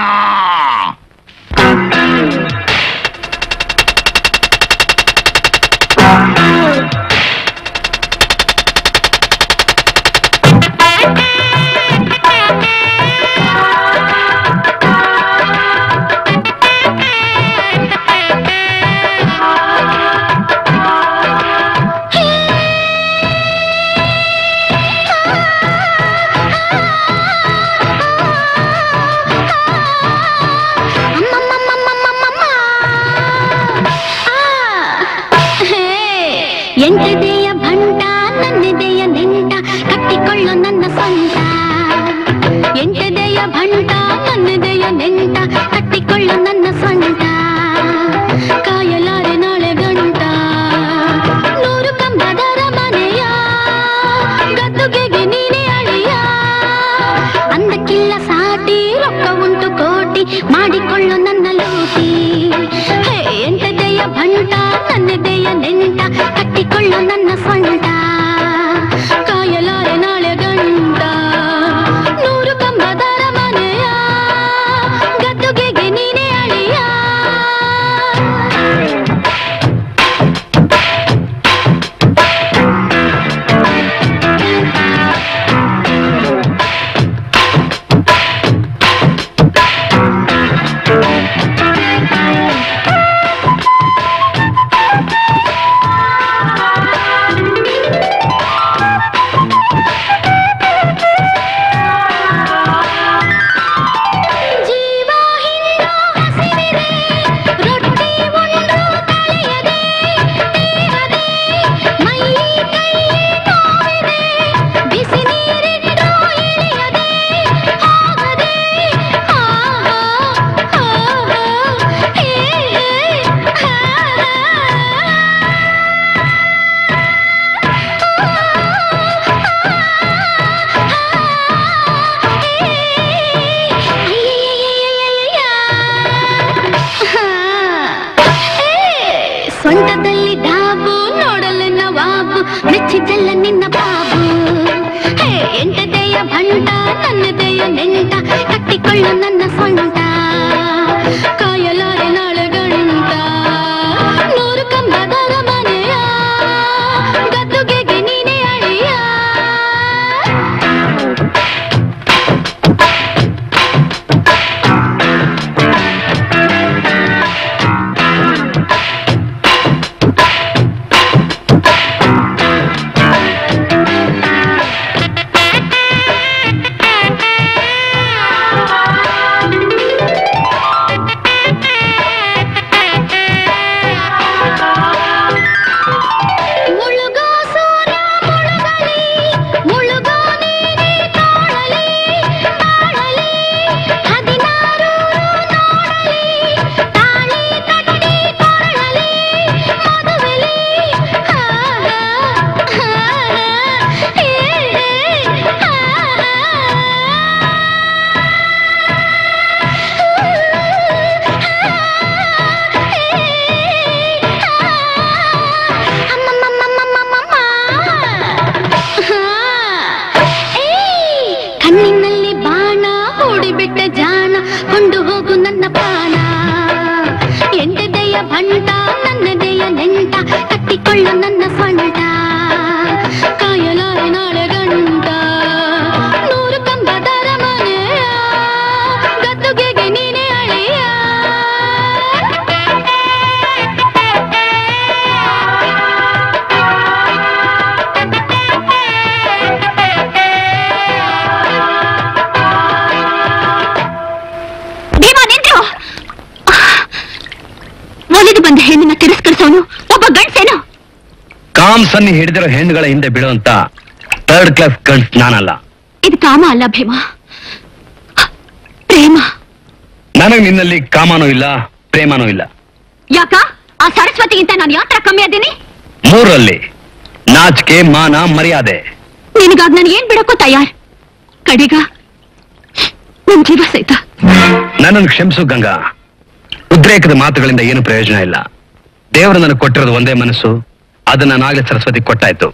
ಎಂಟದೆಯ ಭಂಟ ನನ್ನದೆಯ ನೆಂಟ ಕಟ್ಟಿಕೊಳ್ಳು ನನ್ನ ಸ್ವಂತ ಎಂಟದೆಯ ಭಂಟ ನನ್ನದೆಯ ನೆಂಟ ಕಟ್ಟಿಕೊಳ್ಳು ನನ್ನ ಸ್ವಂತ ಕಾಯಲಾರೆ ನಾಳೆ ಗಂಟ ನೂರು ಕಂಬದರ ಮನೆಯ ಗದ್ದುಗೆಗೆ ನೀನೇ ಅಳಿಯ ಅಂದಕ್ಕಿಲ್ಲ ಸಾಟಿ ರೊಕ್ಕ ಉಂಟು ಕೋಟಿ ಮಾಡಿಕೊಳ್ಳು ನನ್ನ ಲೂಟಿ ಹೇ ಎಂಟದೆಯ ಭಂಟ ನನ್ನದೆಯ ನೆಂಟ ಕಟ್ಟಿಕೊಳ್ಳು ನನ್ನ ಸ್ವಂತ ಕಾಯಲಾರೆ ನಾಳೆ ಗಂಟ ನೂರು ಕಂಬದರ ಮನೆಯ ಗದ್ದುಗೆಗೆ ನೀನೇ ಅಳಿಯ ಜೀವ ಹಿಂಡು ಹಸಿವಿದೆ ರೊಟ್ಟಿ ಉಂಡು ಕಳೆಯದೆ ದೇಹದೆ ಮೈ ಕೈ ನೋವಿದೆ ಬಿಸಿ ನೀರಿಟ್ಟು ಇಳಿಯದೆ ಹೋಗದೆ ಆ ಆ ಹೇ ಸೊಂಟದಲ್ಲಿ ಡಾಬು ನೋಡಲು ನವಾಬು ಮೆಚ್ಚಿದಲ್ಲ ನಿನ್ನ ಬಾಬು ಹೇ ಎಂಟದೆಯ ಭಂಟ ನನ್ನದೆಯ ನೆಂಟ ಕಟ್ಟಿಕೊಳ್ಳು ನನ್ನ ಸೊಂಟ ಕಾಯಲಾರೆ ನಾಳೆ ಗಂಟ ನೂರು ಕಂಬದರ ಮನೆಯ ಎದೆಯ ಭಂಟ ನನ್ನೆದೆಯ ನೆಂಟ ಕಟ್ಟಿಕೊಳ್ಳು ನನ್ನ ಸೊಂಟ ಕಾಯಲಾರೆ ನಾಳೆ ಗಂಟ ನೂರು ಕಂಬದರ ಮನೆಯ ಗದ್ದುಗೆಗೆ ನೀನೇ ಅಳೆಯ ಭೀಮಾ ನಿಂತ್ರು ಒಲಿದು ಬಂದ ಹೆಣ್ಣನ್ನ ತಿರಸ್ಕರಿಸೋನು ಒಬ್ಬ ಗಂಡ್ಸೇನು ಕಾಮ್ ಸನ್ನಿ ಹಿಡಿದಿರೋ ಹೆಣ್ಣುಗಳ ಹಿಂದೆ ಬೀಳುವಂತ ಥರ್ಡ್ ಕ್ಲಾಸ್ ಗಂಡ್ಸ್ ನಾನಲ್ಲ ಇದು ಕಾಮ ಅಲ್ಲ ಭೀಮ ಪ್ರೇಮ ನನಗ್ ನಿನ್ನಲ್ಲಿ ಕಾಮನೂ ಇಲ್ಲ ಪ್ರೇಮನೂ ಇಲ್ಲ ಯಾಕ ಆ ಸರಸ್ವತಿಗಿಂತ ನಾನು ಯಾತ್ರ ಕಮ್ಮಿ ಅದ್ದೀನಿ ಮೂರಲ್ಲಿ ನಾಚಿಕೆ ಮಾನ ಮರ್ಯಾದೆ ನಿನಗಾಗ ನಾನು ಏನ್ ಬಿಡಕ್ಕೂ ತಯಾರ್ ಕಡಿಗ ನನ್ ಜೀವ ಸಹಿತ ನನ್ನನ್ನು ಕ್ಷಮಿಸು ಗಂಗಾ ಉದ್ರೇಕದ ಮಾತುಗಳಿಂದ ಏನು ಪ್ರಯೋಜನ ಇಲ್ಲ ದೇವರು ನನಗೆ ಕೊಟ್ಟಿರೋದು ಒಂದೇ ಮನಸ್ಸು ಅದನ್ನ ನಾಗಲಿ ಸರಸ್ವತಿ ಕೊಟ್ಟಾಯ್ತು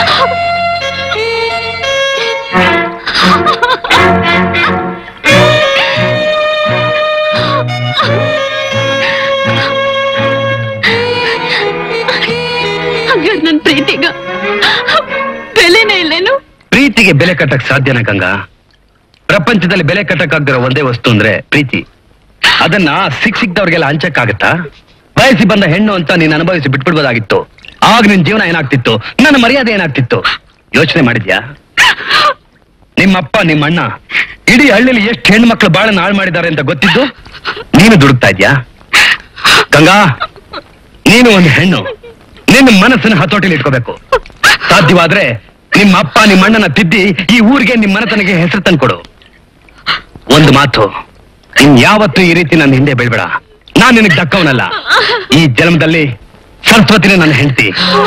ಹಾಗಾದ್ರೆ ನನ್ ಪ್ರೀತಿಗ ಬೆಲೆನೇ ಇಲ್ಲೇನು ಪ್ರೀತಿಗೆ ಬೆಲೆ ಕಟ್ಟಕ್ ಸಾಧ್ಯನಾ ಗಂಗಾ ಪ್ರಪಂಚದಲ್ಲಿ ಬೆಲೆ ಕಟ್ಟಕ್ಕಾಗ್ದಿರೋ ಒಂದೇ ವಸ್ತು ಅಂದ್ರೆ ಪ್ರೀತಿ ಅದನ್ನ ಸಿಕ್ ಸಿಕ್ದವ್ರಿಗೆಲ್ಲ ಹಂಚಕ್ಕಾಗತ್ತಾ ಬಯಸಿ ಬಂದ ಹೆಣ್ಣು ಅಂತ ನೀನ್ ಅನುಭವಿಸಿ ಬಿಟ್ಬಿಡ್ಬೋದಾಗಿತ್ತು ಆಗ ನಿನ್ ಜೀವನ ಏನಾಗ್ತಿತ್ತು ನನ್ನ ಮರ್ಯಾದೆ ಏನಾಗ್ತಿತ್ತು ಯೋಚನೆ ಮಾಡಿದ್ಯಾ ನಿಮ್ಮಪ್ಪ ನಿಮ್ಮಣ್ಣ ಇಡೀ ಹಳ್ಳಿಲಿ ಎಷ್ಟು ಹೆಣ್ಣು ಮಕ್ಕಳು ಬಾಳನ್ನ ಹಾಳು ಮಾಡಿದ್ದಾರೆ ಅಂತ ಗೊತ್ತಿದ್ದು ನೀನು ದುಡುಕ್ತಾ ಇದ್ಯಾ ಗಂಗಾ ನೀನು ಒಂದು ಹೆಣ್ಣು ನಿನ್ನ ಮನಸ್ಸನ್ನ ಹತೋಟಿಲಿ ಇಟ್ಕೋಬೇಕು ಸಾಧ್ಯವಾದ್ರೆ ನಿಮ್ಮ ಅಪ್ಪ ನಿಮ್ಮ ಅಣ್ಣನ ತಿದ್ದಿ ಈ ಊರಿಗೆ ನಿಮ್ಮ ಮನೆತನಕ್ಕೆ ಹೆಸರು ತಂದ್ಕೊಡು ಒಂದು ಮಾತು ಇನ್ ಯಾವತ್ತೂ ಈ ರೀತಿ ನನ್ನ ಹಿಂದೆ ಬೆಳ್ಬೇಡ ನಾನ್ ನಿನಗೆ ದಕ್ಕವನಲ್ಲ ಈ ಜನ್ಮದಲ್ಲಿ ಸರಸ್ವತಿನೇ ನನ್ನ ಹೆಂಡತಿ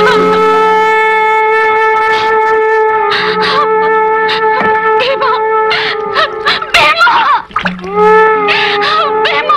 ಭೀಮ ಭೀಮ ಭೀಮ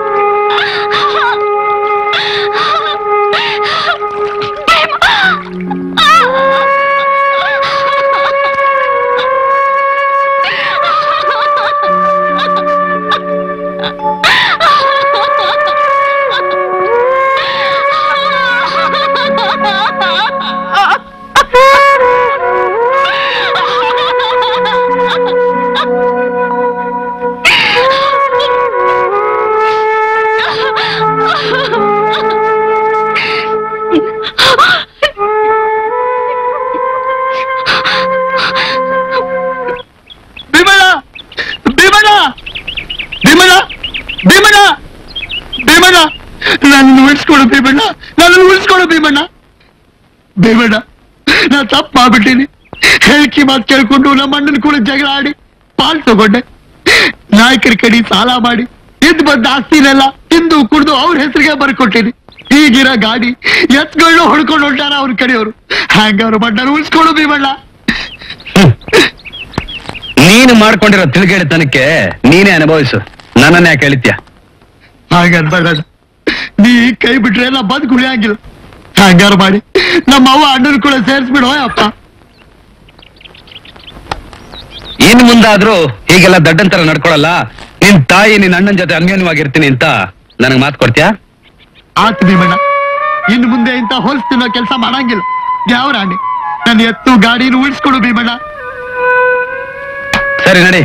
ಭೀಮಣ್ಣ ಭೀಮಣ್ಣ ಭೀಮಣ್ಣ ಭೀಮಣ್ಣ ಭೀಮಣ್ಣ ನಾನು ಉಳಿಸ್ಕೊಡು ಭೀಮಣ್ಣ ನಾನು ಉಳಿಸ್ಕೊಡು ಭೀಮಣ್ಣ ಭೀಮಣ್ಣ ನಾ ತಪ್ಪು ಮಾಡ್ಬಿಟ್ಟಿನಿ ಹೇಳಿಕೆ ಮಾತು ಕೇಳ್ಕೊಂಡು ನಮ್ಮ ಅಣ್ಣನ ಕೂಡ ಜಗಳ ಆಡಿ ಪಾಲ್ ತಗೊಂಡೆ ನಾಯಕರ ಕಡೆ ಸಾಲ ಮಾಡಿ ಇದ್ ಬಂದ ಆಸ್ತಿನೆಲ್ಲ ತಿಂದು ಕುಡ್ದು ಅವ್ರ ಹೆಸರಿಗೆ ಬರ್ಕೊಟ್ಟಿನಿ ಈಗಿರೋ ಗಾಡಿ ಎತ್ಕೊಂಡು ಹೊಡ್ಕೊಂಡು ಹೊಂಟಾರ ಅವ್ರ ಕಡೆಯವರು ಹ್ಯಾಂಗಾರು ಮಣ್ಣನ್ನು ಉಳಿಸ್ಕೊಡು ಭೀಮಣ್ಣ ನೀನು ಮಾಡ್ಕೊಂಡಿರೋ ತಿಳ್ಗೇಡಿತನಕ್ಕೆ ನೀನೇ ಅನುಭವಿಸು ನನ್ನನ್ನ ಯಾಕೆ ಹೇಳ್ತೀಯ ಹಾಗನ್ಬೇಡ ನೀ ಕೈ ಬಿಟ್ರೆ ಎಲ್ಲ ಬಂದ್ ಕುಳಿಯಂಗಿಲ್ಲ ಹಂಗಾರ ಮಾಡಿ ನಮ್ಮ ಅವ್ವ ಅಣ್ಣನ ಕೂಡ ಸೇರಿಸ್ಬಿಡು ಅಪ್ಪ ಇನ್ ಮುಂದಾದ್ರೂ ಹೀಗೆಲ್ಲ ದಡ್ಡಂತರ ನಡ್ಕೊಳಲ್ಲ ನಿನ್ ತಾಯಿ ನಿನ್ ಅಣ್ಣನ ಜೊತೆ ಅನ್ಯೋನ್ಯವಾಗಿರ್ತೀನಿ ಅಂತ ನನಗ್ ಮಾತು ಕೊಡ್ತೀಯಾ ಆತ್ ಭೀಮಣ್ಣ ಇನ್ನು ಮುಂದೆ ಇಂತ ಹೋಲ್ಸ್ ತಿನ್ನೋ ಕೆಲಸ ಮಾಡಂಗಿಲ್ಲ ಯಾವ ರಾಣಿ ನನ್ನ ಎತ್ತು ಗಾಡಿನ ಉಳಿಸ್ಕೊಡು ಭೀಮಣ್ಣ ಸರಿ ನಡಿ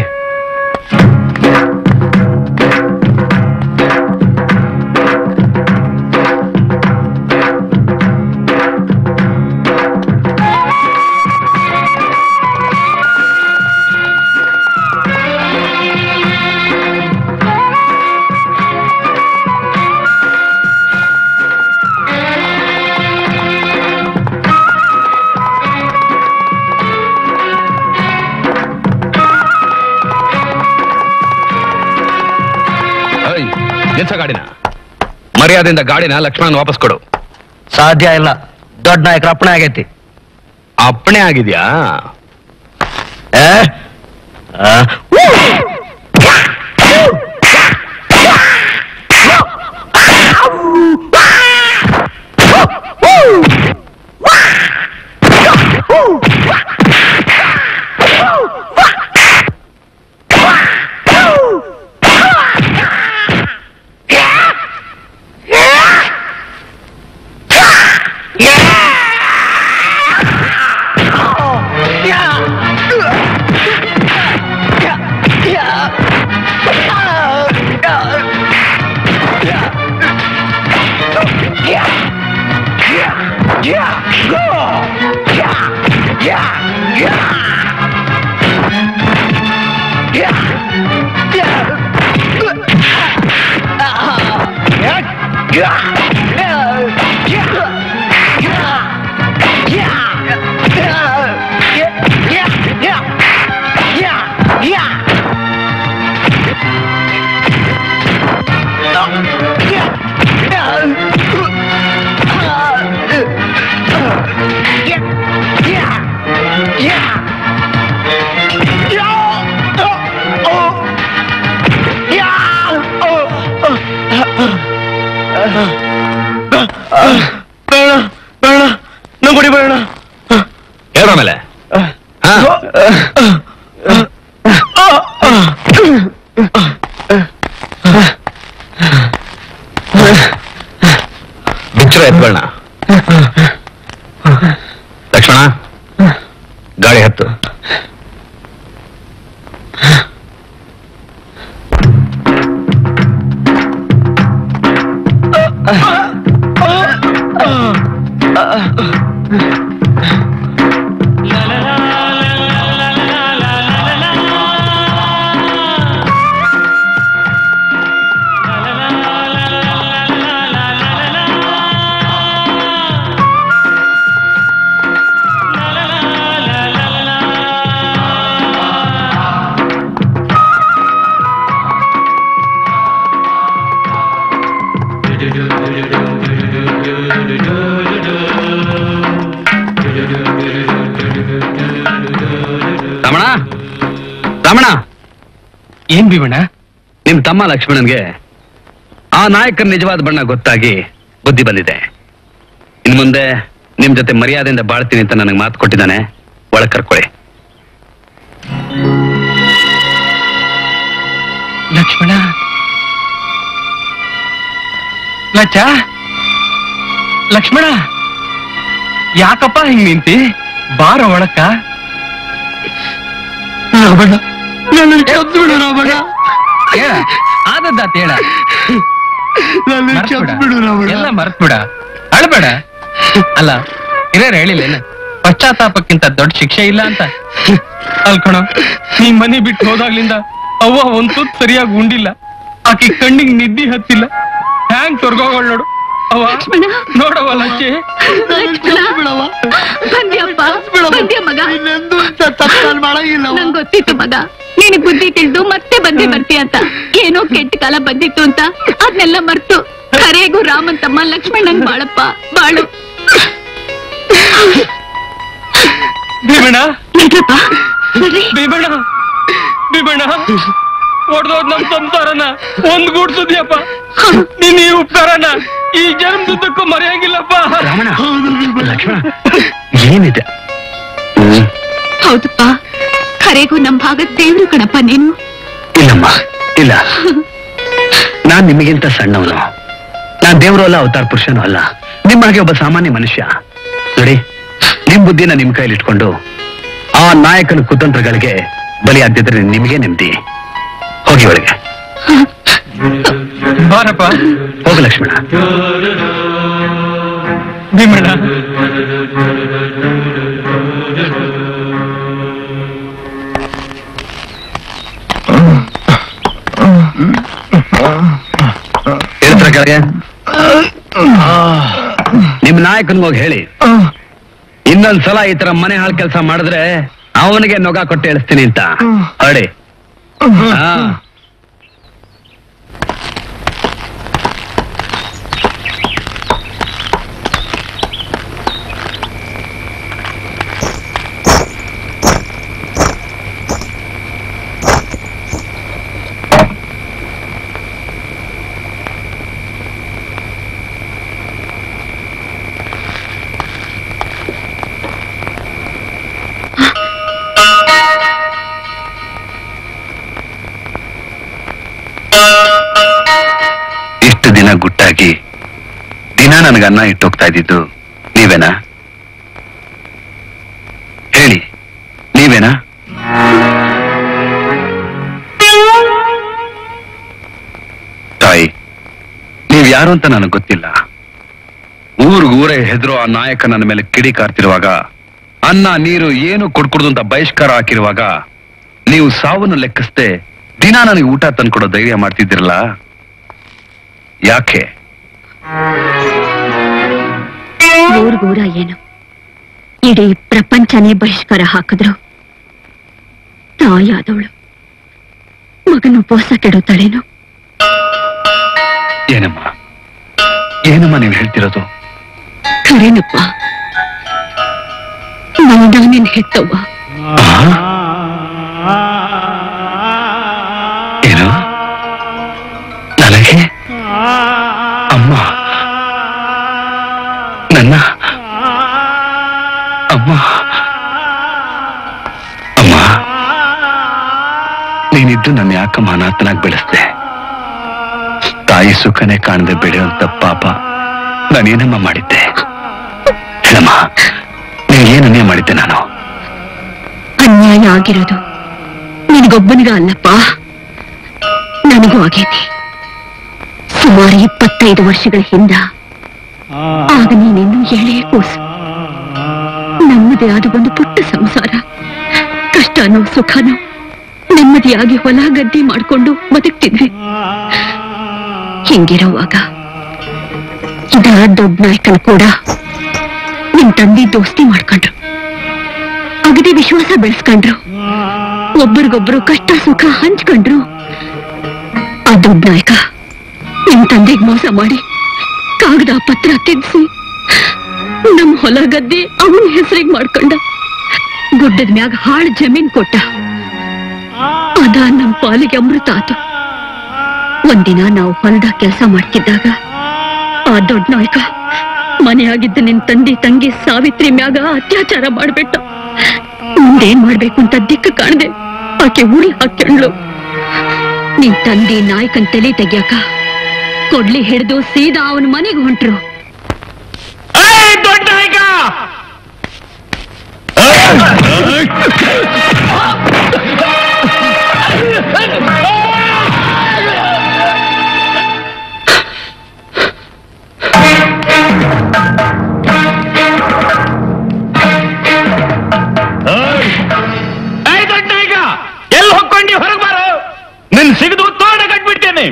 ಏಯ್, ನಿಲ್ಸೋ ಗಾಡಿನ ಮರ್ಯಾದೆಯಿಂದ ಗಾಡಿನ ಲಕ್ಷ್ಮಣನ್ ವಾಪಸ್ ಕೊಡು ಸಾಧ್ಯ ಇಲ್ಲ ದೊಡ್ಡ ನಾಯಕರ ಅಪ್ಪಣೆ ಆಗೈತಿ ಅಪ್ಪಣೆ ಆಗಿದ್ಯಾ ಆ? ಆ? ನಂಗೆ ಹೊಡಿಬೇಡ ಹೇಳೋ ಮೇಲೆ ಹಾ ಬಿಚ್ಚರ ಎತ್ಕೊಳ್ಳ ಲಕ್ಷ್ಮಣ ಗಾಳಿ ಹತ್ತು ರಮಣ ರಮಣ ಏನ್ ಭೀಮಣ್ಣ ನಿಮ್ ತಮ್ಮ ಲಕ್ಷ್ಮಣನ್ಗೆ ಆ ನಾಯಕರ ನಿಜವಾದ ಬಣ್ಣ ಗೊತ್ತಾಗಿ ಬುದ್ಧಿ ಬಂದಿದೆ ಇನ್ ಮುಂದೆ ನಿಮ್ ಜೊತೆ ಮರ್ಯಾದೆಯಿಂದ ಬಾಳ್ತೀನಿ ಅಂತ ನನಗೆ ಮಾತು ಕೊಟ್ಟಿದ್ದಾನೆ ಒಳಗ್ ಕರ್ಕೊಳ್ಳಿ ಲಕ್ಷ್ಮಣ ಲಚ್ಚ ಲಕ್ಷ್ಮಣ ಯಾಕಪ್ಪ ಹಿಂಗ್ ನಿಂತಿ ಬಾರ ಒಳಕ್ಕ ಹೇಳ ಆದದ್ದಾತ ಹೇಳ ಎಲ್ಲ ಮರ್ತ್ಬಿಡ ಅಳ್ಬೇಡ ಅಲ್ಲ ಹಿರಿಯರು ಹೇಳಿಲ್ಲೇನ ಪಶ್ಚಾತ್ತಾಪಕ್ಕಿಂತ ದೊಡ್ಡ ಶಿಕ್ಷೆ ಇಲ್ಲ ಅಂತ ಅಲ್ಕಣ ನೀ ಮನೆ ಬಿಟ್ಟು ಹೋದಾಗ್ಲಿಂದ ಅವ್ವ ಒಂದ್ ತುತ್ ಸರಿಯಾಗಿ ಉಂಡಿಲ್ಲ ಆಕಿ ಕಣ್ಣಿಗೆ ನಿದ್ದಿ ಹತ್ತಿಲ್ಲ ಹ್ಯಾಂಗ್ ತೊರ್ಗೋಗಳ್ ನೋಡು ಅವ್ವ ಲಕ್ಷ್ಮಣ. ನೋಡವ ಲಚ್ಚಿ ಬಂದ್ಯಪ್ಪ ಬಂದ್ಯ ಮಗ ನಂಗ್ ಗೊತ್ತಿತ್ತು ಮಗ ನಿನಗ್ ಬುದ್ಧಿ ತಿಳಿದು ಮತ್ತೆ ಬಂದೇ ಬರ್ತೀಯ ಅಂತ ಏನೋ ಕೆಟ್ಟ ಕಾಲ ಬಂದಿತ್ತು ಅಂತ ಅದನ್ನೆಲ್ಲ ಮರ್ತು ಕರೆಗೂ ರಾಮನ್ ತಮ್ಮ ಲಕ್ಷ್ಮಣನ್ ಬಾಳಪ್ಪ ಬಾಳು ಭೀಮಣ್ಣ ನಡ್ರಪ್ಪ ನಡ್ರಿ ಭೀಮಣ್ಣ ಭೀಮಣ್ಣ ಹೊಡ್ದೋದ್ ನಮ್ ಸಂಸಾರನ ಒಂದ್ ಗೂಡ್ಸುದ್ಯಪ್ಪ ನೀನ್ ಈ ಉಪಕಾರನ ಈ ಜನ್ಮದುದ್ದಕ್ಕೂ ಮರೆಯಂಗಿಲ್ಲಪ್ಪ ರಮಣ ಲಕ್ಷ್ಮಣ ಏನಿದೆ ಹ್ಮ್ ಹೌದಪ್ಪ ಕರೆಗೂ ನಮ್ ಭಾಗದ ದೇವ್ರು ಕಣಪ್ಪ ನೀನು ಇಲ್ಲಮ್ಮ ಇಲ್ಲ ನಾನ್ ನಿಮಗಿಂತ ಸಣ್ಣವನು ನಾನ್ ದೇವರು ಅಲ್ಲ ಅವತಾರ ಪುರುಷನೂ ಅಲ್ಲ ನಿಮ್ಮ ಹಾಗೆ ಒಬ್ಬ ಸಾಮಾನ್ಯ ಮನುಷ್ಯ ನೋಡಿ ನಿಮ್ ಬುದ್ಧಿನ ನಿಮ್ ಕೈಲಿ ಇಟ್ಕೊಂಡು ಆ ನಾಯಕನ ಕುತಂತ್ರಗಳಿಗೆ ಬಲಿಯಾಗ್ದಿದ್ರೆ ನಿಮಗೆ ನೆಮ್ಮದಿ ಹೋಗಿ ಒಳಗೆ ಬಾರಪ್ಪ ಹೋಗು ಲಕ್ಷ್ಮಣ ಭೀಮಣ್ಣ ಹೇಳ್ತಾರ ಕೆಳಗೆ ನಿಮ್ ನಾಯಕನ್ಗೆ ಹೋಗಿ ಹೇಳಿ ಇನ್ನೊಂದ್ಸಲ ಈ ತರ ಮನೆ ಹಾಳು ಕೆಲಸ ಮಾಡಿದ್ರೆ ಅವನಿಗೆ ನೊಗ ಕೊಟ್ಟು ಹೇಳಿಸ್ತೀನಿ ಅಂತ ಹೊಡಿ ಹಾ ಇಷ್ಟು ದಿನ ಗುಟ್ಟಾಗಿ ದಿನ ನನಗೆ ಅನ್ನ ಇಟ್ಟೋಗ್ತಾ ಇದ್ದಿದ್ದು ನೀವೇನಾ ಹೇಳಿ ನೀವೇನಾ ತಾಯಿ ನೀವ್ ಯಾರು ಅಂತ ನನಗೆ ಗೊತ್ತಿಲ್ಲ ಊರ್ಗೂರೇ ಹೆದರೋ ಆ ನಾಯಕ ನನ್ನ ಮೇಲೆ ಕಿಡಿ ಕಾರ್ತಿರುವಾಗ ಅನ್ನ ನೀರು ಏನು ಕೊಡ್ಕೊಡ್ದು ಅಂತ ಬಹಿಷ್ಕಾರ ಹಾಕಿರುವಾಗ ನೀವು ಸಾವನ್ನು ಲೆಕ್ಕಿಸ್ದೆ ದಿನ ನನಗೆ ಊಟ ತಂದ್ಕೊಡೋ ಧೈರ್ಯ ಮಾಡ್ತಿದ್ದೀರಲ್ಲ ಯಾಕೆ ಊರ್ಗೂರ ಏನು ಇಡೀ ಪ್ರಪಂಚನೇ ಬಹಿಷ್ಕಾರ ಹಾಕಿದ್ರು ತಾಯಾದವಳು ಮಗನ ಉಪವಾಸ ಕೆಡುತ್ತಾಳೇನು ಏನಮ್ಮ ಏನಮ್ಮ ನೀವು ಹೇಳ್ತಿರೋದು ಖರೇನಪ್ಪ ನಾನು ನಿನ್ ಹೆತ್ತವ್ವ ಏನು ನನಗೆ ಅಮ್ಮ ನನ್ನ ಅಮ್ಮ ಅಮ್ಮ ನೀನಿದ್ದು ನನ್ನ ಯಾಕಮ್ಮ ಅನಾಥನಾಗಿ ಬೆಳೆಸ್ದೆ ತಾಯಿ ಸುಖನೇ ಕಾಣದೆ ಬೆಳೆಯುವಂತ ಪಾಪ ನಾನೇನಮ್ಮ ಮಾಡಿದ್ದೆ ಹೇಳಮ್ಮ ನಿನ್ಗೇನನ್ನೇ ಮಾಡಿದ್ದೆ ನಾನು ಅನ್ಯಾಯ ಆಗಿರೋದು ನಿನಗೊಬ್ಬನಿಗ ಅಲ್ಲಪ್ಪ ನನಗೂ ಆಗೈತಿ ಸುಮಾರು ಇಪ್ಪತ್ತೈದು ವರ್ಷಗಳ ಹಿಂದ ಆಗ ನೀನಿನ್ನು ಎಳೆಯ ಕೂಸು ನಮ್ಮದೇ ಆದ ಒಂದು ಪುಟ್ಟ ಸಂಸಾರ ಕಷ್ಟನೋ ಸುಖನೋ ನೆಮ್ಮದಿಯಾಗಿ ಹೊಲ ಗದ್ದೆ ಮಾಡ್ಕೊಂಡು ಬದುಕ್ತಿದ್ವಿ ಹಿಂಗಿರುವಾಗ ಇದ ದೊಡ್ಡ ನಾಯಕನ್ ಕೂಡ ನಿಮ್ ತಂದೆ ದೋಸ್ತಿ ಮಾಡ್ಕೊಂಡ್ರು ಅಗದಿ ವಿಶ್ವಾಸ ಬೆಳೆಸ್ಕೊಂಡ್ರು ಒಬ್ಬರಿಗೊಬ್ರು ಕಷ್ಟ ಸುಖ ಹಂಚ್ಕೊಂಡ್ರು ಆ ದೊಡ್ಡ ನಾಯಕ ನಿಮ್ ತಂದೆಗ್ ಮೋಸ ಮಾಡಿ ಕಾಗದ ಪತ್ರ ತಿದ್ಸಿ ನಮ್ ಹೊಲ ಗದ್ದೆ ಅವನ ಹೆಸರಿಗೆ ಮಾಡ್ಕೊಂಡ ಗುಡ್ಡದ ಮ್ಯಾಗ ಹಾಳು ಜಮೀನ್ ಕೊಟ್ಟ ಅದ ನಮ್ ಪಾಲಿಗೆ ಅಮೃತ ಆತು ಒಂದಿನ ನಾವು ಹೊಲದಾಗ ಕೆಲಸ ಮಾಡ್ತಿದ್ದಾಗ ಆ ದೊಡ್ಡ ನಾಯಕ ಮನೆಯಾಗಿದ್ದ ನಿನ್ ತಂದೆ ತಂಗಿ ಸಾವಿತ್ರಿ ಮ್ಯಾಗ ಅತ್ಯಾಚಾರ ಮಾಡ್ಬಿಟ್ಟ ಮುಂದೇನ್ ಮಾಡ್ಬೇಕು ಅಂತ ದಿಕ್ಕು ಕಾಣದೆ ಆಕೆ ಉರುಳು ಹಾಕ್ಯಂಡ್ಲು ನಿನ್ ತಂದೆ ನಾಯಕನ್ ತಲೆ ತೆಗ್ಯಾಕ ಕೊಡ್ಲಿ ಹಿಡಿದು ಸೀದಾ ಅವನ ಮನೆಗೆ ಹೊಂಟ್ರು ದೊಡ್ಡ ನಾಯಕ ಏಯ್ ದೊಡ್ಡ ನಾಯಕ ಎಲ್ಲಿ ಹೊಕ್ಕೊಂಡಿ ಹೊರಗೆ ಬಾರು ನಿನ್ ಸಿಗದು ತೋಡ ಕಟ್ಬಿಡ್ತೇನೆ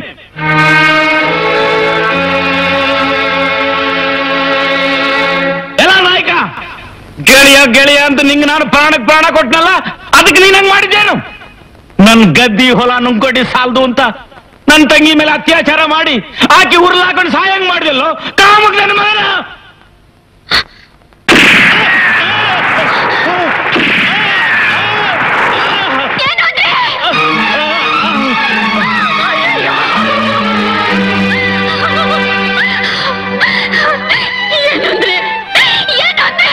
ಎಲ್ಲ ನಾಯಕ ಗೆಳೆಯ ಗೆಳೆಯ ಅಂತ ನಿಂಗೆ ನಾನು ಪ್ರಾಣಕ್ ಪ್ರಾಣ ಕೊಟ್ನಲ್ಲ ಅದಕ್ಕೆ ನೀನ್ ಹಂಗ್ ಮಾಡಿದ್ದೇನು ನನ್ ಗದ್ದಿ ಹೊಲ ನುಂಗ್ಕೊಟ್ಟಿ ಸಾಲ್ದು ಅಂತ ನನ್ ತಂಗಿ ಮೇಲೆ ಅತ್ಯಾಚಾರ ಮಾಡಿ ಆಕೆ ಉರ್ಲಾಕೊಂಡು ಸಾಯಂಗ್ ಮಾಡಿದಲ್ಲೋ ಕಾಮಕ್ ನನ್ನ ಮಗನ ಏನಂದ್ರೆ ಏನಂದ್ರೆ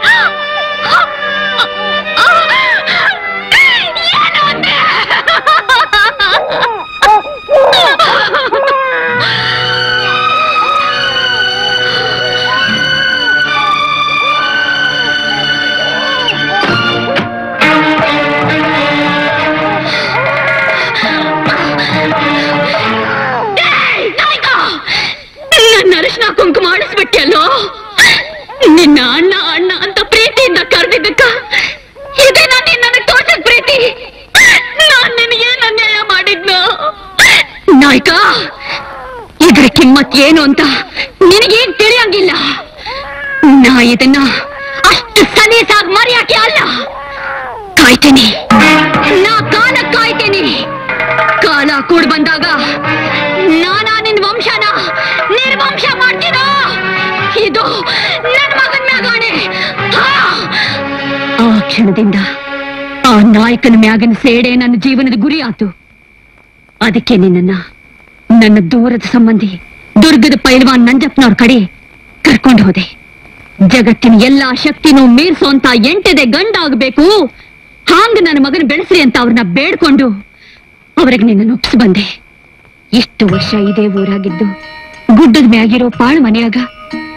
ನನ್ನ ಅರಿಶಿನ ಕುಂಕುಮ ಮಾಡಿಸ್ಬಿಟ್ಟೆಲ್ಲೋ ನಿನ್ನ ಅಣ್ಣ ಅಣ್ಣ ಅಂತ ಪ್ರೀತಿಯಿಂದ ಕರೆದಿದ್ದಕ್ಕ ಇದೇನ ನೀನ್ ನನಗ್ ತೋರ್ಸದ್ ಪ್ರೀತಿ ನಾನ್ ನಿನಗೇನ್ ಅನ್ಯಾಯ ಮಾಡಿದ್ನು ನಾಯ್ಕ ಇದ್ರ ಕಿಮ್ಮತ್ ಏನು ಅಂತ ನಿನಗೇನ್ ತಿಳಿಯಂಗಿಲ್ಲ ನಾ ಇದನ್ನ ಅಷ್ಟು ಸಲೀಸಾಗಿ ಮರೆಯಾಕೆ ಅಲ್ಲ ಕಾಯ್ತೀನಿ ನಾ ಕಾಲ ಕಾಯ್ತೀನಿ ಕಾಲ ಕೂಡ್ ಬಂದಾಗ ನಾನಾ ನಿನ್ ವಂಶನ ನಿರ್ವಂಶ ಮಾಡ್ತೀನೋ ಇದು ನನ್ ಮಗನ್ ಮ್ಯಾಗಾಣೆ ಹಾ! ಆ ಕ್ಷಣದಿಂದ ಆ ನಾಯಕನ ಮ್ಯಾಗಿನ ಸೇಡೆ ನನ್ನ ಜೀವನದ ಗುರಿ ಆತು ಅದಕ್ಕೆ ನಿನ್ನನ್ನ ನನ್ನ ದೂರದ ಸಂಬಂಧಿ ದುರ್ಗದ ಪೈಲ್ವಾನ್ ನಂಜಪ್ಪನವ್ರ ಕಡೆ ಕರ್ಕೊಂಡು ಹೋದೆ ಜಗತ್ತಿನ ಎಲ್ಲಾ ಶಕ್ತಿನೂ ಮೀರ್ಸೋಂತ ಎಂಟದೆ ಗಂಡ ಆಗ್ಬೇಕು ಹಾಂಗ ನನ್ನ ಮಗನ ಬೆಳೆಸ್ರಿ ಅಂತ ಅವ್ರನ್ನ ಬೇಡ್ಕೊಂಡು ಅವ್ರಿಗೆ ನಿನ್ನ ಒಪ್ಸ್ ಬಂದೆ ಎಷ್ಟು ವರ್ಷ ಇದೇ ಊರಾಗಿದ್ದು ಗುಡ್ಡದ ಮ್ಯಾಗಿರೋ ಪಾಳು ಮನೆಯಾಗ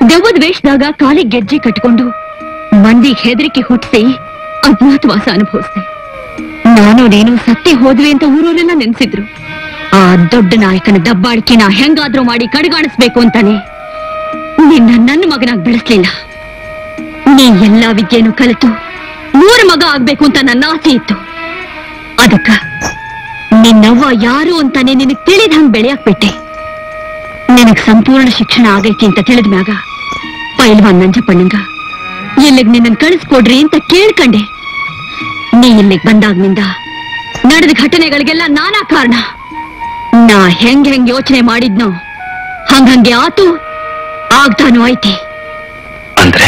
ದೆವ್ವದ ವೇಷದಾಗ ಕಾಲಿಗೆ ಗೆಜ್ಜೆ ಕಟ್ಕೊಂಡು ಮಂದಿಗೆ ಹೆದರಿಕೆ ಹುಟ್ಟಿಸಿ ಅಜ್ಞಾತವಾಸ ಅನುಭವಿಸ್ದೆ ನಾನು ನೀನು ಸತ್ಯ ಹೋದ್ವಿ ಅಂತ ಊರೂರೆಲ್ಲ ನೆನ್ಸಿದ್ರು ಆ ದೊಡ್ಡ ನಾಯಕನ ದಬ್ಬಾಳಿಕೆನ ಹೆಂಗಾದ್ರೂ ಮಾಡಿ ಕಡೆಗಾಣಿಸ್ಬೇಕು ಅಂತಾನೆ ನಿನ್ನ ನನ್ನ ಮಗನಾಗ್ ಬೆಳೆಸ್ಲಿಲ್ಲ ನೀ ಎಲ್ಲಾ ವಿದ್ಯೆಯನ್ನು ಕಲಿತು ಮೂರು ಮಗ ಆಗ್ಬೇಕು ಅಂತ ನನ್ನ ಆಸೆ ಇತ್ತು ಅದಕ್ಕ ನಿನ್ನವ್ವ ಯಾರು ಅಂತಾನೆ ನಿನಗ್ ತಿಳಿದ ಹಂಗ್ ಬೆಳೆಯಾಕ್ ಬಿಟ್ಟೆ ನಿನಗ್ ಸಂಪೂರ್ಣ ಶಿಕ್ಷಣ ಆಗೈತಿ ಅಂತ ತಿಳಿದ ಮ್ಯಾಗ ಪೈಲ್ವಾನ್ ನಂಜಪ್ಪಣ್ಣಂಗ ಇಲ್ಲಿಗ್ ನಿನ್ನನ್ ಕಳಿಸ್ಕೊಡ್ರಿ ಅಂತ ಕೇಳ್ಕಂಡೆ ನೀ ಇಲ್ಲಿಗ್ ಬಂದಾಗ್ನಿಂದ ನಡೆದ ಘಟನೆಗಳಿಗೆಲ್ಲ ನಾನಾ ಕಾರಣ ನಾ ಹೆಂಗ್ ಹೆಂಗ್ ಯೋಚನೆ ಮಾಡಿದ್ನೋ ಹಂಗಂಗೆ ಆತು ಆಗ್ತಾನು ಐತಿ ಅಂದ್ರೆ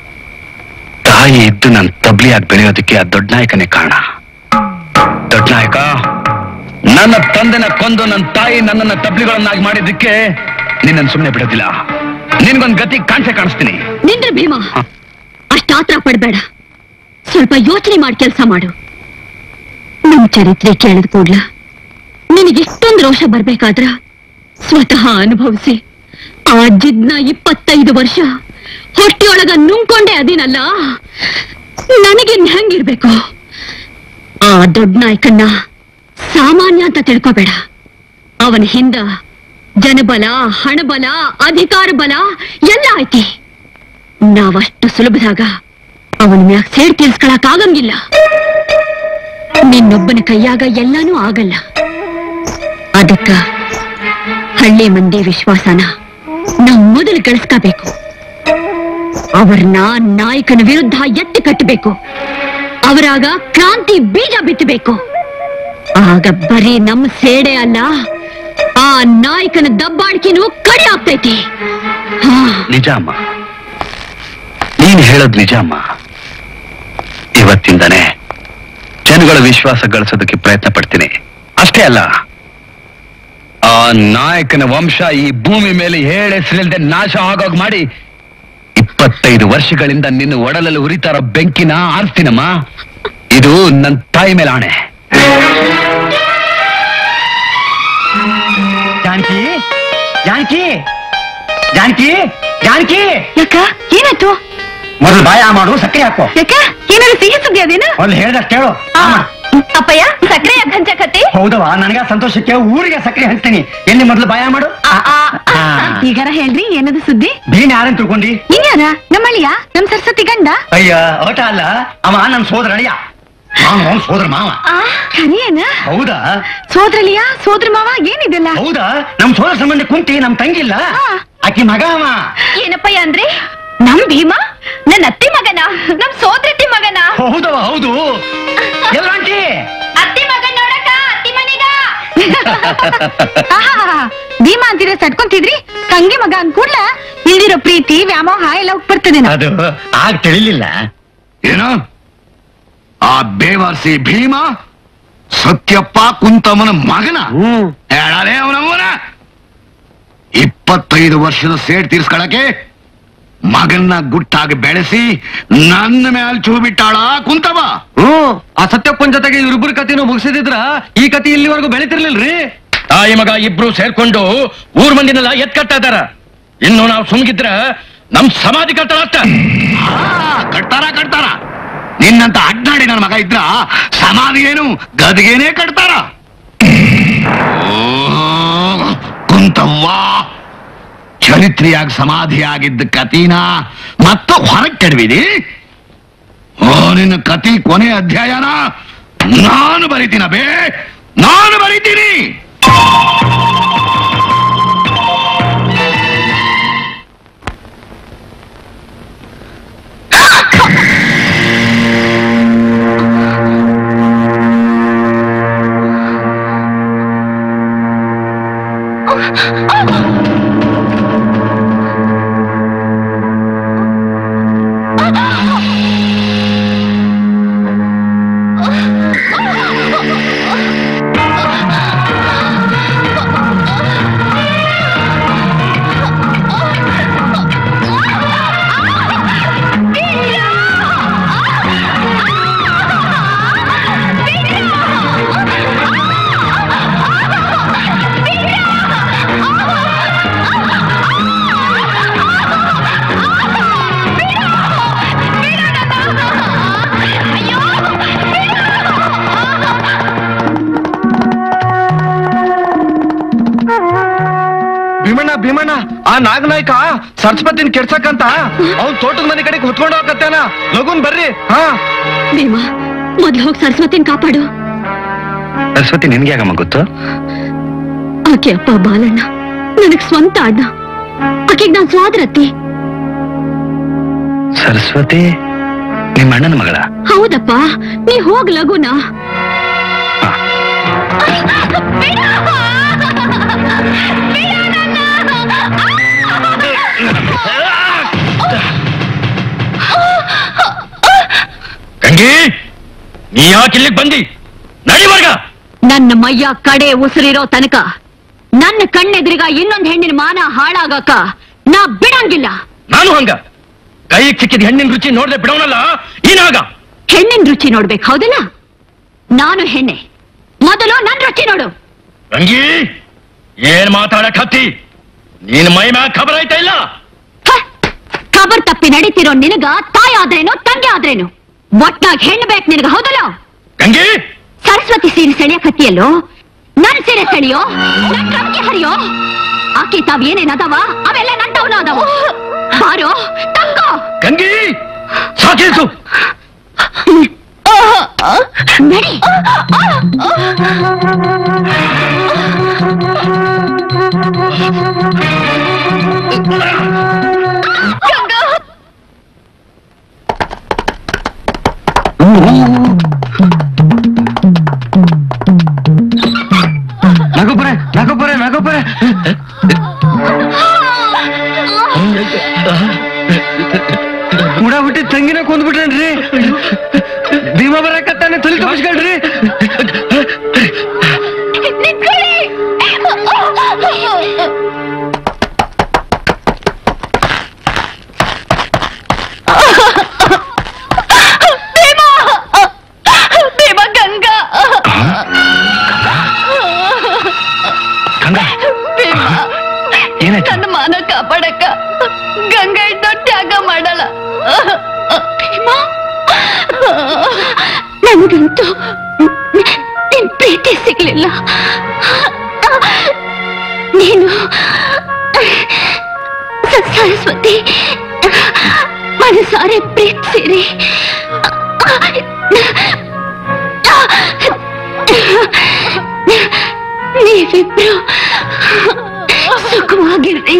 ತಾಯಿ ಇದ್ದು ನನ್ ತಬ್ಲಿಯಾಗಿ ಬೆಳೆಯೋದಕ್ಕೆ ಆ ದೊಡ್ಡ ನಾಯಕನೇ ಕಾರಣ ದೊಡ್ಡ ನಾಯಕ ನನ್ನ ತಂದೆನ ಕೊಂದು ನನ್ನ ತಾಯಿ ನನ್ನನ್ನ ತಬ್ಲಿಗಳನ್ನಾಗಿ ಮಾಡಿದ್ದಕ್ಕೆ ನಿನ್ನನ್ನು ಸುಮ್ಮನೆ ಬಿಡೋದಿಲ್ಲ ನಿನ್ಗೊಂದ್ ಗತಿ ಕಾಣಿಸೆ ಕಾಣಿಸ್ತೀನಿ ನಿಂದ್ರ ಭೀಮ ಅಷ್ಟಾತ್ರ ಪಡ್ಬೇಡ ಸ್ವಲ್ಪ ಯೋಚನೆ ಮಾಡಿ ಕೆಲಸ ಮಾಡು ನಮ್ ಚರಿತ್ರೆ ಕೇಳಿದ ಕೂಡ್ಲ ನಿನಗೆಷ್ಟೊಂದು ರೋಷ ಬರ್ಬೇಕಾದ್ರ ಸ್ವತಃ ಅನುಭವಿಸಿ ಆ ಜಿದ್ನ ಇಪ್ಪತ್ತೈದು ವರ್ಷ ಹೊಟ್ಟೆಯೊಳಗ ನುಂಗ್ಕೊಂಡೆ ಅದಿನಲ್ಲ ನನಗಿನ್ ಹೆಂಗಿರ್ಬೇಕು ಆ ದೊಡ್ಡ ನಾಯಕನ್ನ ಸಾಮಾನ್ಯ ಅಂತ ತಿಳ್ಕೊಬೇಡ ಅವನ ಹಿಂದ ಜನಬಲ ಹಣಬಲ ಅಧಿಕಾರ ಬಲ ಎಲ್ಲ ಐತಿ ನಾವಷ್ಟು ಸುಲಭದಾಗ ಅವನ ಮ್ಯಾಗ ಸೇಡ್ ತೀರ್ಸ್ಕೊಳಕ್ ಆಗಂಗಿಲ್ಲ ನಿನ್ನೊಬ್ಬನ ಕೈಯಾಗ ಎಲ್ಲಾನೂ ಆಗಲ್ಲ ಅದಕ್ಕ ಹಳ್ಳಿ ಮಂದಿ ವಿಶ್ವಾಸನ ನಾವು ಮೊದಲು ಗಳಿಸ್ಕೋಬೇಕು ಅವ್ರನ್ನ ನಾಯಕನ ವಿರುದ್ಧ ಎತ್ತಿ ಕಟ್ಟಬೇಕು ಅವರಾಗ ಕ್ರಾಂತಿ ಬೀಜ ಬಿತ್ತಬೇಕು ಆಗ ಬರೀ ನಮ್ಮ ಸೇಡೆ ಅಲ್ಲ ಆ ನಾಯಕನ ದಬ್ಬಾಳಿಕೆನೂ ಕಡಿ ಆಗ್ತೈತಿ ಹಾ ನಿಜ ಅಮ್ಮ ನೀನ್ ಹೇಳೋದ್ ನಿಜ ಅಮ್ಮ ಇವತ್ತಿಂದನೇ ಜನಗಳ ವಿಶ್ವಾಸ ಗಳಿಸೋದಕ್ಕೆ ಪ್ರಯತ್ನ ಪಡ್ತೀನಿ ಅಷ್ಟೇ ಅಲ್ಲ ಆ ನಾಯಕನ ವಂಶ ಈ ಭೂಮಿ ಮೇಲೆ ಹೆಸರಿಲ್ಲದೆ ನಾಶ ಆಗೋಗ್ ಮಾಡಿ ಇಪ್ಪತ್ತೈದು ವರ್ಷಗಳಿಂದ ನಿನ್ನ ಒಡಲಲ್ಲಿ ಉರಿತಾರೋ ಬೆಂಕಿನ ಆರಿಸ್ತೀನಮ್ಮ ಇದು ನನ್ನ ತಾಯಿ ಮೇಲೆ ಆಣೆ ಜಾನಕಿ ಜಾನಕಿ ಜಾನಕಿ ಜಾನಕಿ ಯಾಕ ಏನಾಯ್ತು ಮೊದಲು ಬಾಯ ಮಾಡು ಸಕ್ಕರೆ ಹಾಕೋ ಯಾಕ ಏನಾದ್ರು ಸಿಹಿ ಸುದ್ದಿ ಅದೇನು ಮೊದಲು ಹೇಳ್ದಷ್ಟು ಹೇಳು ಅಪ್ಪಯ್ಯ ಸಕ್ಕರೆ ಯಾಕೆ ಹಂಚಕತ್ತಿ ಹೌದವ ನನಗ ಸಂತೋಷಕ್ಕೆ ಊರಿಗೆ ಸಕ್ಕರೆ ಹಂಚ್ತೀನಿ ಎಲ್ಲಿ ಮೊದಲು ಬಾಯ ಮಾಡು ಆ. ಈಗಾರ ಹೇಳ್ರಿ ಏನದು ಸುದ್ದಿ ನೀನ್ ಯಾರನ್ ತಿಳ್ಕೊಂಡಿ ಇನ್ಯಾರ ನಮ್ಮಳಿಯ ನಮ್ ಸರಸ್ವತಿ ಗಂಡ ಅಯ್ಯ ಓಟ ಅಲ್ಲ ಅವ ನನ್ ಸೋದರ ಅಳಿಯ ಮಾವ ಸೋದರ ಮಾವ ಖರೇನ ಹೌದಾ ಸೋದ್ರಲಿಯ ಸೋದ್ರ ಮಾವ ಏನಿದೆಲ್ಲ ಹೌದಾ ನಮ್ ಸೋದರ ಸಂಬಂಧ ಕುಂತಿ ನಮ್ ತಂಗಿಲ್ಲ ಆ. ಆಕಿ ಮಗ ಅವ ಏನಪ್ಪಯ್ಯ ಅಂದ್ರೆ ನಮ್ ಭೀಮ ನನ್ನ ಅತ್ತಿ ಮಗನ ನಮ್ ಸೋದರತ್ತಿ ಮಗನ ಹೌದವ ಹೌದು ಎಲ್ಲ ಆಂಟಿ ಅತ್ತಿ ಮಗನ್ ನೋಡಕ ಅತ್ತಿ ಮನೆಗ ಭೀಮ ಅಂತಿದ್ರೆ ಸಟ್ಕೊಂತಿದ್ರಿ ತಂಗಿ ಮಗ ಅಂದ್ಕೂಡ್ಲ ಇಲ್ದಿರೋ ಪ್ರೀತಿ ವ್ಯಾಮೋಹ ಎಲ್ಲ ಬರ್ತದೇನ ಅದು ಆಗ ತಿಳಿಲಿಲ್ಲ ಏನು ಆ ಬೇವರ್ಸಿ ಭೀಮ ಸತ್ಯಪ್ಪ ಕುಂತಮ್ಮನ ಮಗನ ಹೇಳಲೇ ಅವನವನ ಇಪ್ಪತ್ತೈದು ವರ್ಷದ ಸೇಡ್ ತೀರ್ಸ್ಕೊಳಕ್ಕೆ ಮಗನ್ನ ಗುಟ್ಟಾಗಿ ಬೆಳೆಸಿ ನನ್ನ ಮೇಲೆ ಚೂ ಬಿಟ್ಟಾಳ ಕುಂತವ ಹ್ಮ್ ಆ ಸತ್ಯಪ್ಪನ್ ಜೊತೆಗೆ ಇವ್ರಿಬ್ರು ಕತಿನೂ ಮುಗಿಸಿದ್ರ ಈ ಕತಿ ಇಲ್ಲಿವರೆಗೂ ಬೆಳಿತಿರ್ಲಿಲ್ರಿ ತಾಯಿ ಮಗ ಇಬ್ರು ಸೇರ್ಕೊಂಡು ಊರ್ ಮಂದಿನೆಲ್ಲ ಎತ್ಕಟ್ತಾ ಇದಾರ ಇನ್ನು ನಾವು ಸುಮ್ಗಿದ್ರ ನಮ್ ಸಮಾಧಿ ಕಟ್ಟಳ ಅಷ್ಟ ಆ, ಕಟ್ತಾರ ಕಟ್ತಾರ ನಿನ್ನಂತ ಅಡ್ಡಾಡಿ ನನ್ನ ಮಗ ಇದ್ರ ಸಮಾಧಿ ಏನು ಗದಿಗೇನೆ ಕಟ್ತಾರ ಓ, ಕುಂತವ್ವ ಚರಿತ್ರೆಯಾಗಿ ಸಮಾಧಿಯಾಗಿದ್ದ ಕತೀನ ಮತ್ತು ಹೊರಗೆ ಕೆಡವಿದಿ ಓ ನಿನ್ನ ಕತಿ ಕೊನೆ ಅಧ್ಯಾಯನ ನಾನು ಬರಿತೀನ ಬೇ ನಾನು ಬರಿತೀನಿ ಆ ನಾಗನಾಯ್ಕ ಸರಸ್ವತಿನ ಕೆಡ್ಸಕ್ಕಂತ ಅವ್ನ್ ತೋಟದ ಮನೆ ಕಡೆಗೆ ಹೊತ್ಕೊಂಡು ಹೋಗತ್ತೇನ ಲಗುನ್ ಬರ್ರಿ ಹಾ ಭೀಮಾ ಮೊದ್ಲು ಹೋಗಿ ಸರಸ್ವತಿನ ಕಾಪಾಡು ಸರಸ್ವತಿ ನಿನ್ಗೆ ಯಾಕಮ್ಮ ಗೊತ್ತು ಆಕೆ ಅಪ್ಪ ಬಾಲಣ್ಣ ನನಗ್ ಸ್ವಂತ ಅಣ್ಣ ಆಕೆಗ್ ನಾನ್ ಸ್ವಾದ್ರತಿ ಸರಸ್ವತಿ ನಿಮ್ಮ ಅಣ್ಣನ ಮಗಳ ಹೌದಪ್ಪ ನೀ ಹೋಗ್ ಲಗುನ ಹಾ. ಗಂಗಿ ನೀ ಯಾಕೆ ಇಲ್ಲಿಗೆ ಬಂದಿ ನಡಿವರ್ಗ ನನ್ನ ಮೈಯ ಕಡೆ ಉಸಿರಿರೋ ತನಕ ನನ್ನ ಕಣ್ಣೆದ್ರಿಗ ಇನ್ನೊಂದ್ ಹೆಣ್ಣಿನ ಮಾನ ಹಾಳಾಗಕ್ಕ ನಾ ಬಿಡಂಗಿಲ್ಲ ನಾನು ಹಂಗ ಕೈ ಸಿಕ್ಕಿದ ಹೆಣ್ಣಿನ ರುಚಿ ನೋಡ್ದೆ ಬಿಡೋನಲ್ಲ ಈನಾಗ ಹೆಣ್ಣಿನ ರುಚಿ ನೋಡ್ಬೇಕು ಹೌದಲ್ಲ ನಾನು ಹೆಣ್ಣೆ ಮೊದಲು ನನ್ ರುಚಿ ನೋಡು ಗಂಗಿ ಏನ್ ಮಾತಾಡಕ್ ಹತ್ತಿ ನೀನ್ ಮೈ ಮ್ಯಾಗ ಖಬರ್ ಆಯ್ತಾ ಇಲ್ಲ ಹ! ಖಬರ್ ತಪ್ಪಿ ನಡೀತಿರೋ ನಿನಗ ತಾಯಿ ಆದ್ರೇನು ತಂಗಿ ಆದ್ರೇನು ಒಟ್ಟಾಗಿ ಹೆಣ್ಣು ಬೇಕು ನಿನಗ ಹೌದಲ್ಲ ಗಂಗಿ ಸರಸ್ವತಿ ಸೀರೆ ಸೆಳೆಯಕತ್ತಿಯಲ್ಲೋ ನನ್ ಸೀರೆ ಸೆಳೆಯೋ ನನ್ ರವಿಕೆ ಹರಿಯೋ ಆಕಿ ತಾವ್ ಏನೇನ್ ಅದಾವ ಅವೆಲ್ಲ ನಂತವನು ಅದಾವ ಬಾರೋ ತಕ್ಕೋ ಗಂಗಿ ಸಾಕೇಸು ನಡಿ ನಗೋಪರೆ ನಗೋಪರೆ ನಗೋಪರೆ ಮುಡ ಹುಟ್ಟಿ ತಂಗಿನ ಕೊಂದ್ಬಿಟ್ರೇನ್ರಿ ಭೀಮ ಬರಕತ್ತಾನೆ ತಲೆ ತಪ್ಪಿಸ್ಕೊಳ್ರಿ ಭೀಮ ಗಂಗಾ ಗಂಗಾ ಏನಾಯ್ತು ನನ್ನ ಮಾನ ಕಾಪಾಡಕ್ಕ ಗಂಗಾ ಇಟ್ಟು ತ್ಯಾಗ ಮಾಡಲ್ಲ ಭೀಮ ನನಗಂತೂ ನಿನ್ ಪ್ರೀತಿ ಸಿಗ್ಲಿಲ್ಲ ನೀನು ಸ- ಸರಸ್ವತಿ ಮನಸಾರೆ ಪ್ರೀತಿಸಿರಿ ನೀವಿಬ್ರು ಸುಖವಾಗಿರ್ರಿ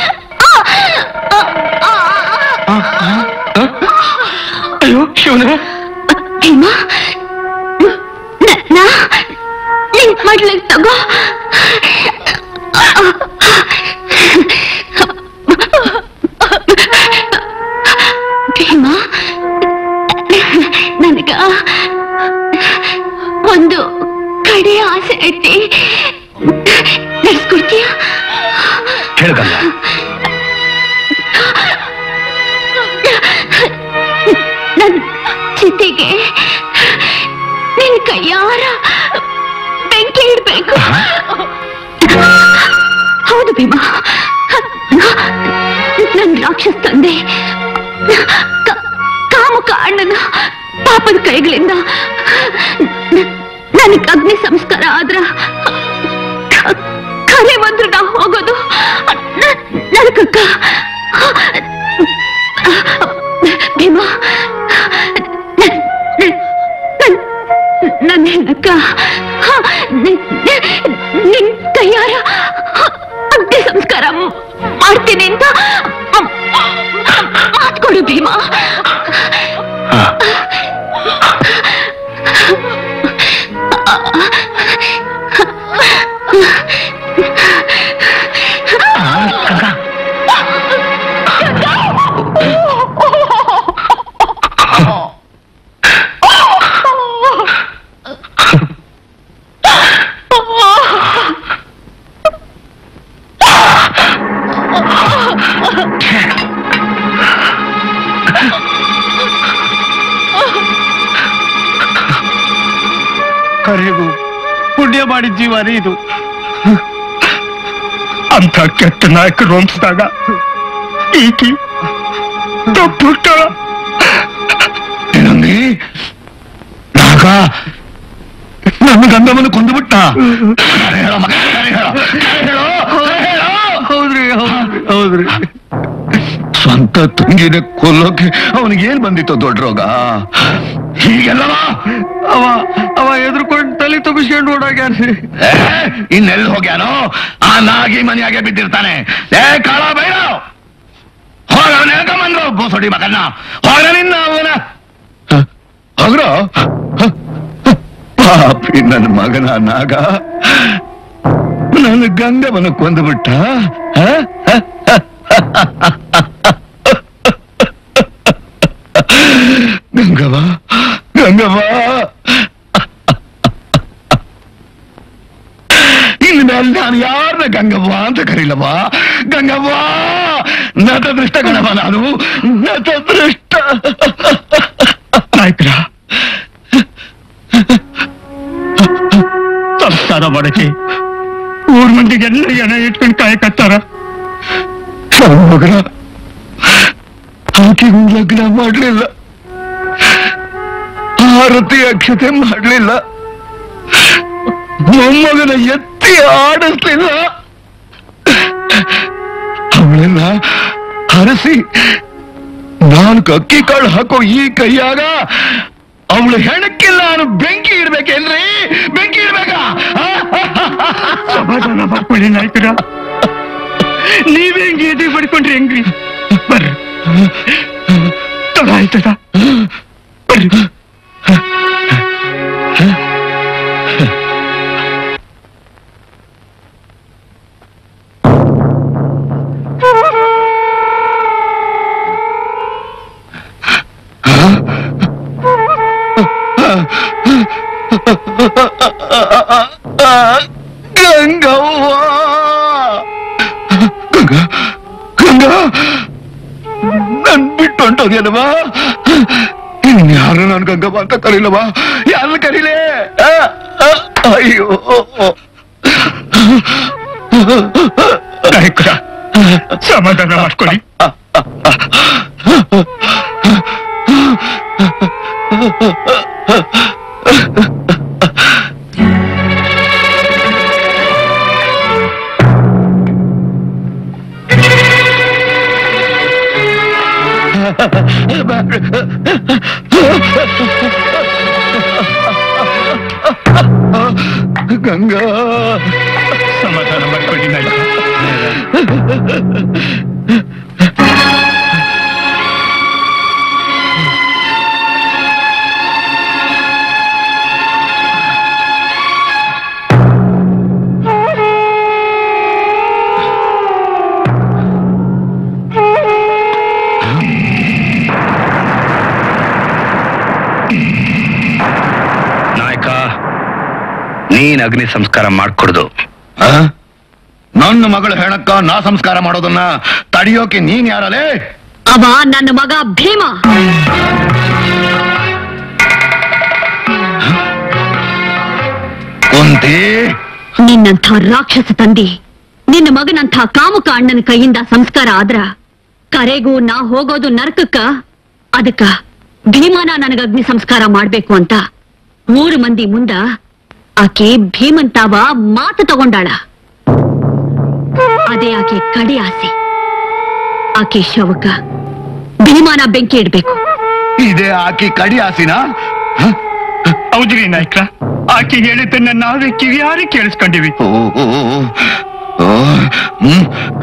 ಅಯ್ಯೋ ಶಿವನೇ ಭೀಮ ನ- ನಾ ನಿನ್ ಮಾಡ್ಲಿಕ್ ತಗೋ ಭೀಮ ನನಗ ಒಂದು ಕಡೆ ಆಸೆ ಐತಿ ನಡ್ಸ್ಕೊಡ್ತೀಯ ಹೇಳು ಗಂಗಾ ನನ್ ಚಿತೆಗೆ ನಿನ್ ಕೈಯಾರ ಬೆಂಕಿ ಇಡ್ಬೇಕು ಹೌದು ಭೀಮಾ ನನ್ ರಾಕ್ಷಸ್ ತಂದೆ ಕ- ಕಾಮುಕ ಅಣ್ಣನ ಪಾಪದ ಕೈಗಳಿಂದ ನನಗ್ ಅಗ್ನಿ ಸಂಸ್ಕಾರ ಆದ್ರ ಕ- ಕರೆ ಬಂದ್ರು ನಾ ಹೋಗೋದು ನರಕಕ್ಕ ಭೀಮಾ ನನ್- ನನ್- ನನ್- ನನ್ನ ಹೆಣ್ಣಕ್ಕ ನಿನ್- ನಿನ್ ಕೈಯಾರ ಅಗ್ನಿ ಸಂಸ್ಕಾರ ಮಾಡ್ತೀನಿ ಅಂತ ಮಾತ್ಕೊಡು ಭೀಮಾ ಕರೆಗೂ ಪುಣ್ಯ ಮಾಡಿದ ಜೀವ ರೀ ಇದು ಅಂತ ಕೆಟ್ಟ ನಾಯಕರು ರೋಮಿಸಿದಾಗ ಈಕಿ ತಪ್ಪುಟ್ಟಾಳ ಏನಂದಿ ನಾಗ ನನ್ನ ಗಂಧವನ್ನು ಕೊಂದು ಬಿಟ್ಟ ಹೌದ್ರಿ ಹೌದ್ರಿ ಹೌದ್ರಿ ಸ್ವಂತ ತಂಗಿನ ಕೊಲ್ಲೋಕೆ ಅವನಿಗೇನ್ ಬಂದಿತ್ತು ದೊಡ್ಡ ರೋಗ ಹೀಗೆಲ್ಲವ ಅವ ಅವ ಎದ್ರುಕೊಂಡು ತಲೆ ತುಗಿಸ್ಕೊಂಡು ಓಡಾಗ್ಯಾನ್ರಿ ಏ, ಇನ್ನೆಲ್ಲಿ ಹೋಗ್ಯಾನೋ ಆ ನಾಗಿ ಮನೆಯಾಗೆ ಬಿದ್ದಿರ್ತಾನೆ ಏ ಕಾಳ ಬೈರ ಹೋಗ ಅವನ ಬಂದ್ರು ಬೋಸಡಿ ಮಗನ್ನ ಹೋಗ ನಿನ್ನ ಅವನ ಹೋಗ್ರ ಪಾಪಿ ನನ್ನ ಮಗನ ನಾಗ ನನ್ನ ಗಂಗವನ ಕೊಂದುಬಿಟ್ಟ ಹ? ಗಂಗವ್ವ ಗಂಗವ್ವ ಇನ್ಮೇಲೆ ನಾನು ಯಾರನ್ನ ಗಂಗವ್ವ ಅಂತ ಕರೀಲವ್ವ ಗಂಗವ್ವ ನತದೃಷ್ಟ ಗಣವ ನಾನು ನತದೃಷ್ಟ ನಾಯ್ಕರ ಸಂಸಾರ ಮಾಡಕ್ಕೆ ಊರ್ ಮಂದಿಗೆಲ್ಲ ಎಣ ಇಟ್ಕೊಂಡು ಕಾಯಕತ್ತಾರ ಮಗನ ಆಕೆಗೂ ಲಗ್ನ ಮಾಡ್ಲಿಲ್ಲ ಆರತಿ ಅಕ್ಷತೆ ಮಾಡ್ಲಿಲ್ಲ ಮೊಮ್ಮಗನ ಎತ್ತಿ ಆಡಿಸ್ಲಿಲ್ಲ ಅವಳೆಲ್ಲ ಹರಸಿ ನಾಲ್ಕು ಅಕ್ಕಿ ಕಾಳು ಹಾಕೋ ಈ ಕೈಯಾಗ ಅವಳು ಹೆಣಕ್ಕಿಲ್ಲ ನಾನು ಬೆಂಕಿ ಇಡ್ಬೇಕೇನ್ರಿ ಬೆಂಕಿ ಇಡ್ಬೇಕಾ ಸಮಾಧಾನ ಮಾಡ್ಕೊಳ್ಳಿ ನಾಯ್ಕರ ನೀವೇ ಹೆಂಗೆ ಎದೆ ಪಡ್ಕೊಂಡ್ರಿ ಹೆಂಗ್ರಿ ಬರ್ರಿ ತಡ ಆಯ್ತದ ಬರ್ರಿ ಗಂಗವ್ವ ಗಂಗ ಗಂಗ ನನ್ ಬಿಟ್ಟು ಹೊಂಟೋದ್ಯಲ್ವಾ ಇನ್ಯಾರು ನನ್ ಗಂಗವ್ವ ಅಂತ ಕರೀಲವಾ ಯಾರನ್ನ ಕರೀಲೆ ಆ, ಆ, ಅಯ್ಯೋ ನಾಯ್ಕರ ಸಮಾಧಾನ ಮಾಡ್ಕೊಳ್ಳಿ ಗಂಗಾ ಸಮಾಧಾನ ಮಾಡ್ಕೊಳ್ಳಿ ನಾಯ್ಕರ ನಾಯಕ ನೀನ್ ಅಗ್ನಿ ಸಂಸ್ಕಾರ ಮಾಡ್ಕೊಡ್ದು ಆ? ನನ್ನ ಮಗಳು ಹೆಣಕ್ಕ ನಾ ಸಂಸ್ಕಾರ ಮಾಡೋದನ್ನ ತಡಿಯೋಕೆ ನೀನ್ ಯಾರಲೇ ಅವ ನನ್ನ ಮಗ ಭೀಮ ಕುಂತಿ ನಿನ್ನಂಥ ರಾಕ್ಷಸ ತಂದಿ ನಿನ್ನ ಮಗನಂಥ ಕಾಮುಕ ಅಣ್ಣನ ಕೈಯಿಂದ ಸಂಸ್ಕಾರ ಆದ್ರ ಕರೆಗೂ ನಾ ಹೋಗೋದು ನರಕಕ್ಕ ಅದಕ್ಕ ಭೀಮನ ನನಗ ಅಗ್ನಿ ಸಂಸ್ಕಾರ ಮಾಡ್ಬೇಕು ಅಂತ ಮೂರು ಮಂದಿ ಮುಂದ ಆಕೆ ಭೀಮನ್ ತಾವ ಮಾತು ತಗೊಂಡಾಳ ಅದೇ ಆಕೆ ಕಡೆ ಆಸೆ ಆಕೆ ಶವಕ್ಕ ಭೀಮನ ಬೆಂಕಿ ಇಡ್ಬೇಕು ಇದೇ ಆಕಿ ಕಡಿ ಆಸಿನ ಹೌದ್ರಿ ನಾಯ್ಕರ ಆಕೆ ಹೇಳಿದ್ದನ್ನ ನಾವೇ ಕಿವಿಯಾರಿ ಕೇಳಿಸ್ಕೊಂಡಿವಿ ಓ ಓ, ಓ, ಓ, ಹ್ಮ್.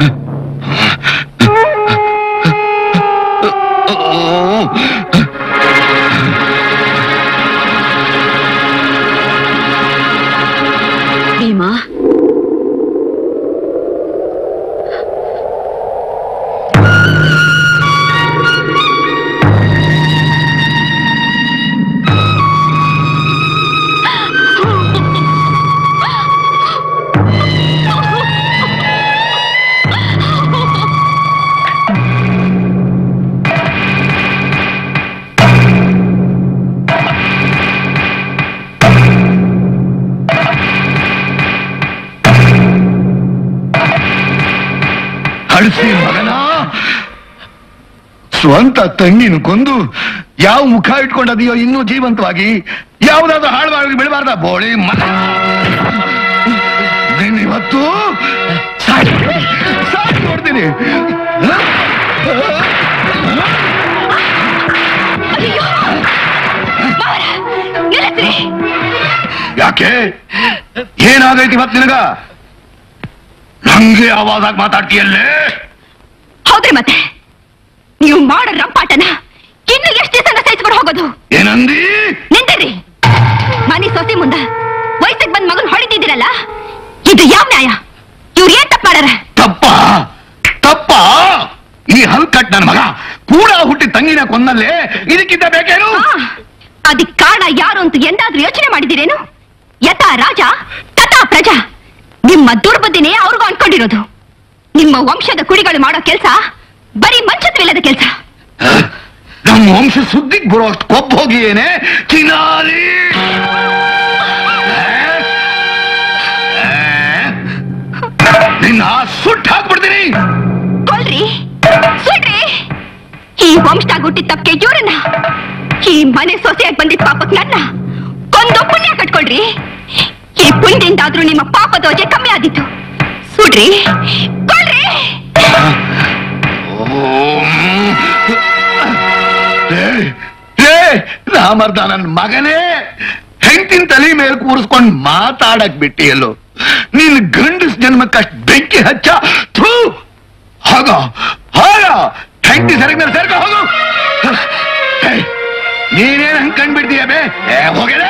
ಓ, ಭೀಮಾ ಹಳಸಿ ಮಗನ ಸ್ವಂತ ತಂಗಿನ ಕೊಂದು ಯಾವ ಮುಖ ಇಟ್ಕೊಂಡದೆಯೋ ಇನ್ನೂ ಜೀವಂತವಾಗಿ ಯಾವ್ದಾದ್ರು ಹಾಳುವಾಗಿ ಬಿಡಬಾರ್ದ ಬೋಳಿ ಮಗ ನೀನ್ ಇವತ್ತು ಸಾಯ್ತು ಸಾಯ್ತು ನೋಡ್ತೀನಿ ಬಿಡ್ತೀನಿ ನಿಲ್ಲಿಸ್ರಿ ಯಾಕೆ ಏನಾಗೈತಿ ಇವತ್ತು ನಿನಗ ನಂಗೆ ಆವಾಜಾಗಿ ಮಾತಾಡ್ತೀಯಲ್ಲೇ ಹೌದ್ರಿ ಮತ್ತೆ ನೀವು ಮಾಡೋ ರಂಪಾಟನ ಇನ್ನು ಎಷ್ಟು ದಿವಸ ಸಹಿಸ್ಕೊಂಡು ಹೋಗೋದು ಏನಂದಿ ನಿಂತಿರ್ರಿ ಮನೆ ಸೊಸೆ ಮುಂದ ವಯಸ್ಸಿಗೆ ಬಂದ್ ಮಗನ್ ಹೊಡಿತಿದ್ದೀರಲ್ಲ ಇದು ಯಾವ ನ್ಯಾಯ ಇವ್ರು ಏನ್ ತಪ್ಪ ಮಾಡ್ಯಾರ ತಪ್ಪ ತಪ್ಪ ಈ ಹಲ್ಕಟ್ ನನ್ನ ಮಗ ಕೂಡ ಹುಟ್ಟಿ ತಂಗಿನ ಕೊಂದಲ್ಲೇ ಇದಕ್ಕಿಂತ ಬೇಕೇನು ಆ, ಅದಕ್ ಕಾರಣ ಯಾರು ಅಂತ ಎಂದಾದ್ರೂ ಯೋಚನೆ ಮಾಡಿದಿರೇನು ಯಥಾ ರಾಜ ತಥಾ ಪ್ರಜಾ ನಿಮ್ಮ ದುರ್ಬುದ್ಧಿನೇ ಅವ್ರಿಗೂ ಅನ್ಕೊಂಡಿರೋದು ನಿಮ್ಮ ವಂಶದ ಕುಡಿಗಳು ಮಾಡೋ ಕೆಲ್ಸ ಬರೀ ಮಂಚತ್ವಿಲ್ಲದ ಕೆಲ್ಸ ನಮ್ಮ ವಂಶ ಸುದ್ದಿಗೆ ಬರೋ ಅಷ್ಟು ಕೊಬ್ಬ ಹೋಗಿ ಏನೇ ಚಿನಾಲಿ ನಿನ್ನ ಸುಟ್ಟು ಹಾಕ್ಬಿಡ್ತೀನಿ ಕೊಲ್ರಿ ಸುಡ್ರಿ ಈ ವಂಶದಾಗ ಹುಟ್ಟಿದ ತಪ್ಪಿಗೆ ಇವ್ರನ್ನ ಈ ಮನೆ ಸೊಸೆಯಾಗಿ ಬಂದಿದ್ದ ಪಾಪಕ್ ನನ್ನ ಕೊಂದು ಪುಣ್ಯ ಕಟ್ಕೊಳ್ರಿ ಈ ಪುಣ್ಯದಿಂದಾದ್ರೂ ನಿಮ್ಮ ಪಾಪ ದೋಜೆ ಕಮ್ಮಿ ಆದಿತ್ತು ಸುಡ್ರಿ ಕೊಲ್ರಿ ರಾಮರ್ದ ನನ್ನ ಮಗನೇ ಹೆಂಡತಿನ ತಲೆ ಮೇಲೆ ಕೂರಿಸ್ಕೊಂಡ್ ಮಾತಾಡಕ್ ಬಿಟ್ಟಿಯಲ್ಲೋ ನಿನ್ ಗಂಡಸ್ ಜನ್ಮಕ್ಕಷ್ಟು ಬೆಂಕಿ ಹಚ್ಚ ಥೂ ಹೋಗ ಹೋಗ ಹೆಂಡತಿ ಸರಿಗ್ ಮೇಲೆ ಸೇರ್ಕ ಹೋಗು ಹೇ, ನೀನೇನ್ ಹಂಗ್ ಕಂಡ್ಬಿಡ್ತೀಯ ಬೇ ಏ, ಹೋಗಲೇ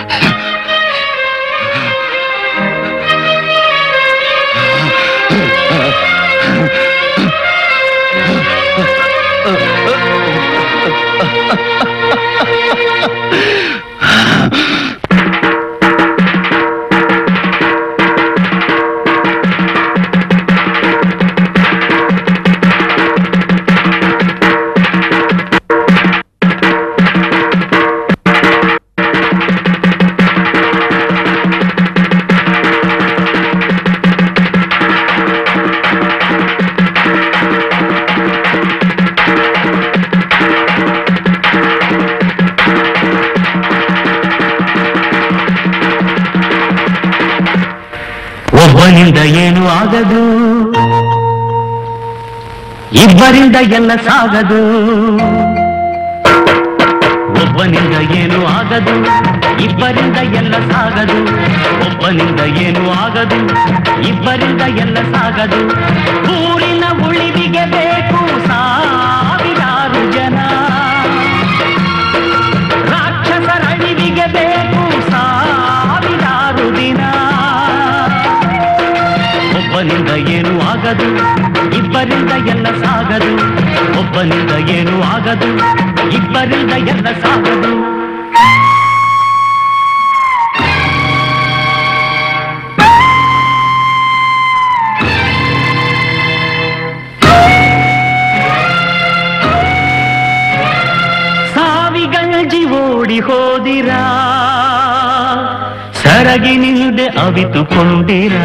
ಒಬ್ಬನಿಂದ ಏನು ಆಗದು ಇಬ್ಬರಿಂದ ಎಲ್ಲ ಸಾಗದು ಒಬ್ಬನಿಂದ ಏನು ಆಗದು ಇಬ್ಬರಿಂದ ಎಲ್ಲ ಸಾಗದು ಒಬ್ಬನಿಂದ ಏನು ಆಗದು ಇಬ್ಬರಿಂದ ಎಲ್ಲ ಸಾಗದು ಊರಿನ ಉಳಿವಿಗೆ ಬೇಕು ಸಾವಿರಾರು ಜನ ರಾಕ್ಷಸರ ಅಳಿವಿಗೆ ಬೇಕು ಸಾವಿರಾರು ದಿನ ಒಬ್ಬನಿಂದ ಏನು ಆಗದು ಇಬ್ಬರಿಂದ ಎಲ್ಲ ಸಾಗದು ಒಬ್ಬನಿಂದ ಏನು ಆಗದು ಇಬ್ಬರಿಂದ ಎಲ್ಲ ಸಾಗದು ಸಾವಿಗಂಜಿ ಓಡಿ ಹೋದಿರಾ ಸರಗಿನಿಂದೆ ಅವಿತುಕೊಂಡಿರಾ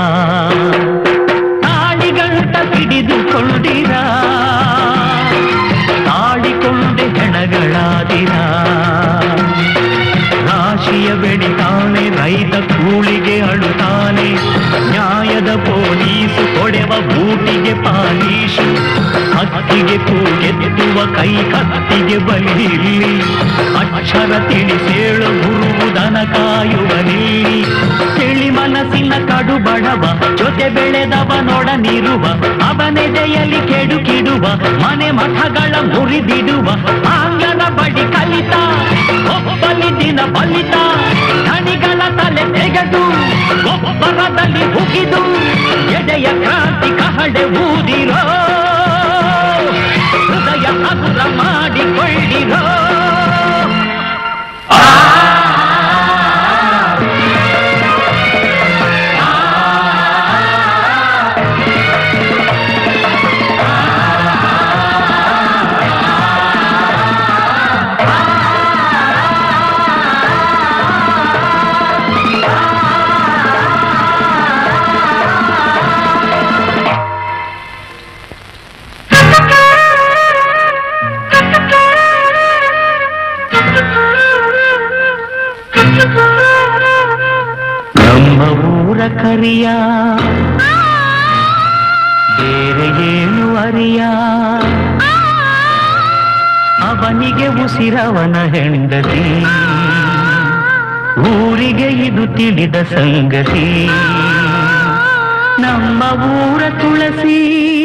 ತಾಳಿಗಂಟ ಹಿಡಿದುಕೊಂಡಿರಾ ತಾಳಿಕೊಂಡೆ ಹೆಣಗಳಾದಿರಾ ರಾಶಿಯ ಬೆಳಿತಾನೆ ರೈತ ಕೂಳಿಗೆ ಅಳುತ್ತಾನೆ ನ್ಯಾಯದ ಪೊಲೀಸು ಕೊಡೆವ ಬೂಟಿಗೆ ಪಾಲೀಶು ಹಕ್ಕಿಗೆ ಕೂಗೆತ್ತುವ ಕೈ ಕತ್ತಿಗೆ ಬಲಿ ಅಕ್ಷರ ತಿಳಿಸೇಳು ಗುರುವುದನ ಕಾಯುವ ನೀ ತಿಳಿ ಮನಸ್ಸಿನ ಕಡು ಬಡವ ಜೊತೆ ಬೆಳೆದವನೊಡನಿರುವ ಅವನೆದೆಯಲ್ಲಿ ಕೆಡುಕಿಡುವ ಮನೆ ಮಠಗಳ ಮುರಿದಿಡುವ ಆಂಗನ ಬಡಿ ಕಲಿತ ಒಬ್ಬಲಿ ದಿನ ಬಲಿತ ಧಣಿಗಳ ತಲೆ ತೆಗೆದು ಒಬ್ಬರದಲ್ಲಿ ಹುಗಿದು ಎದೆಯ ಕ್ರಾಂತಿ ಕಹಳೆ ಊದಿರೋ ಹೃದಯ ಹಗುರ ಮಾಡಿಕೊಳ್ಳಿರೋ ನಮ್ಮ ಊರ ಕರಿಯ ಬೇರೆ ಊರಿಗೆ ಉಸಿರವನ ಹೆಂಡತಿ ಊರಿಗೆ ಇದು ತಿಳಿದ ಸಂಗತಿ ನಮ್ಮ ಊರ ತುಳಸಿ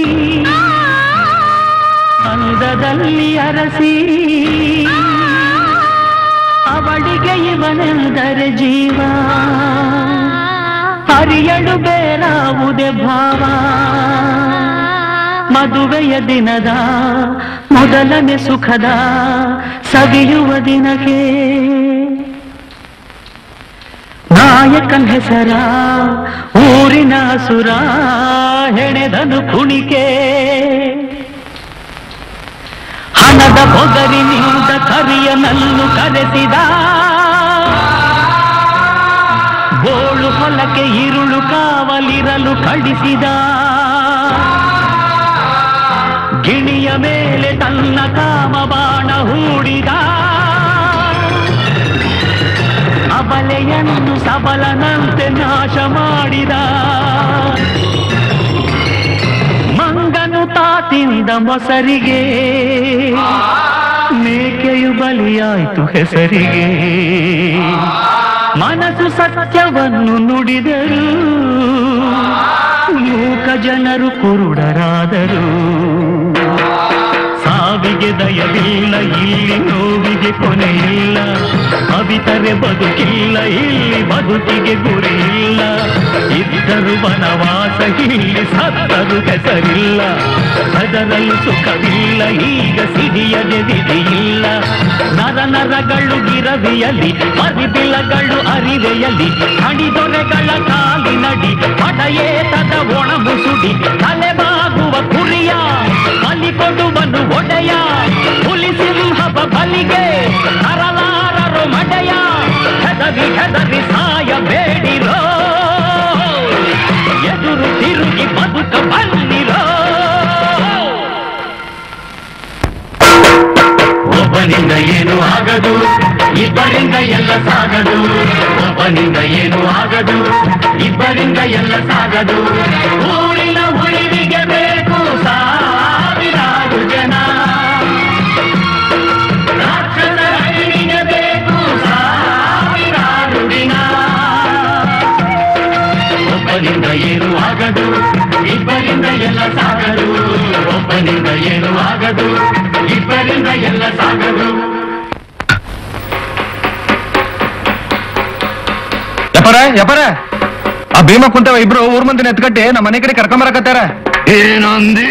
ಅಂದದಲ್ಲಿ ಅರಸಿ ಅವಳಿಗೆ ಇವನೆಂದರೆ ಜೀವ ಹರಿಯಳು ಬೇರಾವುದೇ ಭಾವ ಮದುವೆಯ ದಿನದ ಮೊದಲನೇ ಸುಖದ ಸವಿಯುವ ದಿನಕ್ಕೆ ನಾಯಕನ್ ಹೆಸರ ಊರಿನ ಸುರ ಹೆಣೆದನು ಕುಣಿಕೆ ಹಣದ ಬೊಗರಿನಿಂದ ಕರಿಯನನ್ನು ಕರೆಸಿದ ಬೋಳು ಹೊಲಕ್ಕೆ ಇರುಳು ಕಾವಲಿರಲು ಕಳಿಸಿದ ಗಿಣಿಯ ಮೇಲೆ ತನ್ನ ಕಾಮ ಬಾಣ ಹೂಡಿದ ಅಬಲೆಯನ್ನು ಸಬಲನಂತೆ ನಾಶ ಮಾಡಿದ ಮಂಗನು ತಾತಿಂದ ಮೊಸರಿಗೆ ಮೇಕೆಯು ಬಲಿಯಾಯ್ತು ಹೆಸರಿಗೆ ಮನಸ್ಸು ಸತ್ಯವನ್ನು ನುಡಿದರು ಮೂಕ ಜನರು ಕುರುಡರಾದರು ಸಾವಿಗೆ ದಯವಿಲ್ಲ ಇಲ್ಲಿ ನೋವಿಗೆ ಕೊನೆಯಿಲ್ಲ ಅವಿತರೆ ಬದುಕಿಲ್ಲ ಇಲ್ಲಿ ಬದುಕಿಗೆ ಗುರಿಯಿಲ್ಲ ಇದ್ದರು ವನವಾಸ ಇಲ್ಲಿ ಸತ್ತರು ಹೆಸರಿಲ್ಲ ಅದರಲ್ಲೂ ಸುಖವಿಲ್ಲ ಈಗ ಸಿಡಿಯದೆ ವಿಧಿಯಿಲ್ಲ ನರ ನರಗಳು ಗಿರವಿಯಲಿ ಪರಿಬಿಲಗಳು ಅರಿವೆಯಲಿ ಹಣಿದೊರೆಗಳ ಕಾಲಿನಡಿ ಪಡೆಯೇತದ ಒಣ ಮುಸುಡಿ ತಲೆಬಾಗುವ ಕುರಿಯ ಬಲಿ ಕೊಡುವನು ಒಡೆಯ ಹುಲಿ ಸಿಂಹವ ಬಲಿಗೆ ತರಲಾರರು ಮಡೆಯ ಹೆದರಿ ಹೆದರಿ ಸಾಯಬೇಡಿರೋ ಎದುರು ತಿರುಗಿ ಬದುಕ ಬನ್ನಿರೋ ಒಬ್ಬನಿಂದ ಏನು ಆಗದು ಇಬ್ಬರಿಂದ ಎಲ್ಲ ಸಾಗದು ಒಬ್ಬನಿಂದ ಏನು ಆಗದು ಇಬ್ಬರಿಂದ ಎಲ್ಲ ಸಾಗದು ಊರಿನ ಉಳಿವಿಗೆ ಬೇಕು ಸಾವಿರಾರು ಜನ ರಾಕ್ಷಸರ ಅಳಿವಿಗೆ ಬೇಕು ಸಾವಿರಾರು ದಿನ ಒಬ್ಬನಿಂದ ಏನು ಆಗದು ಇಬ್ಬರಿಂದ ಎಲ್ಲ ಸಾಗದು ಒಬ್ಬನಿಂದ ಏನು ಆಗದು ಇಬ್ಬರಿಂದ ಎಲ್ಲ ಸಾಗದು ಯಪರ ಯಪರ ಆ ಭೀಮ ಕುಂತವ ಇಬ್ರು ಊರ್ ಮಂದಿನ ಎತ್ಕಟ್ಟಿ ನಮ್ಮ ಮನೆ ಕಡೆ ಕರ್ಕೊಂಬರಕತ್ತಾರ ಏನಂದಿ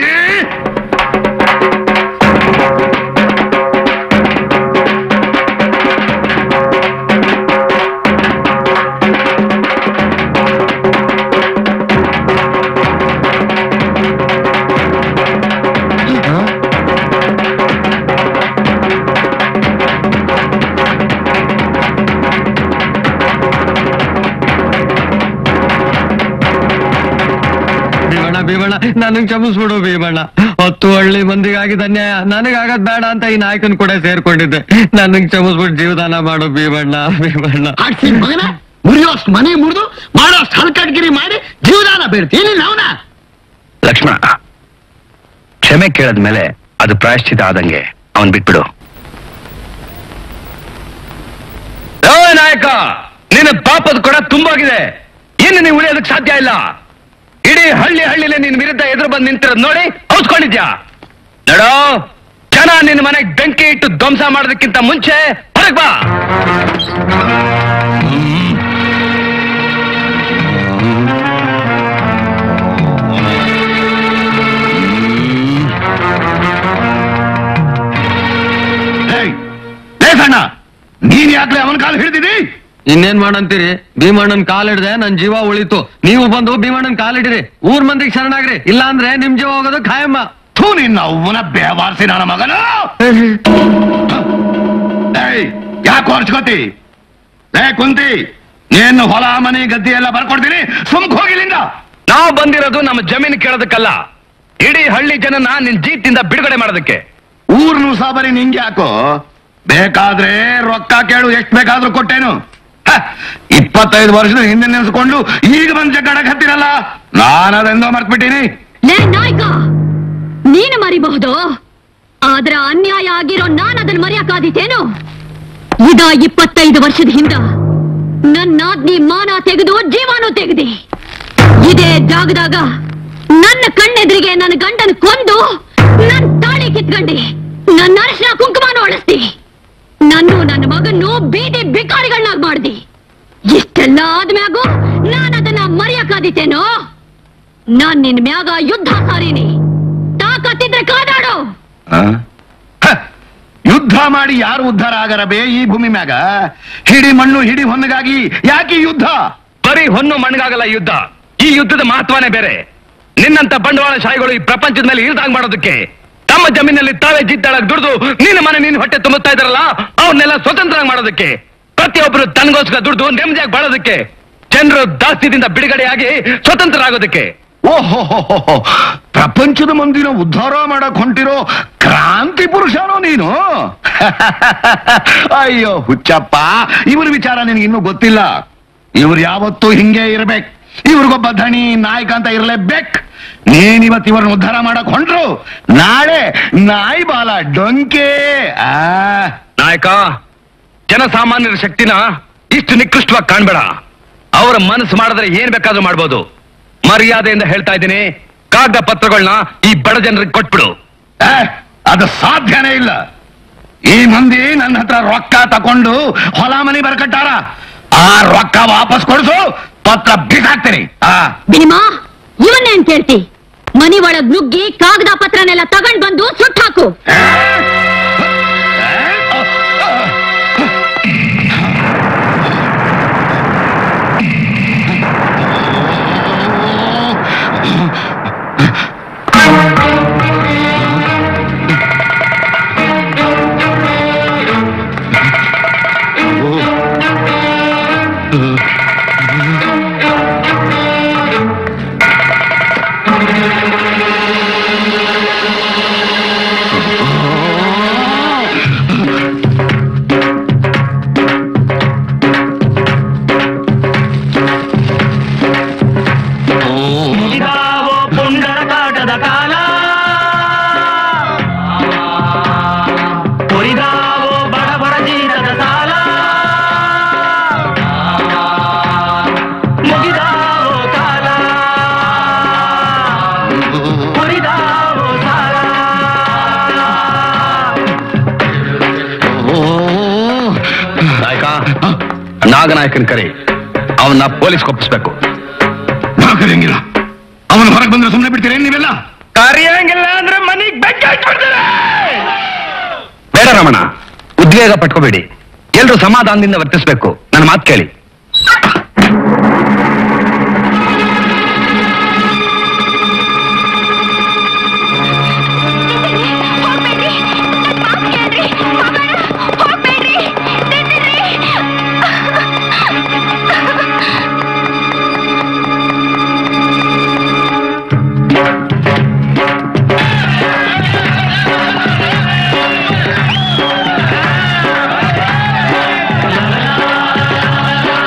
ಭೀಮಣ್ಣ ಭೀಮಣ್ಣ ನನಗ್ ಕ್ಷಮಿಸ್ಬಿಡು ಭೀಮಣ್ಣ ಹತ್ತು ಹಳ್ಳಿ ಮಂದಿಗಾಗಿದ್ದ ಅನ್ಯಾಯ ನನಗಾಗದ್ ಬೇಡ ಅಂತ ಈ ನಾಯಕನ್ ಕೂಡ ಸೇರ್ಕೊಂಡಿದ್ದೆ ನನಗ್ ಕ್ಷಮಿಸ್ಬಿಟ್ಟು ಜೀವದಾನ ಮಾಡು ಭೀಮಣ್ಣ ಭೀಮಣ್ಣ ಆಡ್ಸಿ ಮಗನ ಮುರಿಯೋಷ್ಟು ಮನೆ ಮುರಿದು ಮಾಡೋಷ್ಟು ಹಲ್ಕಟ್ಗಿರಿ ಮಾಡಿ ಜೀವದಾನ ಬೇಡ್ತೀನಿ ಅವನ ಲಕ್ಷ್ಮಣ ಕ್ಷಮೆ ಕೇಳದ್ಮೇಲೆ ಅದು ಪ್ರಾಯಶ್ಚಿತ ಆದಂಗೆ ಅವನ್ ಬಿಟ್ಬಿಡು ಓ ನಾಯಕ ನಿನ್ನ ಪಾಪದ ಕೊಡ ತುಂಬಾಗಿದೆ ಇನ್ನು ನೀವು ಉಳಿಯೋದಕ್ಕೆ ಸಾಧ್ಯ ಇಲ್ಲ ಇಡೀ ಹಳ್ಳಿ ಹಳ್ಳಿಲೆ ನಿನ್ ವಿರುದ್ಧ ಎದುರು ಬಂದು ನಿಂತಿರೋದ್ ನೋಡಿ ಹೌಸ್ಕೊಂಡಿದ್ಯಾ ನಡೋ ಜನ ನಿನ್ನ ಮನೆಗೆ ಬೆಂಕಿ ಇಟ್ಟು ಧ್ವಂಸ ಮಾಡೋದಕ್ಕಿಂತ ಮುಂಚೆ ಹೊರಗ್ ಬಾ ಏಯ್, ಲೇ ಸಣ್ಣ ನೀನ್ ಯಾಕ್ಲೆ ಅವನ ಕಾಲು ಹಿಡಿದಿದಿ ಇನ್ನೇನ್ ಮಾಡಂತೀರಿ ಭೀಮಣ್ಣನ್ ಕಾಲ್ ಹಿಡ್ದೆ ನನ್ ಜೀವ ಉಳಿತು ನೀವು ಬಂದು ಭೀಮಣ್ಣನ್ ಕಾಲ್ ಹಿಡಿರಿ ಊರ್ ಮಂದಿಗೆ ಶರಣಾಗ್ರಿ ಇಲ್ಲ ಅಂದ್ರೆ ನಿಮ್ ಜೀವ ಹೋಗೋದು ಖಾಯಮ್ಮ ಥೂ ನಿನ್ನ ಅವ್ವನ ಬೇವಾರ್ಸಿ ನನ್ನ ಮಗನ ಏಯ್ ಯಾಕೆ ಹೊರ್ಚ್ಕೋತಿ ಲೇ ಕುಂತಿ ನೀನು ಹೊಲ ಮನೆ ಗದ್ದೆ ಎಲ್ಲ ಬರ್ಕೊಡ್ತೀನಿ ಸುಮ್ಕ್ ಹೋಗಿಲ್ಲಿಂದ ನಾವು ಬಂದಿರೋದು ನಮ್ಮ ಜಮೀನು ಕೇಳೋದಕ್ಕಲ್ಲ ಇಡೀ ಹಳ್ಳಿ ಜನನ ನಿನ್ ಜೀತಿಂದ ಬಿಡುಗಡೆ ಮಾಡೋದಕ್ಕೆ ಊರ್ನು ಸಾಬರಿ ನಿಂಗೆ ಯಾಕೋ ಬೇಕಾದ್ರೆ ರೊಕ್ಕ ಕೇಳು ಎಷ್ಟ್ ಬೇಕಾದ್ರೂ ಕೊಟ್ಟೇನು ಹ, ಇಪ್ಪತ್ತೈದು ವರ್ಷದ ಹಿಂದೆ ನೆನೆಸ್ಕೊಂಡು ಈಗ ಬಂದ್ ಜಗ್ಗಾಡಕ್ ಹತ್ತಿರಲ್ಲ ನಾನು ಅದೆಂದೋ ಮರ್ತ್ಬಿಟ್ಟೀನಿ ಲೇ ನಾಯ್ಕ ನೀನು ಮರಿಬಹುದು ಆ ಆದ್ರ ಅನ್ಯಾಯ ಆಗಿರೋ ನಾನ್ ಅದನ್ನ ಮರೆಯಕ್ಕಾದೀತೇನು ಇದ ಇಪ್ಪತ್ತೈದು ವರ್ಷದ ಹಿಂದ ನನ್ನಾದ್ನಿ ಮಾನ ತೆಗೆದು ಜೀವಾನು ತೆಗೆದಿ ಇದೇ ಜಾಗದಾಗ ನನ್ನ ಕಣ್ಣೆದ್ರಿಗೆ ನನ್ನ ಗಂಡನ ಕೊಂದು ನನ್ ತಾಳಿ ಕಿತ್ಕಂಡಿ ನನ್ನ ಅರಿಶಿನ ಕುಂಕುಮಾನು ಒಳಿಸ್ತಿ ನನ್ನು ನನ್ನ ಮಗನ್ನು ಬೀದಿ ಬಿಕಾರಿಗಳನ್ನಾಗ್ ಮಾಡ್ದಿ ಇಷ್ಟೆಲ್ಲ ಆದ್ಮ್ಯಾಗು ನಾನ್ ಅದನ್ನ ಮರೆಯಕ್ಕಾದೀತೇನೋ ನಾನ್ ನಿನ್ ಮ್ಯಾಗ ಯುದ್ಧ ಸಾರೀನಿ ತಾಕತ್ತಿದ್ರೆ ಕಾದಾಡು ಆ? ಹ, ಯುದ್ಧ ಮಾಡಿ ಯಾರು ಉದ್ಧಾರ ಆಗರ ಬೇ ಈ ಭೂಮಿ ಮ್ಯಾಗ ಹಿಡಿ ಮಣ್ಣು ಹಿಡಿ ಹೊನ್ನಗಾಗಿ ಯಾಕೆ ಈ ಯುದ್ಧ ಬರೀ ಹೊನ್ನು ಮಣ್ಣಗಾಗಲ್ಲ ಈ ಯುದ್ಧ ಈ ಯುದ್ಧದ ಮಹತ್ವನೇ ಬೇರೆ ನಿನ್ನಂತ ಬಂಡವಾಳಶಾಹಿಗಳು ಈ ಪ್ರಪಂಚದ ಮೇಲೆ ಇಲ್ದಂಗ್ ಮಾಡೋದಕ್ಕೆ ತಮ್ಮ ಜಮೀನಲ್ಲಿ ತಾವೇ ಜಿದ್ದಾಳಕ್ ದುಡ್ದು ನಿನ್ನ ಮನೆ ನಿನ್ನ ಹೊಟ್ಟೆ ತುಂಬುತ್ತಾ ಇದಾರಲ್ಲ ಅವನ್ನೆಲ್ಲ ಸ್ವತಂತ್ರ ಮಾಡೋದಕ್ಕೆ ಪ್ರತಿಯೊಬ್ಬರು ತನಗೋಸ್ಕರ ದುಡ್ದು ನೆಮ್ಮದಿಯಾಗಿ ಬಾಳೋದಕ್ಕೆ ಜನರು ದಾಸ್ಯದಿಂದ ಬಿಡುಗಡೆಯಾಗಿ ಸ್ವತಂತ್ರರಾಗೋದಕ್ಕೆ ಓಹೋ ಪ್ರಪಂಚದ ಮಂದಿನ ಉದ್ಧಾರ ಮಾಡಕ್ ಹೊಂಟಿರೋ ಕ್ರಾಂತಿ ಪುರುಷನೋ ನೀನು ಅಯ್ಯೋ ಹುಚ್ಚಪ್ಪ ಇವ್ರ ವಿಚಾರ ನಿನಗೆ ಇನ್ನೂ ಗೊತ್ತಿಲ್ಲ ಇವ್ರು ಯಾವತ್ತೂ ಹಿಂಗೆ ಇರ್ಬೇಕು ಇವ್ರಿಗೊಬ್ಬ ಧಣಿ ನಾಯಕ ಅಂತ ಇರ್ಲೇಬೇಕು ನೀನ್ ಇವತ್ತು ಇವ್ರನ್ನ ಉದ್ಧಾರ ಮಾಡಕ್ ಹೊಂಟ್ರು ನಾಳೆ ನಾಯಿ ಬಾಲ ಡೊಂಕೆ ಆ ನಾಯಕ ಜನಸಾಮಾನ್ಯರ ಶಕ್ತಿನ ಇಷ್ಟು ನಿಕೃಷ್ಟವಾಗಿ ಕಾಣ್ಬೇಡ ಅವರ ಮನಸ್ಸು ಮಾಡಿದ್ರೆ ಏನ್ ಬೇಕಾದ್ರೂ ಮಾಡ್ಬೋದು ಮರ್ಯಾದೆಯಿಂದ ಹೇಳ್ತಾ ಇದ್ದೀನಿ ಕಾಗದ ಪತ್ರಗಳನ್ನ ಈ ಬಡ ಜನರಿಗೆ ಕೊಟ್ಬಿಡು ಆ, ಅದು ಸಾಧ್ಯನೇ ಇಲ್ಲ ಈ ಮಂದಿ ನನ್ನ ಹತ್ರ ರೊಕ್ಕ ತಕೊಂಡು ಹೊಲ ಮನಿ ಬರ್ಕಟ್ಟಾರ ಆ ರೊಕ್ಕ ವಾಪಸ್ ಕೊಡಿಸು ಪತ್ರ ಬಿಸಾಕ್ತೀನಿ ಆ ಭೀಮಾ ಇವನ್ನೇನ್ ಕೇಳ್ತಿ ಮನಿ ಒಳಗ್ ನುಗ್ಗಿ ಕಾಗದ ಪತ್ರನೆಲ್ಲ ತಗೊಂಡ್ ಬಂದು ಸುಟ್ಟಾಕು ಮುಗಿದಾವೋ ಪುಂಡರ ಕಾಟದ ಕಾಲ ಕೊರಿದಾವೋ ಬಡ ಬಡ ಜೀತದ ಸಾಲ ಮುಗಿದಾವೋ ಕಾಲ ಕೊರಿದಾವೋ ಸಾಲ ನಾಯಕ ನಾಗನಾಯಕನ್ ಕರೆ ಅವನ್ನ ಪೊಲೀಸ್ ಒಪ್ಪಿಸ್ಬೇಕು ಕರೆಯಂಗಿಲ್ಲ ಅವನು ಹೊರಗೆ ಬಂದ್ರೆ ಸುಮ್ಮನೆ ಬಿಡ್ತೀರಿ ನೀವೆಲ್ಲ ಕರೆಯಂಗಿಲ್ಲ ಅಂದ್ರೆ ಮನೆಗ್ ಬೆಂಕಿ ಹಚ್ಬಿಡ್ತಾರೆ ಬೇಡ ರಮಣ ಉದ್ವೇಗ ಪಟ್ಕೋಬೇಡಿ ಎಲ್ರು ಸಮಾಧಾನದಿಂದ ವರ್ತಿಸ್ಬೇಕು ನನ್ನ ಮಾತು ಕೇಳಿ ಆ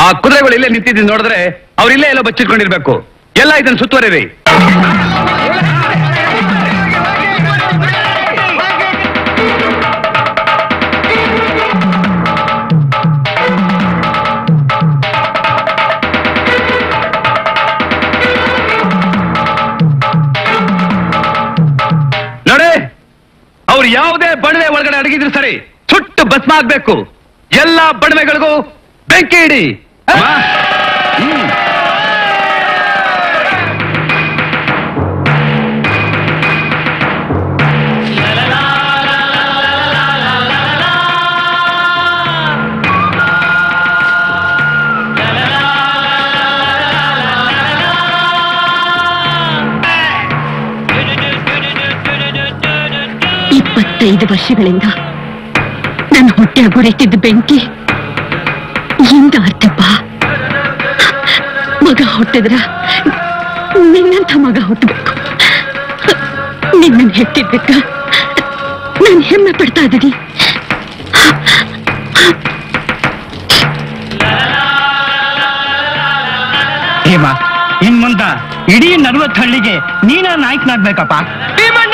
ಕುದುರೆಗಳು ಇಲ್ಲೇ ನಿಂತಿದ್ದು ನೋಡಿದ್ರೆ ಅವ್ರು ಇಲ್ಲೇ ಎಲ್ಲ ಬಚ್ಚಿಟ್ಕೊಂಡಿರ್ಬೇಕು ಎಲ್ಲ ಇದನ್ನ ಸುತ್ತುವರಿರಿ ನೋಡಿ ಅವ್ರು ಯಾವುದೇ ಬಣವೆ ಒಳಗಡೆ ಅಡಗಿದ್ರು ಸರಿ ಸುಟ್ಟು ಭಸ್ಮ ಆಗ್ಬೇಕು ಎಲ್ಲಾ ಬಣವೆಗಳಿಗೂ ಬೆಂಕಿ ಇಡಿ ಅಮ್ಮ? ಹ್ಮ್. ಇಪ್ಪತ್ತೈದು ವರ್ಷಗಳಿಂದ ನನ್ನ ಹೊಟ್ಟೆ ಗುರಿತಿದ್ದ ಬೆಂಕಿ ಇಂದ ಅರ್ಥಪ್ಪ ಮಗ ಹುಟ್ಟಿದ್ರ ನಿನ್ನಂಥ ಮಗ ಹುಟ್ಟಬೇಕು ನಿನ್ನನ್ನು ಹೆತ್ತಿದ್ದಕ್ಕ ನಾನು ಹೆಮ್ಮೆ ಪಡ್ತಾ ಇದ್ದೀನಿ ಹೇಮ ಇನ್ ಮುಂದ ಇಡೀ ನಲ್ವತ್ತು ಹಳ್ಳಿಗೆ ನೀನ ನಾಯಕನಾಗ್ಬೇಕಪ್ಪ ಭೀಮಣ್ಣ